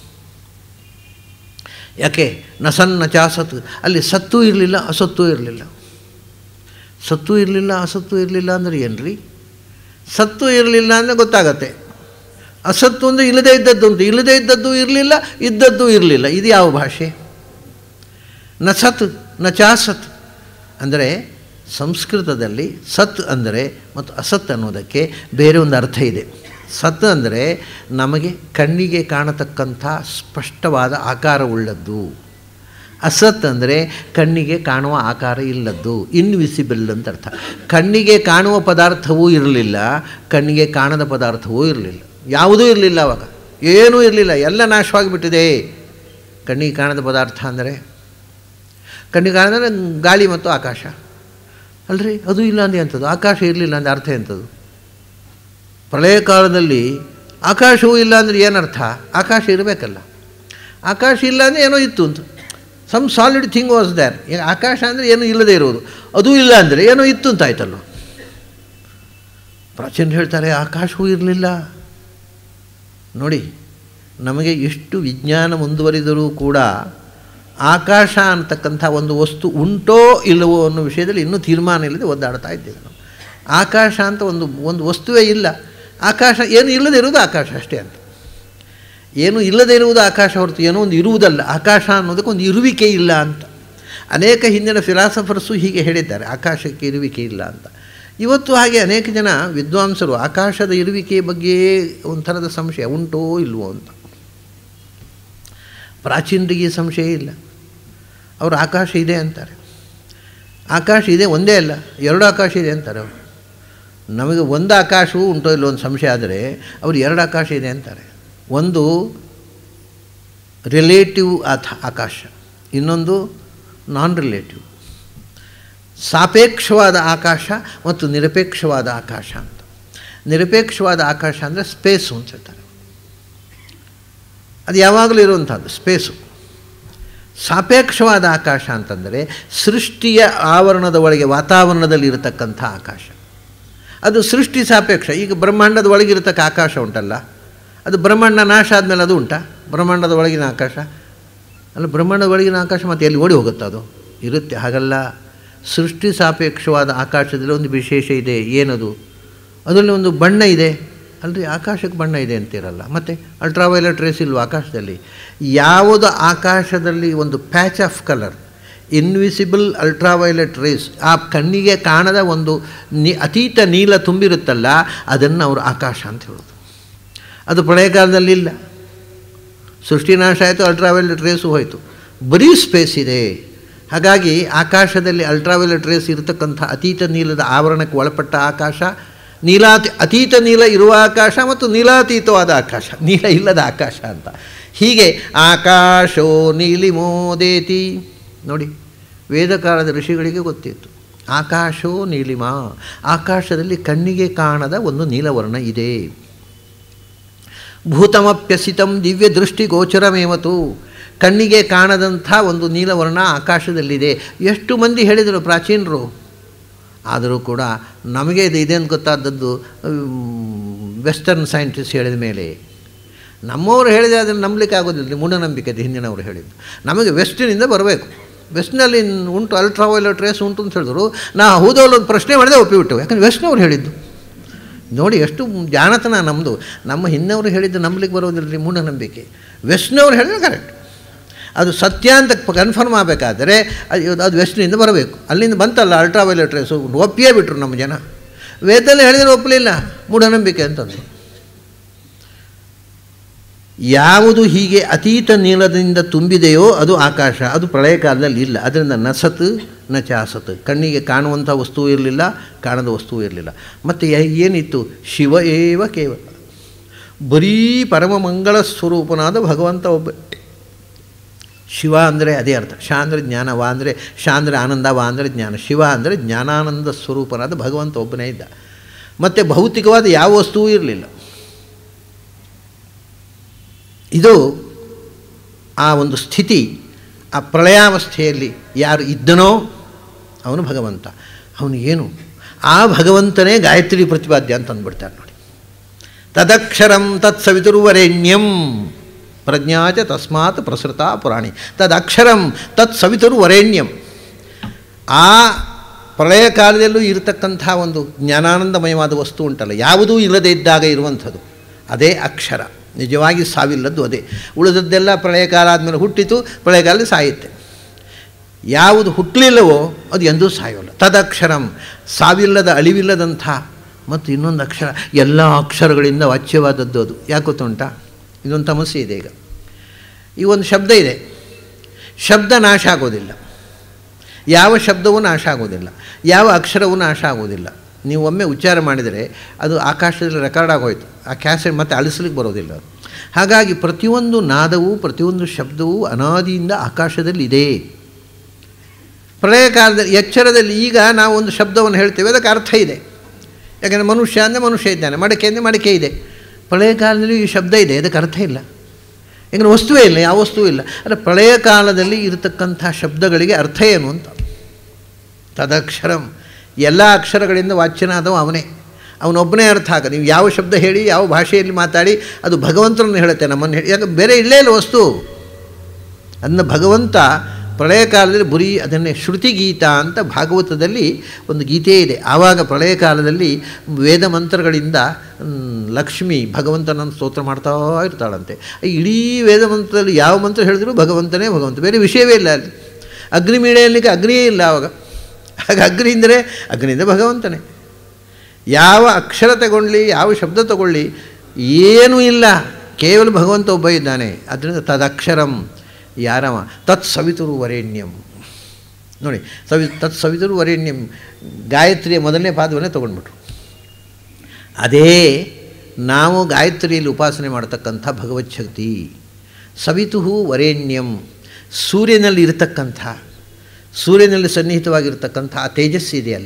ಯಾಕೆ ನಸನ್ನ ಚಾಸತ್ ಅಲ್ಲಿ ಸತ್ತು ಇರಲಿಲ್ಲ ಅಸತ್ತು ಇರಲಿಲ್ಲ ಸತ್ತು ಇರಲಿಲ್ಲ ಅಸತ್ತು ಇರಲಿಲ್ಲ ಅಂದರೆ ಏನ್ರಿ ಸತ್ತು ಇರಲಿಲ್ಲ ಅಂದರೆ ಗೊತ್ತಾಗತ್ತೆ ಅಸತ್ತು ಅಂದರೆ ಇಲ್ಲದೇ ಇದ್ದದ್ದು ಅಂತ ಇಲ್ಲದೇ ಇದ್ದದ್ದು ಇರಲಿಲ್ಲ ಇದ್ದದ್ದು ಇರಲಿಲ್ಲ ಇದು ಯಾವ ಭಾಷೆ ನ ಸತ್ ನ ಚಾಸತ್ ಅಂದರೆ ಸಂಸ್ಕೃತದಲ್ಲಿ ಸತ್ ಅಂದರೆ ಮತ್ತು ಅಸತ್ ಅನ್ನೋದಕ್ಕೆ ಬೇರೆ ಒಂದು ಅರ್ಥ ಇದೆ ಸತ್ ಅಂದರೆ ನಮಗೆ ಕಣ್ಣಿಗೆ ಕಾಣತಕ್ಕಂಥ ಸ್ಪಷ್ಟವಾದ ಆಕಾರವುಳ್ಳದ್ದು ಅಸತ್ ಅಂದರೆ ಕಣ್ಣಿಗೆ ಕಾಣುವ ಆಕಾರ ಇಲ್ಲದ್ದು ಇನ್ವಿಸಿಬಲ್ ಅಂತ ಅರ್ಥ ಕಣ್ಣಿಗೆ ಕಾಣುವ ಪದಾರ್ಥವೂ ಇರಲಿಲ್ಲ ಕಣ್ಣಿಗೆ ಕಾಣದ ಪದಾರ್ಥವೂ ಇರಲಿಲ್ಲ ಯಾವುದೂ ಇರಲಿಲ್ಲ ಅವಾಗ ಏನೂ ಇರಲಿಲ್ಲ ಎಲ್ಲ ನಾಶವಾಗಿಬಿಟ್ಟಿದೆ ಕಣ್ಣಿಗೆ ಕಾಣದ ಪದಾರ್ಥ ಅಂದರೆ ಕಣ್ಣಿಗೆ ಕಾಣದಂದರೆ ಗಾಳಿ ಮತ್ತು ಆಕಾಶ ಅಲ್ರಿ ಅದು ಇಲ್ಲ ಅಂದ್ರೆ ಎಂಥದ್ದು ಆಕಾಶ ಇರಲಿಲ್ಲ ಅಂದರೆ ಅರ್ಥ ಎಂಥದ್ದು ಪ್ರಳಯ ಕಾಲದಲ್ಲಿ ಆಕಾಶವೂ ಇಲ್ಲ ಅಂದರೆ ಏನರ್ಥ ಆಕಾಶ ಇರಬೇಕಲ್ಲ ಆಕಾಶ ಇಲ್ಲ ಅಂದರೆ ಏನೋ ಇತ್ತು ಅಂತ some solid thing was there ಈಗ ಆಕಾಶ ಅಂದರೆ ಏನೂ ಇಲ್ಲದೇ ಇರೋದು ಅದು ಇಲ್ಲ ಅಂದರೆ ಏನೋ ಇತ್ತು ಅಂತ ಆಯ್ತಲ್ಲ ಪ್ರಾಚೀನರು ಹೇಳ್ತಾರೆ ಆಕಾಶವೂ ಇರಲಿಲ್ಲ ನೋಡಿ ನಮಗೆ ಎಷ್ಟು ವಿಜ್ಞಾನ ಮುಂದುವರಿದರೂ ಕೂಡ ಆಕಾಶ ಅಂತಕ್ಕಂಥ ಒಂದು ವಸ್ತು ಉಂಟೋ ಇಲ್ಲವೋ ಅನ್ನೋ ವಿಷಯದಲ್ಲಿ ಇನ್ನೂ ತೀರ್ಮಾನ ಇಲ್ಲದೆ ಒದ್ದಾಡ್ತಾ ಇದ್ದೇವೆ ನಾವು ಆಕಾಶ ಅಂತ ಒಂದು ಒಂದು ವಸ್ತುವೇ ಇಲ್ಲ ಆಕಾಶ ಏನು ಇಲ್ಲದೆ ಇರುವುದು ಆಕಾಶ ಅಷ್ಟೇ ಅಂತ ಏನು ಇಲ್ಲದೇ ಇರುವುದು ಆಕಾಶ ಹೊರತು ಏನೋ ಒಂದು ಇರುವುದಲ್ಲ ಆಕಾಶ ಅನ್ನೋದಕ್ಕೆ ಒಂದು ಇರುವಿಕೆ ಇಲ್ಲ ಅಂತ ಅನೇಕ ಹಿಂದಿನ ಫಿಲಾಸಫರ್ಸು ಹೀಗೆ ಹೇಳಿದ್ದಾರೆ ಆಕಾಶಕ್ಕೆ ಇರುವಿಕೆ ಇಲ್ಲ ಅಂತ ಇವತ್ತು ಹಾಗೆ ಅನೇಕ ಜನ ವಿದ್ವಾಂಸರು ಆಕಾಶದ ಇರುವಿಕೆಯ ಬಗ್ಗೆ ಒಂಥರದ ಸಂಶಯ ಉಂಟೋ ಇಲ್ವೋ ಅಂತ ಪ್ರಾಚೀನರಿಗೆ ಈ ಸಂಶಯ ಇಲ್ಲ ಅವರು ಆಕಾಶ ಇದೆ ಅಂತಾರೆ ಆಕಾಶ ಇದೆ ಒಂದೇ ಅಲ್ಲ ಎರಡು ಆಕಾಶ ಇದೆ ಅಂತಾರೆ ಅವರು ನಮಗೆ ಒಂದು ಆಕಾಶವೂ ಉಂಟೋ ಇಲ್ಲೋ ಒಂದು ಸಂಶಯ ಆದರೆ ಅವರು ಎರಡು ಆಕಾಶ ಇದೆ ಅಂತಾರೆ ಒಂದು ರಿಲೇಟಿವ್ ಆಥ ಆಕಾಶ ಇನ್ನೊಂದು ನಾನ್ ರಿಲೇಟಿವ್ ಸಾಪೇಕ್ಷವಾದ ಆಕಾಶ ಮತ್ತು ನಿರಪೇಕ್ಷವಾದ ಆಕಾಶ ಅಂತ ನಿರಪೇಕ್ಷವಾದ ಆಕಾಶ ಅಂದರೆ ಸ್ಪೇಸು ಅಂತ ಹೇಳ್ತಾರೆ ಅದು ಯಾವಾಗಲೂ ಇರುವಂಥದ್ದು ಸ್ಪೇಸು ಸಾಪೇಕ್ಷವಾದ ಆಕಾಶ ಅಂತಂದರೆ ಸೃಷ್ಟಿಯ ಆವರಣದ ಒಳಗೆ ವಾತಾವರಣದಲ್ಲಿ ಇರತಕ್ಕಂಥ ಆಕಾಶ ಅದು ಸೃಷ್ಟಿ ಸಾಪೇಕ್ಷ ಈಗ ಬ್ರಹ್ಮಾಂಡದ ಒಳಗಿರತಕ್ಕ ಆಕಾಶ ಉಂಟಲ್ಲ ಅದು ಬ್ರಹ್ಮಾಂಡ ನಾಶ ಆದಮೇಲೆ ಅದು ಉಂಟಾ ಬ್ರಹ್ಮಾಂಡದ ಒಳಗಿನ ಆಕಾಶ ಅಲ್ಲ ಬ್ರಹ್ಮಾಂಡದ ಒಳಗಿನ ಆಕಾಶ ಮತ್ತೆ ಎಲ್ಲಿ ಓಡಿ ಹೋಗುತ್ತೆ ಅದು ಇರುತ್ತೆ ಹಾಗಲ್ಲ ಸೃಷ್ಟಿ ಸಾಪೇಕ್ಷವಾದ ಆಕಾಶದಲ್ಲಿ ಒಂದು ವಿಶೇಷ ಇದೆ ಏನದು ಅದರಲ್ಲಿ ಒಂದು ಬಣ್ಣ ಇದೆ ಅಲ್ರಿ ಆಕಾಶಕ್ಕೆ ಬಣ್ಣ ಇದೆ ಅಂತಿರಲ್ಲ ಮತ್ತು ಅಲ್ಟ್ರಾವೈಲೆಟ್ ರೇಸ್ ಇಲ್ವ ಆಕಾಶದಲ್ಲಿ ಯಾವುದು ಆಕಾಶದಲ್ಲಿ ಒಂದು patch of colour invisible ultraviolet rays ಆ ಕಣ್ಣಿಗೆ ಕಾಣದ ಒಂದು ನಿ ಅತೀತ ನೀಲ ತುಂಬಿರುತ್ತಲ್ಲ ಅದನ್ನು ಅವರು ಆಕಾಶ ಅಂತ ಹೇಳೋದು ಅದು ಪ್ರಳಯಕಾಲದಲ್ಲಿ ಇಲ್ಲ ಸೃಷ್ಟಿನಾಶ ಆಯಿತು ಅಲ್ಟ್ರಾವೈಲೆಟ್ ರೇಸು ಹೋಯಿತು ಬರೀ ಸ್ಪೇಸ್ ಇದೆ ಹಾಗಾಗಿ ಆಕಾಶದಲ್ಲಿ ಅಲ್ಟ್ರಾವೈಲೆಟ್ ರೇಸ್ ಇರತಕ್ಕಂಥ ಅತೀತ ನೀಲದ ಆವರಣಕ್ಕೆ ಒಳಪಟ್ಟ ಆಕಾಶ ನೀಲಾತಿ ಅತೀತ ನೀಲ ಇರುವ ಆಕಾಶ ಮತ್ತು ನೀಲಾತೀತವಾದ ಆಕಾಶ ನೀಲ ಇಲ್ಲದ ಆಕಾಶ ಅಂತ ಹೀಗೆ ಆಕಾಶೋ ನೀಲಿಮೋದೇತಿ ನೋಡಿ ವೇದಕಾಲದ ಋಷಿಗಳಿಗೆ ಗೊತ್ತಿತ್ತು ಆಕಾಶೋ ನೀಲಿಮಾ ಆಕಾಶದಲ್ಲಿ ಕಣ್ಣಿಗೆ ಕಾಣದ ಒಂದು ನೀಲವರ್ಣ ಇದೆ ಭೂತಮಪ್ಯಸಿತಂ ದಿವ್ಯ ದೃಷ್ಟಿ ಗೋಚರಮೇವತು ಕಣ್ಣಿಗೆ ಕಾಣದಂಥ ಒಂದು ನೀಲವರ್ಣ ಆಕಾಶದಲ್ಲಿದೆ ಎಷ್ಟು ಮಂದಿ ಹೇಳಿದರು ಪ್ರಾಚೀನರು ಆದರೂ ಕೂಡ ನಮಗೆ ಇದು ಇದೆ ಅಂತ ಗೊತ್ತಾದದ್ದು ವೆಸ್ಟರ್ನ್ ಸೈಂಟಿಸ್ಟ್ ಹೇಳಿದ ಮೇಲೆ ನಮ್ಮವರು ಹೇಳಿದರೆ ಅದನ್ನು ನಂಬಲಿಕ್ಕೆ ಆಗೋದಿಲ್ಲ ಮೂಢನಂಬಿಕೆ ಅದು ಹಿಂದಿನವರು ಹೇಳಿದ್ದು ನಮಗೆ ವೆಸ್ಟಿನಿಂದ ಬರಬೇಕು ವೆಸ್ಟ್ನಲ್ಲಿ ಉಂಟು ಅಲ್ಟ್ರಾ ವೈಲೆಟ್ ರೇಸ್ ಉಂಟು ಅಂತ ಹೇಳಿದ್ರು ನಾ ಹೌದಲ್ಲ ಒಂದು ಪ್ರಶ್ನೆ ಮಾಡಿದೆ ಒಪ್ಪಿಬಿಟ್ಟು ಯಾಕಂದ್ರೆ ವೆಸ್ಟ್ನವ್ರು ಹೇಳಿದ್ದು ನೋಡಿ ಎಷ್ಟು ಜಾಣತನ ನಮ್ಮದು ನಮ್ಮ ಹಿಂದವರು ಹೇಳಿದ್ದು ನಂಬಲಿಕ್ಕೆ ಬರೋದಿಲ್ಲ ರೀ ಮೂಢನಂಬಿಕೆ ವೆಸ್ಟ್ನವ್ರು ಹೇಳಿದ್ರೆ ಕರೆಕ್ಟ್ ಅದು ಸತ್ಯ ಅಂತ ಕನ್ಫರ್ಮ್ ಆಗಬೇಕಾದ್ರೆ ಅದು ಅದು ವೆಸ್ಟ್ನಿಂದ ಬರಬೇಕು ಅಲ್ಲಿಂದ ಬಂತಲ್ಲ ಅಲ್ಟ್ರಾ ವೈಲೆಟ್ ರೇಸು ಒಪ್ಪಿಯೇ ಬಿಟ್ಟರು ನಮ್ಮ ಜನ ವೇದದಲ್ಲಿ ಹೇಳಿದ್ರೆ ಒಪ್ಪಲಿಲ್ಲ ಮೂಢನಂಬಿಕೆ ಅಂತಂದರು ಯಾವುದು ಹೀಗೆ ಅತೀತ ನೀಲದಿಂದ ತುಂಬಿದೆಯೋ ಅದು ಆಕಾಶ ಅದು ಪ್ರಳಯ ಕಾಲದಲ್ಲಿ ಇಲ್ಲ ಅದರಿಂದ ನ ಸತ್ ನ ಚಾಸತ್ ಕಣ್ಣಿಗೆ ಕಾಣುವಂಥ ವಸ್ತು ಇರಲಿಲ್ಲ ಕಾಣದ ವಸ್ತು ಇರಲಿಲ್ಲ ಮತ್ತು ಏನಿತ್ತು ಶಿವ ಏವ ಕೇವಲ ಬರೀ ಪರಮ ಮಂಗಳ ಸ್ವರೂಪನಾದ ಭಗವಂತ ಒಬ್ಬ ಶಿವ ಅಂದರೆ ಅದೇ ಅರ್ಥ ಶ ಅಂದರೆ ಜ್ಞಾನ ವಾ ಅಂದರೆ ಶ ಅಂದರೆ ಆನಂದ ವಾ ಅಂದರೆ ಜ್ಞಾನ ಶಿವ ಅಂದರೆ ಜ್ಞಾನಾನಂದ ಸ್ವರೂಪನಾದ ಭಗವಂತ ಒಬ್ಬನೇ ಇದ್ದ ಮತ್ತು ಭೌತಿಕವಾದ ಯಾವ ವಸ್ತುವೂ ಇರಲಿಲ್ಲ ಇದು ಆ ಒಂದು ಸ್ಥಿತಿ ಆ ಪ್ರಳಯಾವಸ್ಥೆಯಲ್ಲಿ ಯಾರು ಇದ್ದನೋ ಅವನು ಭಗವಂತ ಅವನಿಗೇನು ಆ ಭಗವಂತನೇ ಗಾಯತ್ರಿ ಪ್ರತಿಪಾದ್ಯ ಅಂತ ಅಂದ್ಬಿಡ್ತಾರೆ ನೋಡಿ ತದಕ್ಷರಂ ತತ್ಸವಿತುರ್ವರೆಣ್ಯಂ ಪ್ರಜ್ಞಾಚ ತಸ್ಮಾತ್ ಪ್ರಸೃತ ಪುರಾಣಿ ತದಕ್ಷರಂ ತತ್ ಸವಿತುರ್ವರೆಣ್ಯಂ ಆ ಪ್ರಳಯ ಕಾಲದಲ್ಲೂ ಇರತಕ್ಕಂಥ ಒಂದು ಜ್ಞಾನಾನಂದಮಯವಾದ ವಸ್ತು ಉಂಟಲ್ಲ ಯಾವುದೂ ಇಲ್ಲದೇ ಇದ್ದಾಗ ಇರುವಂಥದ್ದು ಅದೇ ಅಕ್ಷರ ನಿಜವಾಗಿ ಸಾವಿಲ್ಲದ್ದು ಅದೇ ಉಳಿದದ್ದೆಲ್ಲ ಪ್ರಳಯ ಕಾಲ ಆದಮೇಲೆ ಹುಟ್ಟಿತು ಪ್ರಳಯ ಕಾಲದಲ್ಲಿ ಸಾಯುತ್ತೆ ಯಾವುದು ಹುಟ್ಟಲಿಲ್ಲವೋ ಅದು ಎಂದೂ ಸಾಯೋಲ್ಲ ತದಕ್ಷರಂ ಸಾವಿಲ್ಲದ ಅಳಿವಿಲ್ಲದಂಥ ಮತ್ತು ಇನ್ನೊಂದು ಅಕ್ಷರ ಎಲ್ಲ ಅಕ್ಷರಗಳಿಂದ ವಾಚ್ಯವಾದದ್ದು ಅದು ಯಾಕೆ ಗೊತ್ತುಂಟಾ ಇದೊಂದು ಸಮಸ್ಯೆ ಇದೆ ಈಗ ಈ ಒಂದು ಶಬ್ದ ಇದೆ ಶಬ್ದ ನಾಶ ಆಗೋದಿಲ್ಲ ಯಾವ ಶಬ್ದವೂ ನಾಶ ಆಗೋದಿಲ್ಲ ಯಾವ ಅಕ್ಷರವೂ ನಾಶ ಆಗೋದಿಲ್ಲ ನೀವು ಒಮ್ಮೆ ಉಚ್ಚಾರ ಮಾಡಿದರೆ ಅದು ಆಕಾಶದಲ್ಲಿ ರೆಕಾರ್ಡ್ ಆಗೋಯ್ತು ಆ ಕ್ಯಾಸೆಟ್ ಮತ್ತೆ ಅಳಿಸ್ಲಿಕ್ಕೆ ಬರೋದಿಲ್ಲ ಅದು ಹಾಗಾಗಿ ಪ್ರತಿಯೊಂದು ನಾದವು ಪ್ರತಿಯೊಂದು ಶಬ್ದವೂ ಅನಾದಿಯಿಂದ ಆಕಾಶದಲ್ಲಿ ಇದೆ ಪ್ರಳಯ ಕಾಲದಲ್ಲಿ ಎಚ್ಚರದಲ್ಲಿ ಈಗ ನಾವು ಒಂದು ಶಬ್ದವನ್ನು ಹೇಳ್ತೇವೆ ಅದಕ್ಕೆ ಅರ್ಥ ಇದೆ ಯಾಕಂದರೆ ಮನುಷ್ಯ ಅಂದರೆ ಮನುಷ್ಯ ಇದ್ದಾನೆ ಮಡಕೆ ಅಂದರೆ ಮಡಕೆ ಇದೆ ಪ್ರಳಯ ಕಾಲದಲ್ಲಿ ಈ ಶಬ್ದ ಇದೆ ಅದಕ್ಕೆ ಅರ್ಥ ಇಲ್ಲ ಯಾಕಂದರೆ ವಸ್ತುವೇ ಇಲ್ಲ ಯಾವ ವಸ್ತುವೂ ಇಲ್ಲ ಅಂದರೆ ಪ್ರಳಯ ಕಾಲದಲ್ಲಿ ಇರತಕ್ಕಂಥ ಶಬ್ದಗಳಿಗೆ ಅರ್ಥ ಏನು ಅಂತ ತದಕ್ಷರಂ ಎಲ್ಲ ಅಕ್ಷರಗಳಿಂದ ವಾಚ್ಯನಾದವ ಅವನೇ ಅವನೊಬ್ಬನೇ ಅರ್ಥ ಆಗ ನೀವು ಯಾವ ಶಬ್ದ ಹೇಳಿ ಯಾವ ಭಾಷೆಯಲ್ಲಿ ಮಾತಾಡಿ ಅದು ಭಗವಂತನನ್ನು ಹೇಳುತ್ತೆ ನಮ್ಮನ್ನು ಹೇಳಿ ಯಾಕೆ ಬೇರೆ ಇಲ್ಲೇ ಇಲ್ಲ ವಸ್ತು ಅದನ್ನು ಭಗವಂತ ಪ್ರಳಯ ಕಾಲದಲ್ಲಿ ಬರೀ ಅದನ್ನೇ ಶ್ರುತಿಗೀತ ಅಂತ ಭಾಗವತದಲ್ಲಿ ಒಂದು ಗೀತೆ ಇದೆ ಆವಾಗ ಪ್ರಳಯ ಕಾಲದಲ್ಲಿ ವೇದ ಮಂತ್ರಗಳಿಂದ ಲಕ್ಷ್ಮಿ ಭಗವಂತನನ್ನು ಸ್ತೋತ್ರ ಮಾಡ್ತಾ ಇರ್ತಾಳಂತೆ ಇಡೀ ವೇದ ಮಂತ್ರದಲ್ಲಿ ಯಾವ ಮಂತ್ರ ಹೇಳಿದ್ರು ಭಗವಂತನೇ ಭಗವಂತ ಬೇರೆ ವಿಷಯವೇ ಇಲ್ಲ ಅಲ್ಲಿ ಅಗ್ನಿ ಮೀಳೆಯಲ್ಲಿಗೆ ಅಗ್ನಿಯೇ ಇಲ್ಲ ಆವಾಗ ಹಾಗೆ ಅಗ್ನಿ ಅಂದರೆ ಅಗ್ನಿಯಿಂದ ಭಗವಂತನೇ ಯಾವ ಅಕ್ಷರ ತಗೊಳ್ಳಿ ಯಾವ ಶಬ್ದ ತಗೊಳ್ಳಿ ಏನೂ ಇಲ್ಲ ಕೇವಲ ಭಗವಂತ ಒಬ್ಬ ಇದ್ದಾನೆ ಅದರಿಂದ ತದಕ್ಷರಂ ಯಾರವ ತತ್ ಸವಿತುರು ವರೇಣ್ಯಂ ನೋಡಿ ಸವಿ ತತ್ ಸವಿತುರು ವರೇಣ್ಯಂ ಗಾಯತ್ರಿಯ ಮೊದಲನೇ ಪಾದವನ್ನೇ ತೊಗೊಂಡ್ಬಿಟ್ರು ಅದೇ ನಾವು ಗಾಯತ್ರಿಯಲ್ಲಿ ಉಪಾಸನೆ ಮಾಡತಕ್ಕಂಥ ಭಗವತ್ ಶಕ್ತಿ ಸವಿತು ವರೇಣ್ಯಂ ಸೂರ್ಯನಲ್ಲಿ ಇರತಕ್ಕಂಥ ಸೂರ್ಯನಲ್ಲಿ ಸನ್ನಿಹಿತವಾಗಿರ್ತಕ್ಕಂಥ ಆ ತೇಜಸ್ಸು ಇದೆಯಲ್ಲ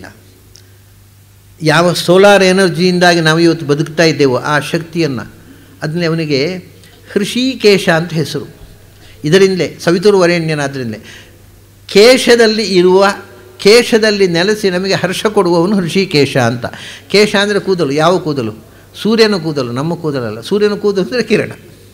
ಯಾವ ಸೋಲಾರ್ ಎನರ್ಜಿಯಿಂದಾಗಿ ನಾವು ಇವತ್ತು ಬದುಕ್ತಾ ಇದ್ದೇವೋ ಆ ಶಕ್ತಿಯನ್ನು ಅದನ್ನೇ ಅವನಿಗೆ ಹೃಷಿಕೇಶ ಅಂತ ಹೆಸರು ಇದರಿಂದಲೇ ಸವಿತುರು ವರೇಣ್ಯನಾದ್ದರಿಂದಲೇ ಕೇಶದಲ್ಲಿ ಇರುವ ಕೇಶದಲ್ಲಿ ನೆಲೆಸಿ ನಮಗೆ ಹರ್ಷ ಕೊಡುವವನು ಹೃಷಿಕೇಶ ಅಂತ ಕೇಶ ಅಂದರೆ ಕೂದಲು ಯಾವ ಕೂದಲು ಸೂರ್ಯನ ಕೂದಲು ನಮ್ಮ ಕೂದಲಲ್ಲ ಸೂರ್ಯನ ಕೂದಲು ಅಂದರೆ ಕಿರಣ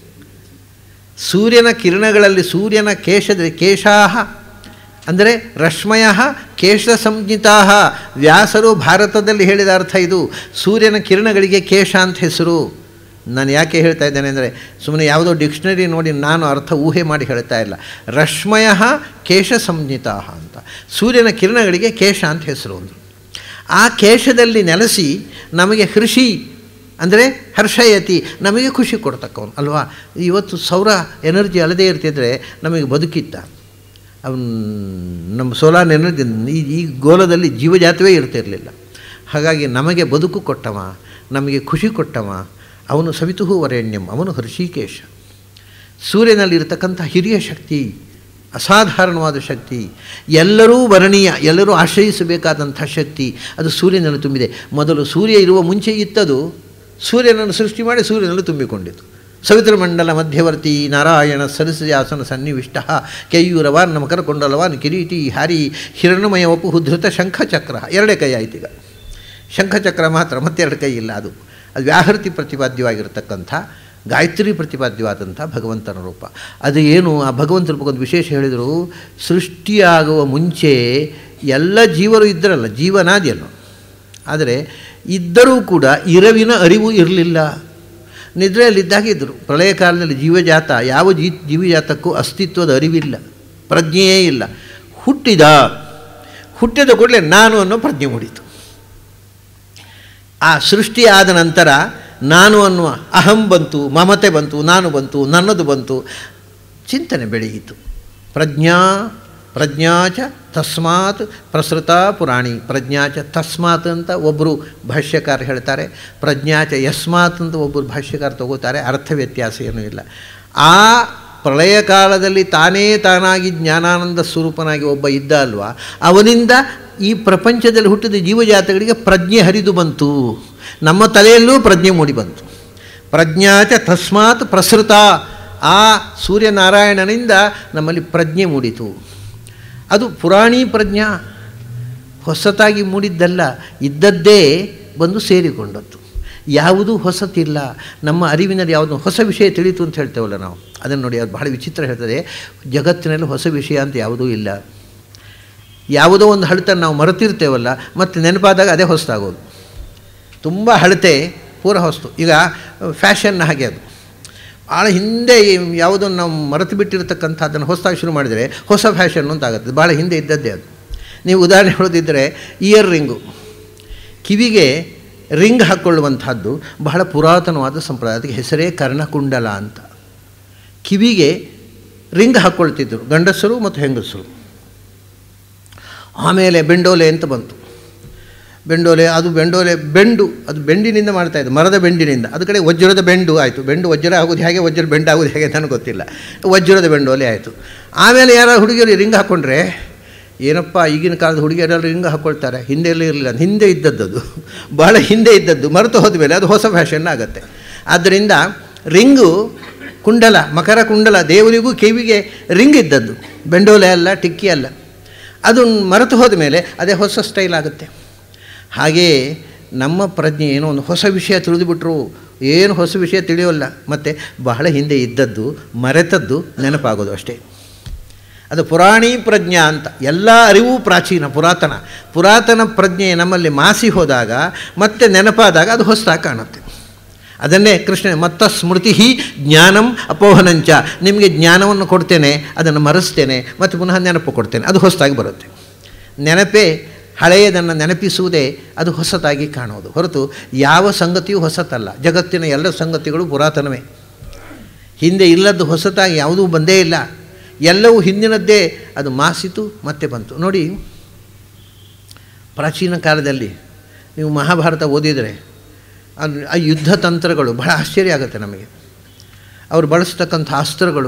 ಸೂರ್ಯನ ಕಿರಣಗಳಲ್ಲಿ ಸೂರ್ಯನ ಕೇಶದ ಕೇಶಾಹ ಅಂದರೆ ರಶ್ಮಯ ಕೇಶ ಸಂಜ್ಞಿತಾ ವ್ಯಾಸರು ಭಾರತದಲ್ಲಿ ಹೇಳಿದ ಅರ್ಥ ಇದು ಸೂರ್ಯನ ಕಿರಣಗಳಿಗೆ ಕೇಶ ಅಂತ ಹೆಸರು ನಾನು ಯಾಕೆ ಹೇಳ್ತಾ ಇದ್ದೇನೆ ಅಂದರೆ ಸುಮ್ಮನೆ ಯಾವುದೋ ಡಿಕ್ಷನರಿ ನೋಡಿ ನಾನು ಅರ್ಥ ಊಹೆ ಮಾಡಿ ಹೇಳ್ತಾ ಇಲ್ಲ ರಶ್ಮಯ ಕೇಶ ಸಂಜ್ಞಿತಾ ಅಂತ ಸೂರ್ಯನ ಕಿರಣಗಳಿಗೆ ಕೇಶ ಅಂತ ಹೆಸರು ಒಂದು ಆ ಕೇಶದಲ್ಲಿ ನೆಲೆಸಿ ನಮಗೆ ಕೃಷಿ ಅಂದರೆ ಹರ್ಷಯತಿ ನಮಗೆ ಖುಷಿ ಕೊಡ್ತಕ್ಕವನು ಅಲ್ವಾ ಇವತ್ತು ಸೌರ ಎನರ್ಜಿ ಅಲ್ಲದೇ ಇರ್ತಿದ್ರೆ ನಮಗೆ ಬದುಕಿತ್ತ ಅವನು ನಮ್ಮ ಸೋಲಾರ್ ಎನರ್ಜಿ ಈ ಈ ಗೋಲದಲ್ಲಿ ಜೀವಜಾತವೇ ಇರ್ತಿರಲಿಲ್ಲ ಹಾಗಾಗಿ ನಮಗೆ ಬದುಕು ಕೊಟ್ಟವ ನಮಗೆ ಖುಷಿ ಕೊಟ್ಟವ ಅವನು ಸವಿತುಹು ವರೇಣ್ಯಂ ಅವನು ಹರ್ಷಿಕೇಶ ಸೂರ್ಯನಲ್ಲಿರ್ತಕ್ಕಂಥ ಹಿರಿಯ ಶಕ್ತಿ ಅಸಾಧಾರಣವಾದ ಶಕ್ತಿ ಎಲ್ಲರೂ ವರ್ಣೀಯ ಎಲ್ಲರೂ ಆಶ್ರಯಿಸಬೇಕಾದಂಥ ಶಕ್ತಿ ಅದು ಸೂರ್ಯನಲ್ಲಿ ತುಂಬಿದೆ ಮೊದಲು ಸೂರ್ಯ ಇರುವ ಮುಂಚೆ ಇತ್ತದು ಸೂರ್ಯನನ್ನು ಸೃಷ್ಟಿ ಮಾಡಿ ಸೂರ್ಯನಲ್ಲಿ ತುಂಬಿಕೊಂಡಿತು ಸವಿತೃಮಂಡಲ ಮಧ್ಯವರ್ತಿ ನಾರಾಯಣ ಸರಸ್ಯಾಸನ ಸನ್ನಿವಿಷ್ಟ ಕೆಯೂರವಾನ್ ಮಕರ ಕೊಂಡಲವಾನ್ ಕಿರೀಟಿ ಹಾರಿ ಹಿರಣ್ಮಯ ವಪು ಧೃತ ಶಂಖಚಕ್ರ ಎರಡೇ ಕೈ ಆಯ್ತು ಈಗ ಶಂಖಚಕ್ರ ಮಾತ್ರ ಮತ್ತೆರಡು ಕೈ ಇಲ್ಲ ಅದು ಅದು ವ್ಯಾಹೃತಿ ಪ್ರತಿಪಾದ್ಯವಾಗಿರ್ತಕ್ಕಂಥ ಗಾಯತ್ರಿ ಪ್ರತಿಪಾದ್ಯವಾದಂಥ ಭಗವಂತನ ರೂಪ ಅದು ಏನು ಆ ಭಗವಂತನ ಬಗ್ಗೆ ಒಂದು ವಿಶೇಷ ಹೇಳಿದರು ಸೃಷ್ಟಿಯಾಗುವ ಮುಂಚೆ ಎಲ್ಲ ಜೀವರು ಇದ್ದರಲ್ಲ ಜೀವನಾದಿಯನ್ನು ಆದರೆ ಇದ್ದರೂ ಕೂಡ ಇರವಿನ ಅರಿವು ಇರಲಿಲ್ಲ ನಿದ್ರೆಯಲ್ಲಿದ್ದಾಗ ಇದ್ದರು ಪ್ರಳಯ ಕಾಲದಲ್ಲಿ ಜೀವಜಾತ ಯಾವ ಜೀ ಜೀವಜಾತಕ್ಕೂ ಅಸ್ತಿತ್ವದ ಅರಿವಿಲ್ಲ ಪ್ರಜ್ಞೆಯೇ ಇಲ್ಲ ಹುಟ್ಟಿದ ಹುಟ್ಟಿದ ಕೂಡಲೇ ನಾನು ಅನ್ನೋ ಪ್ರಜ್ಞೆ ಮೂಡಿತು ಆ ಸೃಷ್ಟಿ ಆದ ನಂತರ ನಾನು ಅನ್ನುವ ಅಹಂ ಬಂತು ಮಮತೆ ಬಂತು ನಾನು ಬಂತು ನನ್ನದು ಬಂತು ಚಿಂತನೆ ಬೆಳೆಯಿತು ಪ್ರಜ್ಞಾ ಪ್ರಜ್ಞಾ ಚ ತಸ್ಮಾತ್ ಪ್ರಸೃತ ಪುರಾಣಿ ಪ್ರಜ್ಞಾ ಚ ತಸ್ಮಾತ್ ಅಂತ ಒಬ್ಬರು ಭಾಷ್ಯಕಾರ ಹೇಳ್ತಾರೆ ಪ್ರಜ್ಞಾ ಚ ಯಸ್ಮಾತ್ ಅಂತ ಒಬ್ಬರು ಭಾಷ್ಯಕಾರ ತಗೋತಾರೆ ಅರ್ಥ ವ್ಯತ್ಯಾಸ ಏನೂ ಇಲ್ಲ ಆ ಪ್ರಳಯ ಕಾಲದಲ್ಲಿ ತಾನೇ ತಾನಾಗಿ ಜ್ಞಾನಾನಂದ ಸ್ವರೂಪನಾಗಿ ಒಬ್ಬ ಇದ್ದ ಅಲ್ವಾ ಅವನಿಂದ ಈ ಪ್ರಪಂಚದಲ್ಲಿ ಹುಟ್ಟಿದ ಜೀವಜಾತಗಳಿಗೆ ಪ್ರಜ್ಞೆ ಹರಿದು ಬಂತು ನಮ್ಮ ತಲೆಯಲ್ಲೂ ಪ್ರಜ್ಞೆ ಮೂಡಿ ಬಂತು ಪ್ರಜ್ಞಾ ಚ ತಸ್ಮಾತ್ ಪ್ರಸೃತ ಆ ಸೂರ್ಯನಾರಾಯಣನಿಂದ ನಮ್ಮಲ್ಲಿ ಪ್ರಜ್ಞೆ ಮೂಡಿತು ಅದು ಪುರಾಣಿ ಪ್ರಜ್ಞಾ ಹೊಸತಾಗಿ ಮೂಡಿದ್ದಲ್ಲ ಇದ್ದದ್ದೇ ಬಂದು ಸೇರಿಕೊಂಡದ್ದು ಯಾವುದೂ ಹೊಸತಿಲ್ಲ ನಮ್ಮ ಅರಿವಿನಲ್ಲಿ ಯಾವುದು ಹೊಸ ವಿಷಯ ತಿಳಿತು ಅಂತ ಹೇಳ್ತೇವಲ್ಲ ನಾವು ಅದನ್ನು ನೋಡಿ ಅದು ಬಹಳ ವಿಚಿತ್ರ ಹೇಳ್ತದೆ ಜಗತ್ತಿನಲ್ಲಿ ಹೊಸ ವಿಷಯ ಅಂತ ಯಾವುದೂ ಇಲ್ಲ ಯಾವುದೋ ಒಂದು ಹಳತನ್ನು ನಾವು ಮರೆತಿರ್ತೇವಲ್ಲ ಮತ್ತು ನೆನಪಾದಾಗ ಅದೇ ಹೊಸದಾಗೋದು ತುಂಬ ಹಳತೆ ಪೂರ ಹೊಸ್ತು ಈಗ ಫ್ಯಾಷನ್ ಹಾಗೆ ಅದು ಭಾಳ ಹಿಂದೆ ಯಾವುದನ್ನು ನಾವು ಮರೆತು ಬಿಟ್ಟಿರ್ತಕ್ಕಂಥ ಅದನ್ನು ಹೊಸದಾಗಿ ಶುರು ಮಾಡಿದರೆ ಹೊಸ ಫ್ಯಾಷನ್ ಅಂತ ಆಗುತ್ತೆ ಭಾಳ ಹಿಂದೆ ಇದ್ದದ್ದೇ ಅದು ನೀವು ಉದಾಹರಣೆ ಹೇಳೋದಿದ್ದರೆ ಇಯರ್ ರಿಂಗು ಕಿವಿಗೆ ರಿಂಗ್ ಹಾಕ್ಕೊಳ್ಳುವಂಥದ್ದು ಬಹಳ ಪುರಾತನವಾದ ಸಂಪ್ರದಾಯ ಅದಕ್ಕೆ ಹೆಸರೇ ಕರ್ಣಕುಂಡಲ ಅಂತ ಕಿವಿಗೆ ರಿಂಗ್ ಹಾಕ್ಕೊಳ್ತಿದ್ದರು ಗಂಡಸರು ಮತ್ತು ಹೆಂಗಸರು ಆಮೇಲೆ ಬೆಂಡೋಲೆ ಅಂತ ಬಂತು ಬೆಂಡೋಲೆ ಅದು ಬೆಂಡೋಲೆ ಬೆಂಡು ಅದು ಬೆಂಡಿನಿಂದ ಮಾಡ್ತಾಯಿದ್ದು ಮರದ ಬೆಂಡಿನಿಂದ ಅದು ಕಡೆ ವಜ್ರದ ಬೆಂಡು ಆಯಿತು ಬೆಂಡು ವಜ್ರ ಆಗೋದು ಹೇಗೆ ವಜ್ರ ಬೆಂಡು ಆಗೋದು ಹೇಗೆ ನನಗೆ ಗೊತ್ತಿಲ್ಲ ವಜ್ರದ ಬೆಂಡೋಲೆ ಆಯಿತು ಆಮೇಲೆ ಯಾರು ಹುಡುಗಿಯರು ರಿಂಗ್ ಹಾಕ್ಕೊಂಡ್ರೆ ಏನಪ್ಪ ಈಗಿನ ಕಾಲದ ಹುಡುಗಿಯರೆಲ್ಲ ರಿಂಗ್ ಹಾಕ್ಕೊಳ್ತಾರೆ ಹಿಂದೆ ಎಲ್ಲ ಇರಲಿಲ್ಲ ಹಿಂದೆ ಇದ್ದದ್ದು ಬಹಳ ಹಿಂದೆ ಇದ್ದದ್ದು ಮರೆತು ಹೋದ ಮೇಲೆ ಅದು ಹೊಸ ಫ್ಯಾಷನ್ ಆಗುತ್ತೆ ಆದ್ದರಿಂದ ರಿಂಗು ಕುಂಡಲ ಮಕರ ಕುಂಡಲ ದೇವರಿಗೂ ಕಿವಿಗೆ ರಿಂಗ್ ಇದ್ದದ್ದು ಬೆಂಡೋಲೆ ಅಲ್ಲ ಟಿಕ್ಕಿ ಅಲ್ಲ ಅದು ಮರೆತು ಹೋದ ಮೇಲೆ ಅದೇ ಹೊಸ ಸ್ಟೈಲ್ ಆಗುತ್ತೆ ಹಾಗೆಯೇ ನಮ್ಮ ಪ್ರಜ್ಞೆ ಏನೋ ಒಂದು ಹೊಸ ವಿಷಯ ತಿಳಿದುಬಿಟ್ರು ಏನು ಹೊಸ ವಿಷಯ ತಿಳಿಯೋಲ್ಲ ಮತ್ತು ಬಹಳ ಹಿಂದೆ ಇದ್ದದ್ದು ಮರೆತದ್ದು ನೆನಪಾಗೋದು ಅಷ್ಟೇ ಅದು ಪುರಾಣಿ ಪ್ರಜ್ಞಾ ಅಂತ ಎಲ್ಲ ಅರಿವು ಪ್ರಾಚೀನ ಪುರಾತನ ಪುರಾತನ ಪ್ರಜ್ಞೆ ನಮ್ಮಲ್ಲಿ ಮಾಸಿ ಹೋದಾಗ ಮತ್ತೆ ನೆನಪಾದಾಗ ಅದು ಹೊಸದಾಗಿ ಕಾಣುತ್ತೆ ಅದನ್ನೇ ಕೃಷ್ಣ ಮತ್ತ ಸ್ಮೃತಿ ಜ್ಞಾನಂ ಅಪೋಹನಂಚ ನಿಮಗೆ ಜ್ಞಾನವನ್ನು ಕೊಡ್ತೇನೆ ಅದನ್ನು ಮರೆಸ್ತೇನೆ ಮತ್ತು ಪುನಃ ನೆನಪು ಕೊಡ್ತೇನೆ ಅದು ಹೊಸದಾಗಿ ಬರುತ್ತೆ ನೆನಪೇ ಹಳೆಯದನ್ನು ನೆನಪಿಸುವುದೇ ಅದು ಹೊಸತಾಗಿ ಕಾಣುವುದು ಹೊರತು ಯಾವ ಸಂಗತಿಯೂ ಹೊಸತಲ್ಲ ಜಗತ್ತಿನ ಎಲ್ಲ ಸಂಗತಿಗಳು ಪುರಾತನವೇ ಹಿಂದೆ ಇಲ್ಲದ್ದು ಹೊಸತಾಗಿ ಯಾವುದೂ ಬಂದೇ ಇಲ್ಲ ಎಲ್ಲವೂ ಹಿಂದಿನದ್ದೇ ಅದು ಮಾಸಿತು ಮತ್ತೆ ಬಂತು ನೋಡಿ ಪ್ರಾಚೀನ ಕಾಲದಲ್ಲಿ ನೀವು ಮಹಾಭಾರತ ಓದಿದರೆ ಅದು ಆ ಯುದ್ಧ ತಂತ್ರಗಳು ಬಹಳ ಆಶ್ಚರ್ಯ ಆಗುತ್ತೆ ನಮಗೆ ಅವರು ಬಳಸ್ತಕ್ಕಂಥ ಅಸ್ತ್ರಗಳು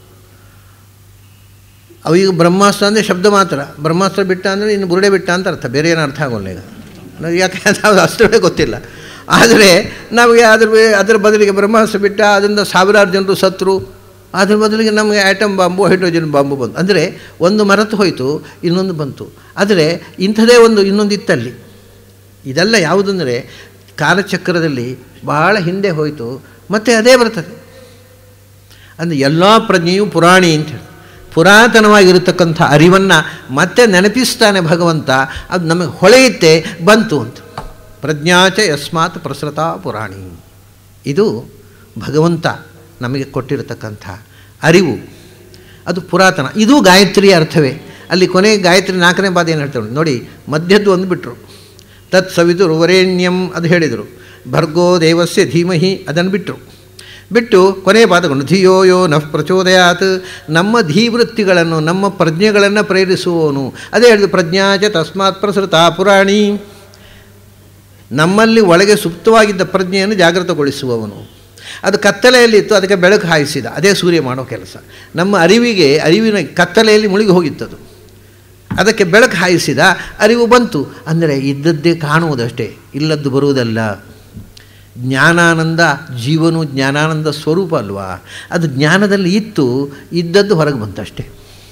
ಅವೀಗ ಬ್ರಹ್ಮಾಸ್ತ್ರ ಅಂದರೆ ಶಬ್ದ ಮಾತ್ರ ಬ್ರಹ್ಮಾಸ್ತ್ರ ಬಿಟ್ಟ ಅಂದರೆ ಇನ್ನು ಬುರುಡೆ ಬಿಟ್ಟ ಅಂತ ಅರ್ಥ ಬೇರೆ ಏನು ಅರ್ಥ ಆಗೋಲ್ಲ ಈಗ ನಾವು ಯಾಕೆ ಅದು ಅಸ್ತ್ರವೇ ಗೊತ್ತಿಲ್ಲ ಆದರೆ ನಮಗೆ ಅದ್ರ ಅದರ ಬದಲಿಗೆ ಬ್ರಹ್ಮಾಸ್ತ್ರ ಬಿಟ್ಟ ಅದರಿಂದ ಸಾವಿರಾರು ಜನರು ಸತ್ರು ಅದ್ರ ಬದಲಿಗೆ ನಮಗೆ ಆ್ಯಟಮ್ ಬಾಂಬು ಹೈಡ್ರೋಜನ್ ಬಾಂಬು ಬಂತು ಅಂದರೆ ಒಂದು ಮರೆತು ಹೋಯಿತು ಇನ್ನೊಂದು ಬಂತು ಆದರೆ ಇಂಥದೇ ಒಂದು ಇನ್ನೊಂದು ಇತ್ತಲ್ಲಿ ಇದೆಲ್ಲ ಯಾವುದಂದರೆ ಕಾಲಚಕ್ರದಲ್ಲಿ ಬಹಳ ಹಿಂದೆ ಹೋಯಿತು ಮತ್ತು ಅದೇ ಬರ್ತದೆ ಅಂದರೆ ಎಲ್ಲ ಪ್ರಜ್ಞೆಯು ಪುರಾಣಿ ಅಂತ ಹೇಳಿ ಪುರಾತನವಾಗಿರತಕ್ಕಂಥ ಅರಿವನ್ನು ಮತ್ತೆ ನೆನಪಿಸ್ತಾನೆ ಭಗವಂತ ಅದು ನಮಗೆ ಹೊಳೆಯುತ್ತೆ ಬಂತು ಅಂತ ಪ್ರಜ್ಞಾಚ ಯಸ್ಮಾತ್ ಪ್ರಸೃತ ಪುರಾಣಿ ಇದು ಭಗವಂತ ನಮಗೆ ಕೊಟ್ಟಿರತಕ್ಕಂಥ ಅರಿವು ಅದು ಪುರಾತನ ಇದು ಗಾಯತ್ರಿಯ ಅರ್ಥವೇ ಅಲ್ಲಿ ಕೊನೆಗೆ ಗಾಯತ್ರಿ ನಾಲ್ಕನೇ ಪಾದ ಏನು ಹೇಳ್ತಾರೆ ನೋಡಿ ಮಧ್ಯದ್ದು ಒಂದು ಬಿಟ್ಟರು ತತ್ ಸವಿತು ವರೇಣ್ಯಂ ಅದು ಹೇಳಿದರು ಭರ್ಗೋ ದೇವಸ್ಯ ಧೀಮಹಿ ಅದನ್ನು ಬಿಟ್ಟರು ಬಿಟ್ಟು ಕೊನೆಯ ಪಾದಗಳು ಧಿಯೋ ಯೋ ನಃ ಪ್ರಚೋದಯಾತ್ ನಮ್ಮ ಧೀವೃತ್ತಿಗಳನ್ನು ನಮ್ಮ ಪ್ರಜ್ಞೆಗಳನ್ನು ಪ್ರೇರಿಸುವವನು ಅದೇ ಹೇಳಿದ್ರು ಪ್ರಜ್ಞಾಚ ತಸ್ಮಾತ್ ಪ್ರಸೃತ ಪುರಾಣಿ ನಮ್ಮಲ್ಲಿ ಒಳಗೆ ಸುಪ್ತವಾಗಿದ್ದ ಪ್ರಜ್ಞೆಯನ್ನು ಜಾಗೃತಗೊಳಿಸುವವನು ಅದು ಕತ್ತಲೆಯಲ್ಲಿತ್ತು ಅದಕ್ಕೆ ಬೆಳಕು ಹಾಯಿಸಿದ ಅದೇ ಸೂರ್ಯ ಮಾಡೋ ಕೆಲಸ ನಮ್ಮ ಅರಿವಿಗೆ ಅರಿವಿನ ಕತ್ತಲೆಯಲ್ಲಿ ಮುಳುಗಿ ಹೋಗಿತ್ತದು ಅದಕ್ಕೆ ಬೆಳಕು ಹಾಯಿಸಿದ ಅರಿವು ಬಂತು ಅಂದರೆ ಇದ್ದದ್ದೇ ಕಾಣುವುದಷ್ಟೇ ಇಲ್ಲದ್ದು ಬರುವುದಲ್ಲ ಜ್ಞಾನಾನಂದ ಜೀವನು ಜ್ಞಾನಾನಂದ ಸ್ವರೂಪ ಅಲ್ವಾ ಅದು ಜ್ಞಾನದಲ್ಲಿ ಇತ್ತು ಇದ್ದದ್ದು ಹೊರಗೆ ಬಂತಷ್ಟೇ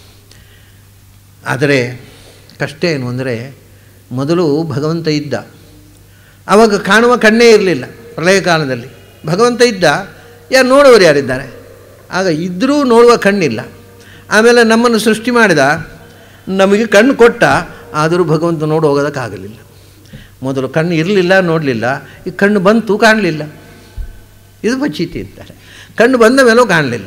ಆದರೆ ಕಷ್ಟ ಏನು ಅಂದರೆ ಮೊದಲು ಭಗವಂತ ಇದ್ದ ಆವಾಗ ಕಾಣುವ ಕಣ್ಣೇ ಇರಲಿಲ್ಲ ಪ್ರಳಯ ಕಾಲದಲ್ಲಿ ಭಗವಂತ ಇದ್ದ ಯಾರು ನೋಡುವವರು ಯಾರಿದ್ದಾರೆ ಆಗ ಇದ್ದರೂ ನೋಡುವ ಕಣ್ಣಿಲ್ಲ ಆಮೇಲೆ ನಮ್ಮನ್ನು ಸೃಷ್ಟಿ ಮಾಡಿದ ನಮಗೆ ಕಣ್ಣು ಕೊಟ್ಟ ಆದರೂ ಭಗವಂತ ನೋಡು ಹೋಗೋದಕ್ಕಾಗಲಿಲ್ಲ ಮೊದಲು ಕಣ್ಣು ಇರಲಿಲ್ಲ ನೋಡಲಿಲ್ಲ ಈ ಕಣ್ಣು ಬಂತು ಕಾಣಲಿಲ್ಲ ಇದು ಬಚ್ಚಿತಿ ಅಂತಾರೆ ಕಣ್ಣು ಬಂದ ಮೇಲೂ ಕಾಣಲಿಲ್ಲ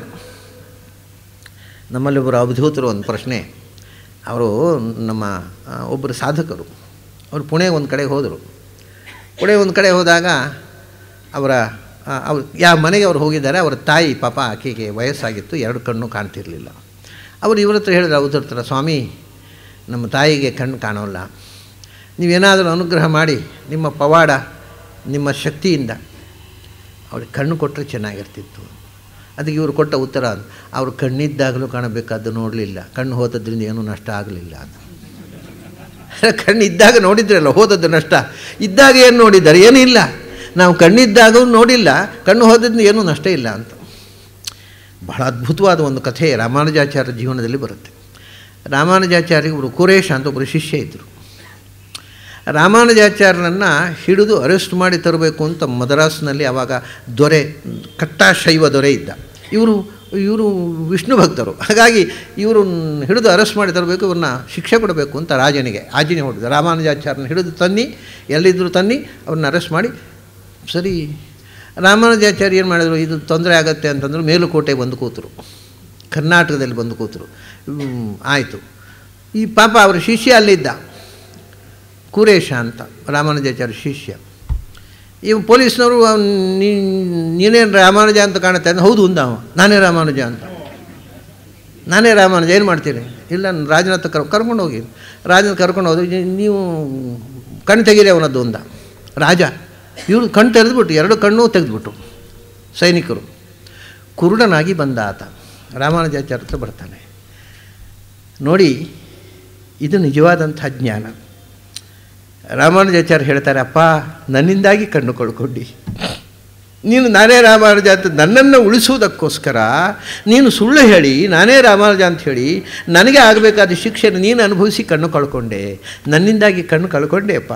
ನಮ್ಮಲ್ಲಿ ಒಬ್ಬರು ಅವಧೂತರು ಒಂದು ಪ್ರಶ್ನೆ ಅವರು ನಮ್ಮ ಆ, ಒಬ್ಬರು ಸಾಧಕರು ಅವರು ಪುಣೆ ಒಂದು ಕಡೆ ಹೋದರು ಪುಣೆ ಒಂದು ಕಡೆ ಹೋದಾಗ ಅವರ ಆ, ಅವ್ರು ಯಾವ ಮನೆಗೆ ಅವ್ರು ಹೋಗಿದ್ದಾರೆ ಅವರ ತಾಯಿ ಪಾಪ ಆಕೆಗೆ ವಯಸ್ಸಾಗಿತ್ತು ಎರಡು ಕಣ್ಣು ಕಾಣ್ತಿರಲಿಲ್ಲ ಅವರು ಇವ್ರ ಹತ್ರ ಹೇಳಿದ್ರು ಅವಧೂತರ ಸ್ವಾಮಿ ನಮ್ಮ ತಾಯಿಗೆ ಕಣ್ಣು ಕಾಣೋಲ್ಲ ನೀವೇನಾದರೂ ಅನುಗ್ರಹ ಮಾಡಿ ನಿಮ್ಮ ಪವಾಡ ನಿಮ್ಮ ಶಕ್ತಿಯಿಂದ ಅವ್ರಿಗೆ ಕಣ್ಣು ಕೊಟ್ಟರೆ ಚೆನ್ನಾಗಿರ್ತಿತ್ತು ಅದಕ್ಕೆ ಇವರು ಕೊಟ್ಟ ಉತ್ತರ ಅವರು ಕಣ್ಣಿದ್ದಾಗಲೂ ಕಾಣಬೇಕಾದ್ದು ನೋಡಲಿಲ್ಲ ಕಣ್ಣು ಹೋದದ್ರಿಂದ ಏನೂ ನಷ್ಟ ಆಗಲಿಲ್ಲ ಅಂತ ಕಣ್ಣು ಇದ್ದಾಗ ನೋಡಿದ್ರಲ್ಲ ಹೋದದ್ದು ನಷ್ಟ ಇದ್ದಾಗ ಏನು ನೋಡಿದ್ದಾರೆ ಏನೂ ಇಲ್ಲ ನಾವು ಕಣ್ಣಿದ್ದಾಗ ನೋಡಿಲ್ಲ ಕಣ್ಣು ಹೋದದ್ರಿಂದ ಏನೂ ನಷ್ಟ ಇಲ್ಲ ಅಂತ ಬಹಳ ಅದ್ಭುತವಾದ ಒಂದು ಕಥೆ ರಾಮಾನುಜಾಚಾರ್ಯ ಜೀವನದಲ್ಲಿ ಬರುತ್ತೆ ರಾಮಾನುಜಾಚಾರ್ಯ ಒಬ್ಬರು ಕುರೇಶ ಅಂತ ಒಬ್ಬರು ಶಿಷ್ಯ ಇದ್ದರು ರಾಮಾನುಜಾಚಾರ್ಯನನ್ನು ಹಿಡಿದು ಅರೆಸ್ಟ್ ಮಾಡಿ ತರಬೇಕು ಅಂತ ಮದ್ರಾಸ್ನಲ್ಲಿ ಆವಾಗ ದೊರೆ ಕಟ್ಟಾಶೈವ ದೊರೆ ಇದ್ದ ಇವರು ಇವರು ವಿಷ್ಣು ಭಕ್ತರು ಹಾಗಾಗಿ ಇವರು ಹಿಡಿದು ಅರೆಸ್ಟ್ ಮಾಡಿ ತರಬೇಕು ಇವ್ರನ್ನ ಶಿಕ್ಷೆ ಕೊಡಬೇಕು ಅಂತ ರಾಜನಿಗೆ ಆಜ್ಞೆ ಹೊಡೆದು ರಾಮಾನುಜಾಚಾರ್ಯನ ಹಿಡಿದು ತನ್ನಿ ಎಲ್ಲಿದ್ದರೂ ತನ್ನಿ ಅವ್ರನ್ನ ಅರೆಸ್ಟ್ ಮಾಡಿ ಸರಿ ರಾಮಾನುಜಾಚಾರ್ಯ ಏನು ಮಾಡಿದ್ರು ಇದು ತೊಂದರೆ ಆಗತ್ತೆ ಅಂತಂದ್ರು ಮೇಲುಕೋಟೆ ಬಂದು ಕೂತರು ಕರ್ನಾಟಕದಲ್ಲಿ ಬಂದು ಕೂತರು ಆಯಿತು ಈ ಪಾಪ ಅವರ ಶಿಷ್ಯ ಅಲ್ಲಿದ್ದ ಕುರೇಶ ಅಂತ ರಾಮಾನುಜಾಚಾರ್ಯ ಶಿಷ್ಯ ಇವ್ ಪೊಲೀಸ್ನವರು ಅವ್ನ್ ನೀ- ನೀನೇನು ರಾಮಾನುಜ ಅಂತ ಕಾಣುತ್ತೆ ಅಂದ್ರೆ ಹೌದು ಅಂದ ಅವ ನಾನೇ ರಾಮಾನುಜ ಅಂತ ನಾನೇ ರಾಮಾನುಜ ಏನು ಮಾಡ್ತೀರಿ ಇಲ್ಲ ನಾನು ರಾಜನ ಹತ್ರ ಕರ್ ಕರ್ಕೊಂಡು ಹೋಗಿ ರಾಜನ ಕರ್ಕೊಂಡು ಹೋದ್ರು "ನೀ- ನೀವು ಕಣ್ಣು ತೆಗೀರಿ ಅವನದ್ದು ಅಂದ ರಾಜ ಇವರು ಕಣ್ಣು ತೆಗೆದ್ಬಿಟ್ಟು ಎರಡು ಕಣ್ಣು ತೆಗೆದ್ಬಿಟ್ಟು ಸೈನಿಕರು ಕುರುಡನಾಗಿ ಬಂದ ಆತ ರಾಮಾನುಜಾಚಾರ್ಯ ಹತ್ರ ಬರ್ತಾನೆ ನೋಡಿ ಇದು ನಿಜವಾದಂಥ ಜ್ಞಾನ ರಾಮಾನುಜಾಚಾರ್ಯ ಹೇಳ್ತಾರೆ ಅಪ್ಪ ನನ್ನಿಂದಾಗಿ ಕಣ್ಣು ಕಳ್ಕೊಂಡಿ ನೀನು ನಾನೇ ರಾಮಾನುಜ ಅಂತ ನನ್ನನ್ನು ಉಳಿಸುವುದಕ್ಕೋಸ್ಕರ ನೀನು ಸುಳ್ಳು ಹೇಳಿ ನಾನೇ ರಾಮಾನುಜ ಅಂತ ಹೇಳಿ ನನಗೆ ಆಗಬೇಕಾದ ಶಿಕ್ಷೆ ನೀನು ಅನುಭವಿಸಿ ಕಣ್ಣು ಕಳ್ಕೊಂಡೆ ನನ್ನಿಂದಾಗಿ ಕಣ್ಣು ಕಳ್ಕೊಂಡೆ ಅಪ್ಪ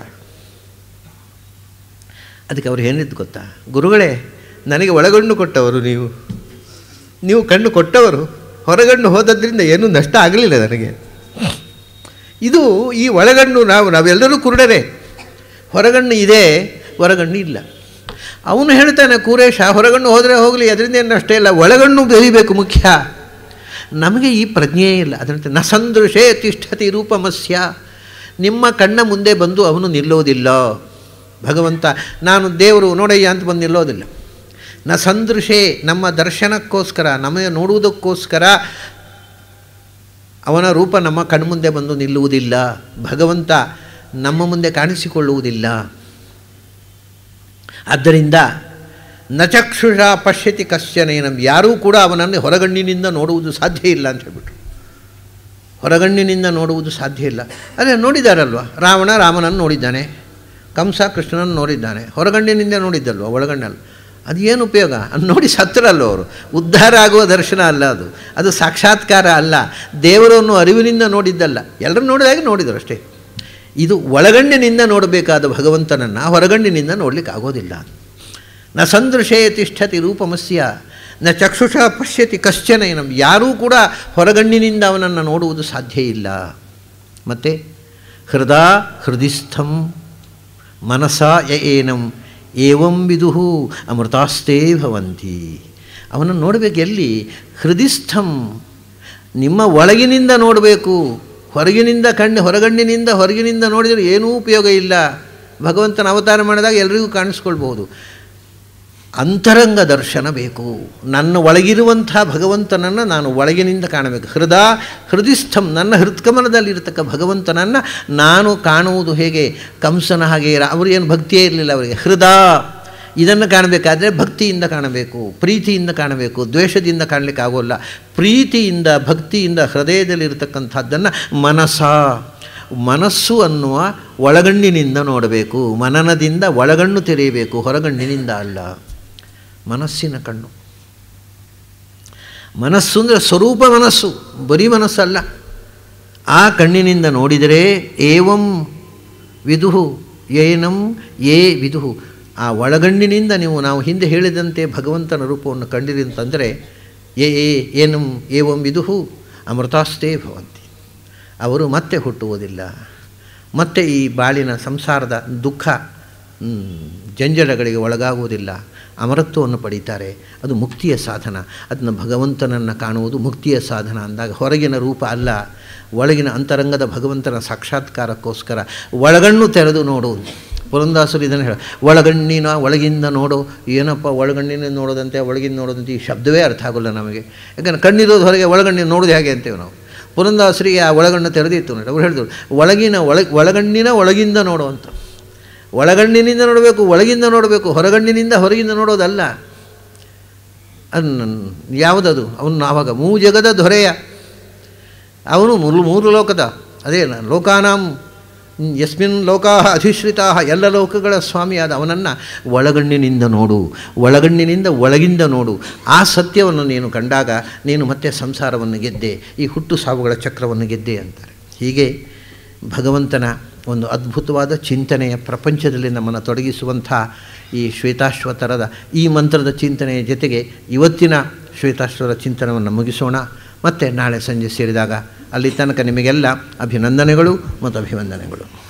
ಅದಕ್ಕೆ ಅವ್ರು ಏನಿದ್ದು ಗೊತ್ತಾ ಗುರುಗಳೇ ನನಗೆ ಒಳಗಣ್ಣು ಕೊಟ್ಟವರು ನೀವು ನೀವು ಕಣ್ಣು ಕೊಟ್ಟವರು ಹೊರಗಣ್ಣು ಹೋದದ್ರಿಂದ ಏನೂ ನಷ್ಟ ಆಗಲಿಲ್ಲ ನನಗೆ ಇದು ಈ ಒಳಗಣ್ಣು ನಾವು ನಾವೆಲ್ಲರೂ ಕುರುಡರೇ ಹೊರಗಣ್ಣು ಇದೆ ಹೊರಗಣ್ಣು ಇಲ್ಲ ಅವನು ಹೇಳ್ತಾನೆ ಕೂರೇಶ ಹೊರಗಣ್ಣು ಹೋದರೆ ಹೋಗಲಿ ಅದರಿಂದ ಏನು ಅಷ್ಟೇ ಇಲ್ಲ ಒಳಗಣ್ಣು ಬೆಳಿಬೇಕು ಮುಖ್ಯ ನಮಗೆ ಈ ಪ್ರಜ್ಞೆ ಇಲ್ಲ ಅದರಂತೆ ನ ಸಂದೃಶೇ ತಿಷ್ಠತಿ ರೂಪಮಸ್ಯ ನಿಮ್ಮ ಕಣ್ಣ ಮುಂದೆ ಬಂದು ಅವನು ನಿಲ್ಲೋದಿಲ್ಲ ಭಗವಂತ ನಾನು ದೇವರು ನೋಡಯ್ಯ ಅಂತ ಬಂದು ನಿಲ್ಲೋದಿಲ್ಲ ನ ಸಂದೃಶೇ ನಮ್ಮ ದರ್ಶನಕ್ಕೋಸ್ಕರ ನಮಗೆ ನೋಡುವುದಕ್ಕೋಸ್ಕರ ಅವನ ರೂಪ ನಮ್ಮ ಕಣ್ಮುಂದೆ ಬಂದು ನಿಲ್ಲುವುದಿಲ್ಲ ಭಗವಂತ ನಮ್ಮ ಮುಂದೆ ಕಾಣಿಸಿಕೊಳ್ಳುವುದಿಲ್ಲ ಆದ್ದರಿಂದ ನಚಕ್ಷುಷ ಪಶ್ಯತಿ ಕಶ್ಚನೇನಂ ಯಾರೂ ಕೂಡ ಅವನನ್ನು ಹೊರಗಣ್ಣಿನಿಂದ ನೋಡುವುದು ಸಾಧ್ಯ ಇಲ್ಲ ಅಂತ ಹೇಳ್ಬಿಟ್ರು ಹೊರಗಣ್ಣಿನಿಂದ ನೋಡುವುದು ಸಾಧ್ಯ ಇಲ್ಲ ಅದೇ ನೋಡಿದಾರಲ್ವ ರಾವಣ ರಾಮನನ್ನು ನೋಡಿದ್ದಾನೆ ಕಂಸ ಕೃಷ್ಣನನ್ನು ನೋಡಿದ್ದಾನೆ ಹೊರಗಣ್ಣಿನಿಂದ ನೋಡಿದ್ದಲ್ವ ಒಳಗಣ್ಣಲ್ಲ ಅದು ಏನು ಉಪಯೋಗ ಅದು ನೋಡಿ ಸತ್ತರಲ್ವ ಅವರು ಉದ್ಧಾರ ಆಗುವ ದರ್ಶನ ಅಲ್ಲ ಅದು ಅದು ಸಾಕ್ಷಾತ್ಕಾರ ಅಲ್ಲ ದೇವರನ್ನು ಅರಿವಿನಿಂದ ನೋಡಿದ್ದಲ್ಲ ಎಲ್ಲರೂ ನೋಡಿದಾಗ ನೋಡಿದರು ಅಷ್ಟೇ ಇದು ಒಳಗಣ್ಣಿನಿಂದ ನೋಡಬೇಕಾದ ಭಗವಂತನನ್ನು ಹೊರಗಣ್ಣಿನಿಂದ ನೋಡಲಿಕ್ಕೆ ಆಗೋದಿಲ್ಲ ನ ಸಂದೃಶೇ ತಿಷ್ಠತಿ ರೂಪಮಸ್ಯ ನ ಚಕ್ಷುಷ ಪಶ್ಯತಿ ಕಶ್ಚನ ಏನಂ ಯಾರೂ ಕೂಡ ಹೊರಗಣ್ಣಿನಿಂದ ಅವನನ್ನು ನೋಡುವುದು ಸಾಧ್ಯ ಇಲ್ಲ ಮತ್ತು ಹೃದ ಹೃದಿಸ್ಥಂ ಮನಸ ಯ ಏನಂ ಏವಂ ವಿದುಹು ಅಮೃತಾಸ್ತೇ ಭವಂತಿ ಅವನನ್ನು ನೋಡಬೇಕು ಎಲ್ಲಿ ಹೃದಿಸ್ಥಂ ನಿಮ್ಮ ಒಳಗಿನಿಂದ ನೋಡಬೇಕು ಹೊರಗಿನಿಂದ ಕಣ್ಣು ಹೊರಗಣ್ಣಿನಿಂದ ಹೊರಗಿನಿಂದ ನೋಡಿದರೆ ಏನೂ ಉಪಯೋಗ ಇಲ್ಲ ಭಗವಂತನ ಅವತಾರ ಮಾಡಿದಾಗ ಎಲ್ರಿಗೂ ಕಾಣಿಸ್ಕೊಳ್ಬೋದು ಅಂತರಂಗ ದರ್ಶನ ಬೇಕು ನನ್ನ ಒಳಗಿರುವಂಥ ಭಗವಂತನನ್ನು ನಾನು ಒಳಗಿನಿಂದ ಕಾಣಬೇಕು ಹೃದ ಹೃದಯಸ್ಥಂ ನನ್ನ ಹೃತ್ಕಮಲದಲ್ಲಿರತಕ್ಕ ಭಗವಂತನನ್ನು ನಾನು ಕಾಣುವುದು ಹೇಗೆ ಕಂಸನ ಹಾಗೆ ಅವರು ಏನು ಭಕ್ತಿಯೇ ಇರಲಿಲ್ಲ ಅವರಿಗೆ ಹೃದ ಇದನ್ನು ಕಾಣಬೇಕಾದ್ರೆ ಭಕ್ತಿಯಿಂದ ಕಾಣಬೇಕು ಪ್ರೀತಿಯಿಂದ ಕಾಣಬೇಕು ದ್ವೇಷದಿಂದ ಕಾಣಲಿಕ್ಕೆ ಆಗೋಲ್ಲ ಪ್ರೀತಿಯಿಂದ ಭಕ್ತಿಯಿಂದ ಹೃದಯದಲ್ಲಿರತಕ್ಕಂಥದ್ದನ್ನು ಮನಸ ಮನಸ್ಸು ಅನ್ನುವ ಒಳಗಣ್ಣಿನಿಂದ ನೋಡಬೇಕು ಮನನದಿಂದ ಒಳಗಣ್ಣು ತೆರೆಯಬೇಕು ಹೊರಗಣ್ಣಿನಿಂದ ಅಲ್ಲ ಮನಸ್ಸಿನ ಕಣ್ಣು ಮನಸ್ಸು ಅಂದರೆ ಸ್ವರೂಪ ಮನಸ್ಸು ಬರೀ ಮನಸ್ಸಲ್ಲ ಆ ಕಣ್ಣಿನಿಂದ ನೋಡಿದರೆ ಏವಂ ವಿದುಹು ಏನಂ ಏ ವಿದುಹು ಆ ಒಳಗಣ್ಣಿನಿಂದ ನೀವು ನಾವು ಹಿಂದೆ ಹೇಳಿದಂತೆ ಭಗವಂತನ ರೂಪವನ್ನು ಕಂಡಿರಿ ಅಂತಂದರೆ ಏ ಏ ಏನಂ ಏವಂ ವಿದುಹು ಅಮೃತಾಸ್ತೇ ಭವಂತಿ ಅವರು ಮತ್ತೆ ಹುಟ್ಟುವುದಿಲ್ಲ ಮತ್ತೆ ಈ ಬಾಳಿನ ಸಂಸಾರದ ದುಃಖ ಜಂಜಡಗಳಿಗೆ ಒಳಗಾಗುವುದಿಲ್ಲ ಅಮರತ್ವವನ್ನು ಪಡೀತಾರೆ ಅದು ಮುಕ್ತಿಯ ಸಾಧನ ಅದನ್ನು ಭಗವಂತನನ್ನು ಕಾಣುವುದು ಮುಕ್ತಿಯ ಸಾಧನ ಅಂದಾಗ ಹೊರಗಿನ ರೂಪ ಅಲ್ಲ ಒಳಗಿನ ಅಂತರಂಗದ ಭಗವಂತನ ಸಾಕ್ಷಾತ್ಕಾರಕ್ಕೋಸ್ಕರ ಒಳಗಣ್ಣು ತೆರೆದು ನೋಡುವುದು ಪುರಂದಾಸರು ಇದನ್ನು ಹೇಳ ಒಳಗಣ್ಣಿನ ಒಳಗಿಂದ ನೋಡೋ ಏನಪ್ಪ ಒಳಗಣ್ಣಿನ ನೋಡೋದಂತೆ ಒಳಗಿಂದ ನೋಡೋದಂತೆ ಈ ಶಬ್ದವೇ ಅರ್ಥ ಆಗೋಲ್ಲ ನಮಗೆ ಯಾಕಂದ್ರೆ ಕಣ್ಣಿರೋದು ಹೊರಗೆ ಒಳಗಣ್ಣಿನ ನೋಡೋದು ಹೇಗೆ ಅಂತೇವೆ ನಾವು ಪುರಂದಾಸರಿಗೆ ಆ ಒಳಗಣ್ಣು ತೆರೆದಿತ್ತು ನೋಡಿ ಅವ್ರು ಹೇಳಿದ್ರು ಒಳಗಿನ ಒಳ ಒಳಗಣ್ಣಿನ ಒಳಗಿಂದ ನೋಡುವಂಥ ಒಳಗಣ್ಣಿನಿಂದ ನೋಡಬೇಕು ಒಳಗಿಂದ ನೋಡಬೇಕು ಹೊರಗಣ್ಣಿನಿಂದ ಹೊರಗಿಂದ ನೋಡೋದಲ್ಲ ಅನ್ ಯಾವುದದು ಅವನು ಆವಾಗ ಮೂ ಜಗದ ದೊರೆಯ ಅವನು ಮೂರು ಮೂರು ಲೋಕದ ಅದೇ ಲೋಕಾನಾಂ ಯಸ್ಮಿನ್ ಲೋಕಾ ಅಧಿಶ್ರಿತಾ ಎಲ್ಲ ಲೋಕಗಳ ಸ್ವಾಮಿಯಾದ ಅವನನ್ನು ಒಳಗಣ್ಣಿನಿಂದ ನೋಡು ಒಳಗಣ್ಣಿನಿಂದ ಒಳಗಿಂದ ನೋಡು ಆ ಸತ್ಯವನ್ನು ನೀನು ಕಂಡಾಗ ನೀನು ಮತ್ತೆ ಸಂಸಾರವನ್ನು ಗೆದ್ದೆ ಈ ಹುಟ್ಟು ಸಾವುಗಳ ಚಕ್ರವನ್ನು ಗೆದ್ದೆ ಅಂತಾರೆ ಹೀಗೆ ಭಗವಂತನ ಒಂದು ಅದ್ಭುತವಾದ ಚಿಂತನೆಯ ಪ್ರಪಂಚದಲ್ಲಿ ನಮ್ಮನ್ನು ತೊಡಗಿಸುವಂಥ ಈ ಶ್ವೇತಾಶ್ವತರದ ಈ ಮಂತ್ರದ ಚಿಂತನೆಯ ಜೊತೆಗೆ ಇವತ್ತಿನ ಶ್ವೇತಾಶ್ವರ ಚಿಂತನವನ್ನು ಮುಗಿಸೋಣ ಮತ್ತು ನಾಳೆ ಸಂಜೆ ಸೇರಿದಾಗ ಅಲ್ಲಿ ತನಕ ನಿಮಗೆಲ್ಲ ಅಭಿನಂದನೆಗಳು ಮತ್ತು ಅಭಿವಂದನೆಗಳು